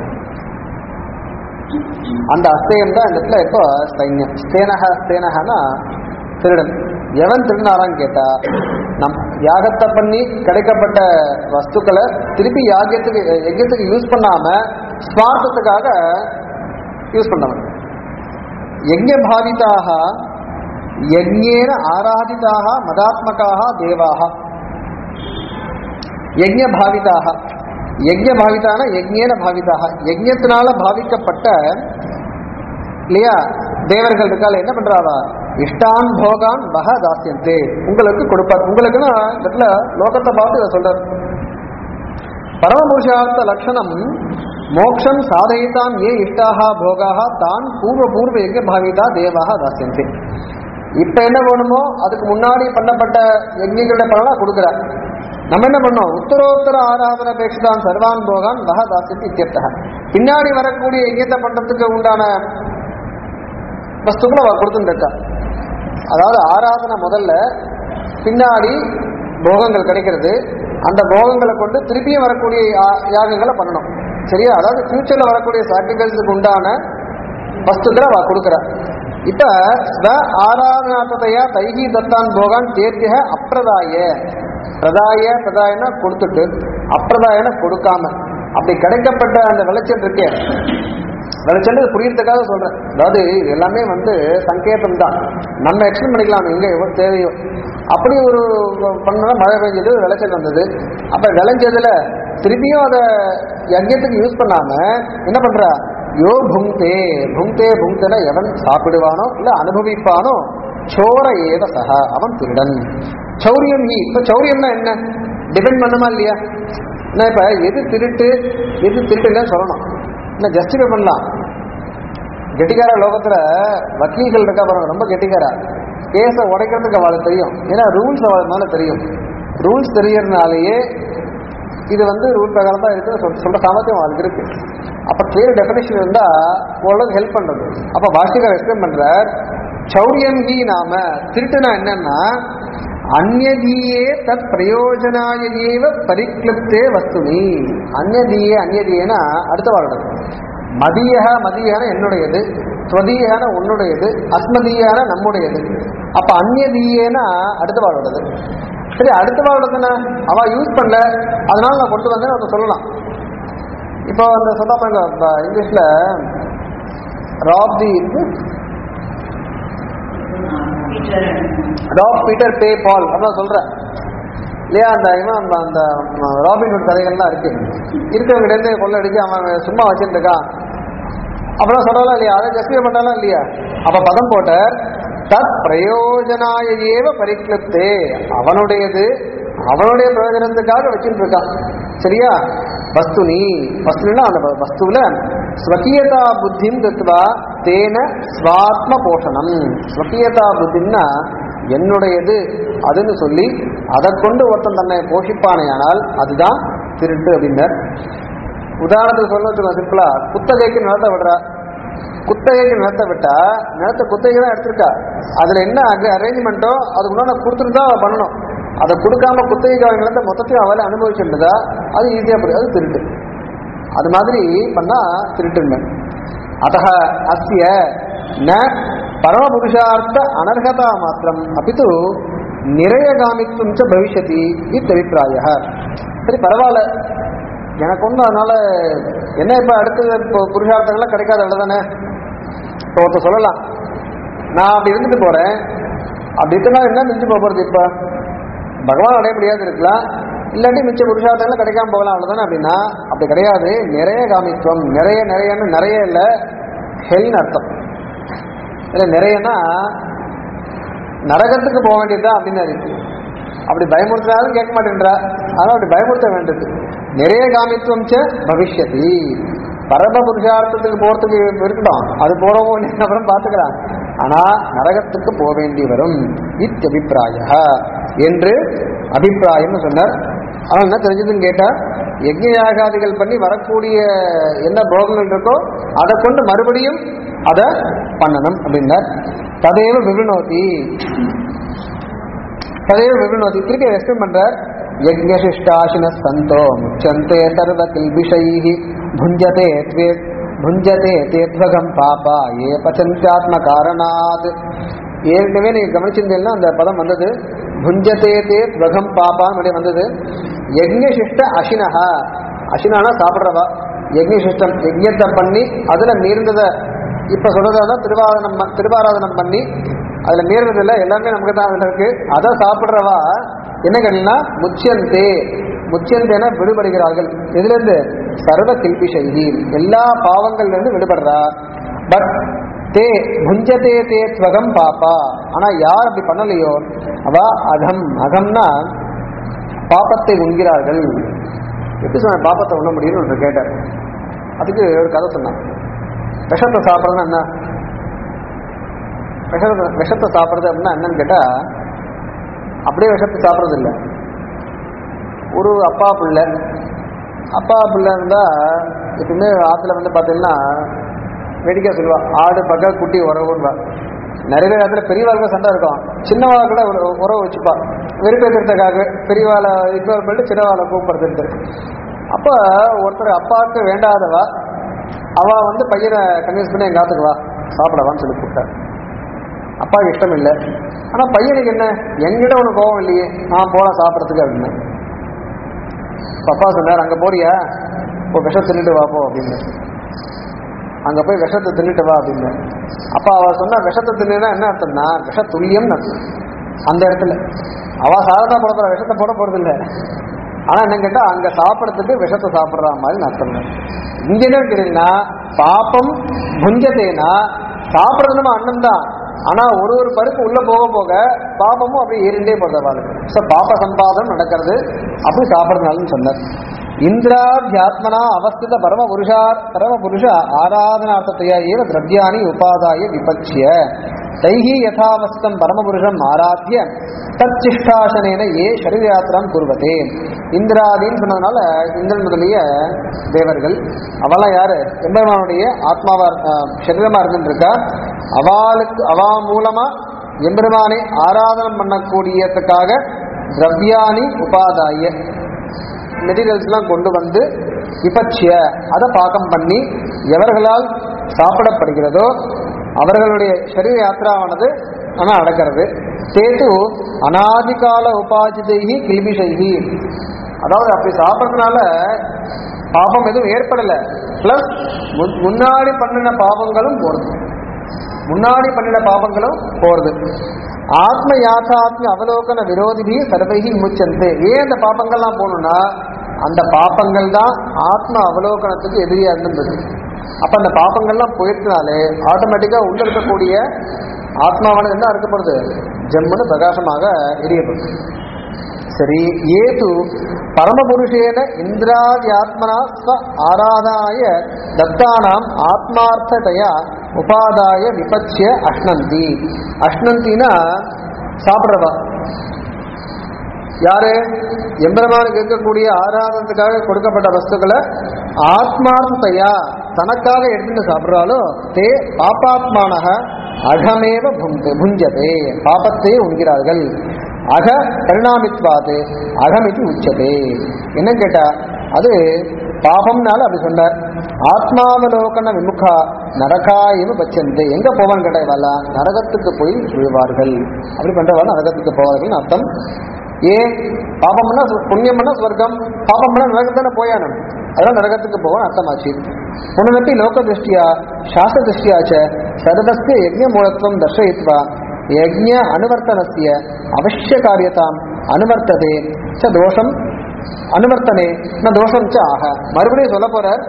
அந்த அஸ்தேயம் தான் இந்த இடத்துல இப்போ சைன்யம் ஸ்தேனக ஸ்தேனகனா திருடன் எவன் திருடினாரான்னு கேட்டா நம் யாகத்தை பண்ணி கிடைக்கப்பட்ட வஸ்துக்களை திருப்பி யாகியத்துக்கு யஜ்யத்துக்கு யூஸ் பண்ணாம ஸ்வார்த்தத்துக்காக யூஸ் பண்ணவன் யஜ்ய பாவிதாக யஜ்யேன ஆராதிதாக மதாத்மகாக தேவாக யஜ்ய பாவிதாக யஜ்ய பாவிதான யஜ்யேன பாவிதாக யஜ்யத்தினால பாவிக்கப்பட்ட இல்லையா தேவர்கள் இருக்கால என்ன பண்றாவா இஷ்டான் போகான் பக தாசியந்தே உங்களுக்கு கொடுப்பார் உங்களுக்குன்னா இந்த இடத்துல லோகத்தை பார்த்து இதை சொல்றார் பரமபுருஷார்த்த லட்சணம் மோக்ஷம் சாதயித்தான் ஏ இஷ்டாக போகாக தான் பூர்வ பூர்வ யஜ்ய பாவிதா தேவாக தாசியந்தே இப்ப என்ன வேணுமோ அதுக்கு முன்னாடி பண்ணப்பட்ட யஜ்யங்களுடைய பலனா கொடுக்குறார் நம்ம என்ன பண்ணோம் உத்தரோத்தர ஆராதன அபேட்சிதான் சர்வான் போகான் பக தாசியத்து இத்தியர்த்தக பின்னாடி வரக்கூடிய யஜ்யத்தை பண்றதுக்கு உண்டான வஸ்துக்களை அவ கொடுத்துருக்கா அதாவது ஆராதனை முதல்ல பின்னாடி போகங்கள் கிடைக்கிறது அந்த போகங்களை கொண்டு திருப்பியும் வரக்கூடிய யா- யாகங்களை பண்ணணும் சரியா அதாவது ஃபியூச்சர்ல வரக்கூடிய சாக்ரிஃபைஸுக்கு உண்டான வஸ்துக்களை அவ கொடுக்குறா இப்ப ஸ்வ ஆராதனாத்தையா தைகி தத்தான் போகான் தேர்த்திய அப்பிரதாய பிரதாய பிரதாயனா கொடுத்துட்டு அப்பிரதாயன கொடுக்காம அப்படி கிடைக்கப்பட்ட அந்த விளைச்சல் இருக்கே விளைச்சல் புரியறதுக்காக சொல்றேன் அதாவது இது எல்லாமே வந்து சங்கேதம் தான் நம்ம எக்ஸ்பிளைன் பண்ணிக்கலாம் எங்க எவ்வளவு தேவையோ அப்படி ஒரு பண்ணா மழை பெஞ்சது விளைச்சல் வந்தது அப்ப விளைஞ்சதுல திருப்பியும் அதை யஜ்யத்துக்கு யூஸ் பண்ணாம என்ன பண்றா யோ புங்தே புங்தே புங்தேன எவன் சாப்பிடுவானோ இல்ல அனுபவிப்பானோ சோர ஏவ சக அவன் திருடன் சௌரியம் ஈ இப்ப சௌரியம்னா என்ன டிபெண்ட் பண்ணுமா இல்லையா நான் இப்ப எது திருட்டு எது திருட்டு இல்லைன்னு சொல்லணும் என்ன ஜஸ்டிஃபை பண்ணலாம் கெட்டிக்கார லோகத்துல வக்கீல்கள் இருக்கா பாருங்க ரொம்ப கெட்டிக்காரா கேஸை உடைக்கிறதுக்கு அவளுக்கு தெரியும் ஏன்னா ரூல்ஸ் அவளுக்கு மேல தெரியும் ரூல்ஸ் தெரியறதுனாலயே இது வந்து ரூல் பிரகாரம் தான் இருக்கு சொல்- சொல்ற சாமர்த்தியம் அவளுக்கு இருக்கு அப்ப கிளியர் டெபினேஷன் இருந்தா ஓரளவுக்கு ஹெல்ப் பண்றது அப்ப பாஷிகர் எக்ஸ்பிளைன் பண்ற சௌரியங்கி நாம திருட்டுனா என்னன்னா அந்நதீயே தத் பிரயோஜனாய ஏவ பரிக்ளிப்தே வஸ்துனி அந்நதீயே அந்நதீயனா அடுத்த வாரம் மதியக மதியன என்னுடையது ஸ்வதீயான உன்னுடையது அஸ்மதீயான நம்முடையது அப்ப அந்நியதீயேனா அடுத்த வாழ்வுடையது சரி அடுத்த வாழ்வுடையதுன்னா அவ யூஸ் பண்ணல அதனால நான் கொண்டு வந்தேன்னு ஒருத்தர் சொல்லலாம் இப்போ அந்த சொல்ல பாருங்க இப்ப இங்கிலீஷ்ல rob the rob Peter pay Paul அப்படின்னு சொல்றேன் இல்லையா அந்த இவன் அந்த அந்த ராபின்ஹுட் கதைகள்லாம் இருக்கு இருக்கிறவங்க இருந்து கொள்ள அடிச்சு அவன் சும்மா வச்சுட்டு இருக்கான் அப்புறம் சொல்லலாம் இல்லையா அதை ஜஸ்டிஃபை பண்ணலாம் இல்லையா அப்ப பதம் போட்ட தத் பிரயோஜனாய ஏவ பரிக்ளிப்தே அவனுடையது அவனுடைய பிரயோஜனத்துக்காக வச்சுட்டு இருக்கான் சரியா வஸ்துனி வஸ்துனா அந்த வஸ்துல ஸ்வகீயதா புத்திம் தத்துவா தேன ஸ்வாத்ம போஷணம் ஸ்வகீயதா புத்தின்னா என்னுடையது அதுன்னு சொல்லி அதை கொண்டு ஒருத்தன் தன்னை போஷிப்பானேயானால் அதுதான் திருட்டு அப்படின்னர் உதாரணத்துக்கு சொல்ல வச்சுக்கோ சிம்பிளா குத்தகைக்கு நிலத்தை விடுறா குத்தகைக்கு நிலத்தை விட்டா நிலத்தை குத்தகை தான் எடுத்திருக்கா அதுல என்ன அரேஞ்ச்மெண்ட்டோ அதுக்கு முன்னாடி கொடுத்துட்டு அவ பண்ணணும் அதை கொடுக்காம குத்தகைக்கு அவன் நிலத்தை மொத்தத்தையும் அவளை அனுபவிச்சுட்டதா அது ஈஸியா புரியும் அது திருட்டு அது மாதிரி பண்ணா திருட்டுங்க அத்த அஸ்ய ந பரமபுருஷார்த்த அனர்ஹதா மாத்திரம் அப்பித்து நிறையகாமித்துவம் ச பவிஷ்யதி இத்தபிப்பிராய சரி பரவாயில்ல எனக்கு ஒன்றும் அதனால என்ன இப்போ அடுத்தது இப்போ புருஷார்த்தங்கள்லாம் கிடைக்காத அவ்வளோதானே இப்போ ஒருத்தர் சொல்லலாம் நான் அப்படி இருந்துட்டு போறேன் அப்படி இருக்கனா என்ன மிஞ்சு போக போகிறது இப்போ பகவான் அடைய முடியாது இருக்கலாம் இல்லாட்டி மிச்ச புருஷார்த்தங்கள் கிடைக்காம போகலாம் அவ்வளோதானே அப்படின்னா அப்படி கிடையாது நிறைய காமித்துவம் நிறைய நிறையன்னு நிறைய இல்லை ஹெல்னு அர்த்தம் இல்லை நிறையன்னா நரகத்துக்கு போக வேண்டியதுதான் அப்படின்னு இருக்கு அப்படி பயமுறுத்தினாலும் கேட்க மாட்டேன்றா ஆனால் அப்படி பயமுறுத்த வேண்டியது நிறைய காமித்துவம் ச பவிஷ்யதி பரம புருஷார்த்தத்துக்கு போறதுக்கு இருக்கட்டும் அது போறவங்க ஒண்ணு அப்புறம் பார்த்துக்கலாம் ஆனா நரகத்துக்கு போக வேண்டி வரும் இத் அபிப்பிராய என்று அபிப்பிராயம்னு சொன்னார் ஆனால் என்ன தெரிஞ்சதுன்னு கேட்டா யஜ்ஞ யாகாதிகள் பண்ணி வரக்கூடிய என்ன போகங்கள் இருக்கோ அதை கொண்டு மறுபடியும் அதை பண்ணணும் அப்படின்னார் ததேவ விருணோதி ததேவ விருணோதி திருப்பி ரெஸ்ட் பண்றார் யஜ்ஞசிஷ்டாசின சந்தோ முச்சந்தே சர்வ கில்பிஷைः भुञ्जते त्वे भुञ्जते தேத்வகம் பாபா ஏ பச்சந்தாத்ம காரணாத் ஏற்கனவே நீங்க கவனிச்சிருந்தீங்கன்னா அந்த பதம் வந்தது புஞ்சதே தே துவகம் பாப்பான்னு அப்படியே வந்தது யஜ்ஞசிஷ்ட அசினஹா அசினானா சாப்பிட்றவா யஜ்ஞசிஷ்டம் யஜ்ஞத்தை பண்ணி அதுல மீர்ந்ததை இப்ப சொல்றதா திருவாரணம் பண்- திருவாராதனம் பண்ணி அதுல மீறதில்ல எல்லாமே நமக்கு தான் அதுல இருக்கு அதை சாப்பிடுறவா என்ன கேட்டீங்கன்னா முச்சியந்தே முச்சியந்தேன விடுபடுகிறார்கள் எதுல இருந்து சர்வ கில்பி செய்தி எல்லா பாவங்கள்ல இருந்து விடுபடுறா பட் தே புஞ்சதே தே துவகம் பாப்பா ஆனா யார் அப்படி பண்ணலையோ அவ அகம் அகம்னா பாப்பத்தை உண்கிறார்கள் எப்படி சொன்ன பாப்பத்தை உண்ண முடியும்னு ஒருத்தர் கேட்டார் அதுக்கு ஒரு கதை சொன்னான் விஷத்தை சாப்பிட்றதுன்னா என்ன விஷத்தை விஷத்தை சாப்பிட்றது அப்படின்னா என்னன்னு கேட்டா அப்படியே விஷத்தை சாப்பிட்றது இல்லை ஒரு அப்பா பிள்ளை அப்பா பிள்ளை இருந்தா எப்பவுமே ஆத்துல வந்து பார்த்தீங்கன்னா வேடிக்கை சொல்லுவா ஆடு பக்க குட்டி உறவுன்பா நிறைய பேர் இடத்துல பெரியவாளுக்கு சண்டை இருக்கும் சின்னவாள் கூட ஒரு உறவு வச்சுப்பா வெறுப்பேற்றுறதுக்காக பெரியவாளை இக்னோர் பண்ணிட்டு சின்னவாளை கூப்பிடுறதுட்டு அப்ப ஒருத்தர் அப்பாவுக்கு வேண்டாதவா அவ வந்து பையனை கன்வின்ஸ் பண்ணி எங்க ஆத்துக்கு வா சாப்பிடவான்னு சொல்லி கூப்பிட்டார் அப்பாவுக்கு இஷ்டம் இல்லை ஆனா பையனுக்கு என்ன என்கிட்ட உனக்கு கோவம் இல்லையே நான் போலாம் சாப்பிட்றதுக்கு அப்படின்னு அப்ப அப்பா சொன்னார் அங்க போறியா இப்போ விஷம் தின்னுட்டு வா போ அப்படின்னு அங்க போய் விஷத்தை தின்னுட்டு வா அப்படின்னு அப்ப அவ சொன்னா விஷத்தை தின்னுனா என்ன அர்த்தம்னா விஷ துல்லியம்னு அர்த்தம் அந்த இடத்துல அவ சாதாரண போட போற விஷத்தை போட போறது இல்ல ஆனா என்ன கேட்டா அங்க சாப்பிடறதுக்கு விஷத்தை சாப்பிடுற மாதிரி அர்த்தம் இங்க என்ன கேட்டீங்கன்னா பாப்பம் புஞ்சதேனா சாப்பிடுறது நம்ம அண்ணன் தான் ஆனா ஒரு ஒரு பருப்பு உள்ள போக போக பாப்பமும் அப்படியே ஏறிண்டே போறது அவளுக்கு ஸோ பாப்ப சம்பாதம் நடக்கிறது அப்படி சாப்பிடுறதுனாலும் சொன்னார் இந்திராத்தியாத்மனா அவஸ்தித பரம புருஷா பரம புருஷ ஆராதனார்த்தத்தையா ஏவ திரவியாணி உபாதாய விபக்ஷிய தைஹி யதாவஸ்தம் பரமபுருஷம் ஆராத்திய தச்சிஷ்டாசனேன ஏ சரீரயாத்திரம் கூறுவதே இந்திராதின்னு சொன்னதுனால இந்திரன் முதலிய தேவர்கள் அவெல்லாம் யாரு எம்பெருமானுடைய ஆத்மாவா அஹ், சரீரமா இருந்துருக்கா அவளுக்கு அவா மூலமா எம்பெருமானை ஆராதனம் பண்ணக்கூடியதுக்காக திரவியாணி உபாதாய மெட்டீரியல்ஸ்லாம் கொண்டு வந்து விபட்சிய அதை பாகம் பண்ணி எவர்களால் சாப்பிடப்படுகிறதோ அவர்களுடைய சரீர யாத்திராவானது ஆனா நடக்கிறது தேது அனாதிகால உபாஜிதைகி கில்பிஷைகி அதாவது அப்படி சாப்பிட்றதுனால பாபம் எதுவும் ஏற்படல பிளஸ் முன்னாடி பண்ணின பாவங்களும் போறது முன்னாடி பண்ணின பாவங்களும் போறது ஆத்ம யாத்தாத்ம அவலோகன விரோதிபி சர்வைகி முச்சந்தே ஏன் அந்த பாபங்கள்லாம் போகணும்னா அந்த பாப்பங்கள் தான் ஆத்ம அவலோகனத்துக்கு எதிரியா இருந்தது அப்ப அந்த பாப்பங்கள்லாம் போயிட்டனாலே ஆட்டோமேட்டிக்கா உள்ள இருக்கக்கூடிய ஆத்மாவானது என்ன இருக்கப்படுது ஜம்முன்னு பிரகாசமாக எரியப்படுது சரி ஏது பரமபுருஷேன இந்திராதி ஆத்மனா ஸ்வ ஆராதாய தத்தானாம் ஆத்மார்த்ததையா உபாதாய விபட்சிய அஷ்னந்தி அஷ்னந்தினா சாப்பிட்றவா யாரு எம்பெருமானுக்கு இருக்கக்கூடிய ஆராதனத்துக்காக கொடுக்கப்பட்ட வஸ்துக்களை ஆத்மார்த்தையா தனக்காக எடுத்துட்டு சாப்பிட்றாலோ தே பாப்பாத்மானக அகமேவ புந்து புஞ்சதே பாபத்தை உண்கிறார்கள் அக பரிணாமித்வாது அகமிதி உச்சதே என்ன கேட்டா அது பாபம்னால அப்படி சொன்னார் ஆத்மாவலோகன விமுகா நரகா இவ பச்சந்தே எங்க போவான்னு கேட்டா நரகத்துக்கு போய் விழுவார்கள் அப்படி பண்றவா நரகத்துக்கு போவார்கள் அர்த்தம் ஏன் பாபம் பண்ணா சு- புண்ணியம் பண்ணா ஸ்வர்க்கம் பாபம் பண்ணா நரகத்தானே போயானும் அதெல்லாம் நரகத்துக்கு போவான் அர்த்தமாச்சு புனரப்பி லோக திருஷ்டியா சாஸ்திர திருஷ்டியாச்ச சர்வஸ்ய யஜ்ஞ மூலத்துவம் தர்ஷயித்வா யஜ்ஞ அனுவர்த்தனஸ்ய அவசிய காரியதாம் அனுவர்த்ததே ச தோஷம் அனுவர்த்தனே ந தோஷம் ச ஆக மறுபடியும் சொல்ல போறார்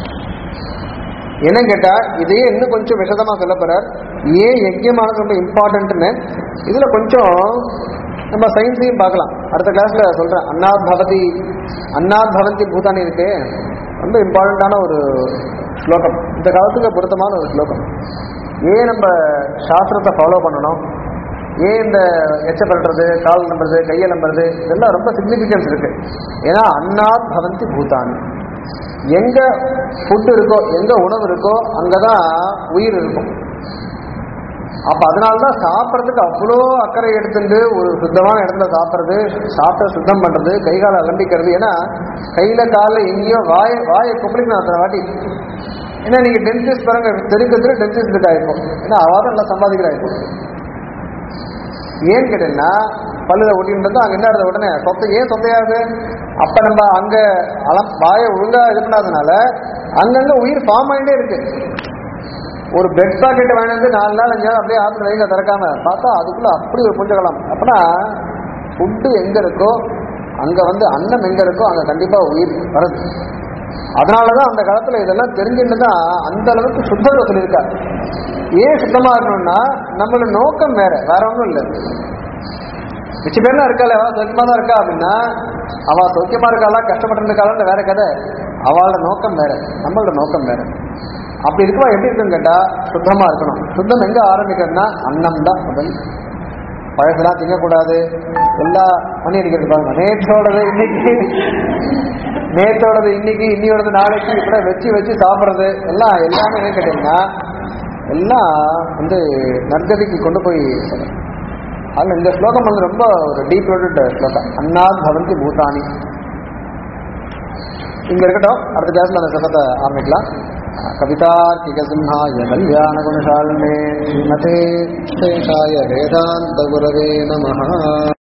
என்னன்னு கேட்டா இதையே இன்னும் கொஞ்சம் விஷதமா சொல்ல போறார் ஏன் யஜ்யமானது ரொம்ப இம்பார்ட்டன்ட்னு இதுல கொஞ்சம் நம்ம சயின்ஸையும் பார்க்கலாம் அடுத்த கிளாஸ்ல சொல்றேன் அன்னாத் பவதி அன்னாத் பவந்தி பூதானி இருக்கு ரொம்ப இம்பார்ட்டண்டான ஒரு ஸ்லோகம் இந்த காலத்துக்கு பொருத்தமான ஒரு ஸ்லோகம் ஏன் நம்ம சாஸ்திரத்தை ஃபாலோ பண்ணணும் ஏன் இந்த எச்ச பண்றது கால் நம்புறது கையை நம்புறது இதெல்லாம் ரொம்ப சிக்னிஃபிகன்ஸ் இருக்கு ஏன்னா அன்னாத் பவந்தி பூதானி எங்க ஃபுட் இருக்கோ எங்க உணவு இருக்கோ அங்கதான் உயிர் இருக்கும் அப்ப அதனாலதான் சாப்பிட்றதுக்கு அவ்வளோ அக்கறை எடுத்துட்டு ஒரு சுத்தமான இடத்துல சாப்பிட்றது சாப்பிட்ட சுத்தம் பண்றது கை காலை அலம்பிக்கிறது ஏன்னா கையில காலில் எங்கேயோ வாய வாயை கொப்பளிக்கணும் அத்தனை வாட்டி ஏன்னா நீங்க டென்டிஸ்ட் பாருங்க தெருக்கு தெரு டென்டிஸ்ட் இருக்கா இருக்கும் ஏன்னா அவாதான் நல்லா சம்பாதிக்கிறா இருக்கும் ஏன்னு கேட்டீங்கன்னா பல்லுல ஒட்டின்றது அங்க என்ன ஆகுது உடனே சொத்தை ஏன் சொத்தையாகுது அப்ப நம்ம அங்க அலம் வாயை ஒழுங்கா இது பண்ணாதனால அங்கங்க உயிர் ஃபார்ம் ஆகிட்டே இருக்கு ஒரு பெட் பாக்கெட் வாங்கி வந்து நாலு நாள் அஞ்சு நாள் அப்படியே ஆத்துல வைங்க திறக்காம பார்த்தா அதுக்குள்ள அப்படி ஒரு புஞ்சகலாம் அப்பனா ஃபுட்டு எங்க இருக்கோ அங்க வந்து அன்னம் எங்க இருக்கோ அங்க கண்டிப்பா உயிர் வருது அதனாலதான் அந்த காலத்துல இதெல்லாம் தெரிஞ்சுட்டு தான் அந்த அளவுக்கு சுத்தத்தை சொல்லியிருக்காரு ஏன் சுத்தமா இருக்கணும்னா நம்மளோட நோக்கம் வேற வேற ஒன்றும் இல்லை மிச்ச பேர்லாம் இருக்காள் அவள் சௌக்கியமா தான் இருக்கா அப்படின்னா அவ சௌக்கியமா இருக்காளா கஷ்டப்பட்டு இருக்காளான்னு வேற கதை அவளோட நோக்கம் வேற நம்மளோட நோக்கம் வேற அப்படி இருக்கவா எப்படி இருக்குன்னு கேட்டா சுத்தமா இருக்கணும் சுத்தம் எங்க ஆரம்பிக்கிறதுனா அன்னம் தான் முதல் பழசெல்லாம் திங்கக்கூடாது எல்லா மணி அடிக்கிறது பாருங்க நேற்றோடது இன்னைக்கு நேற்றோடது இன்னைக்கு இன்னியோடது நாளைக்கு இப்படி வச்சு வச்சு சாப்பிட்றது எல்லாம் எல்லாமே என்ன கேட்டீங்கன்னா எல்லாம் வந்து நற்கதிக்கு கொண்டு போய் சொல்லும். அதில் இந்த ஸ்லோகம் வந்து ரொம்ப ஒரு டீப் ரோட்டட் ஸ்லோகம் அன்னாத் பவந்தி பூதானி இங்க இருக்கட்டும் அடுத்த கிளாஸ்ல அந்த ஸ்லோகத்தை ஆரம்பிக்கலாம் கவிதார்க்கிக சிம்ஹாய கல்யாண குணசாலினே ஸ்ரீமதே சேஷாய வேதாந்த குரவே நமஹ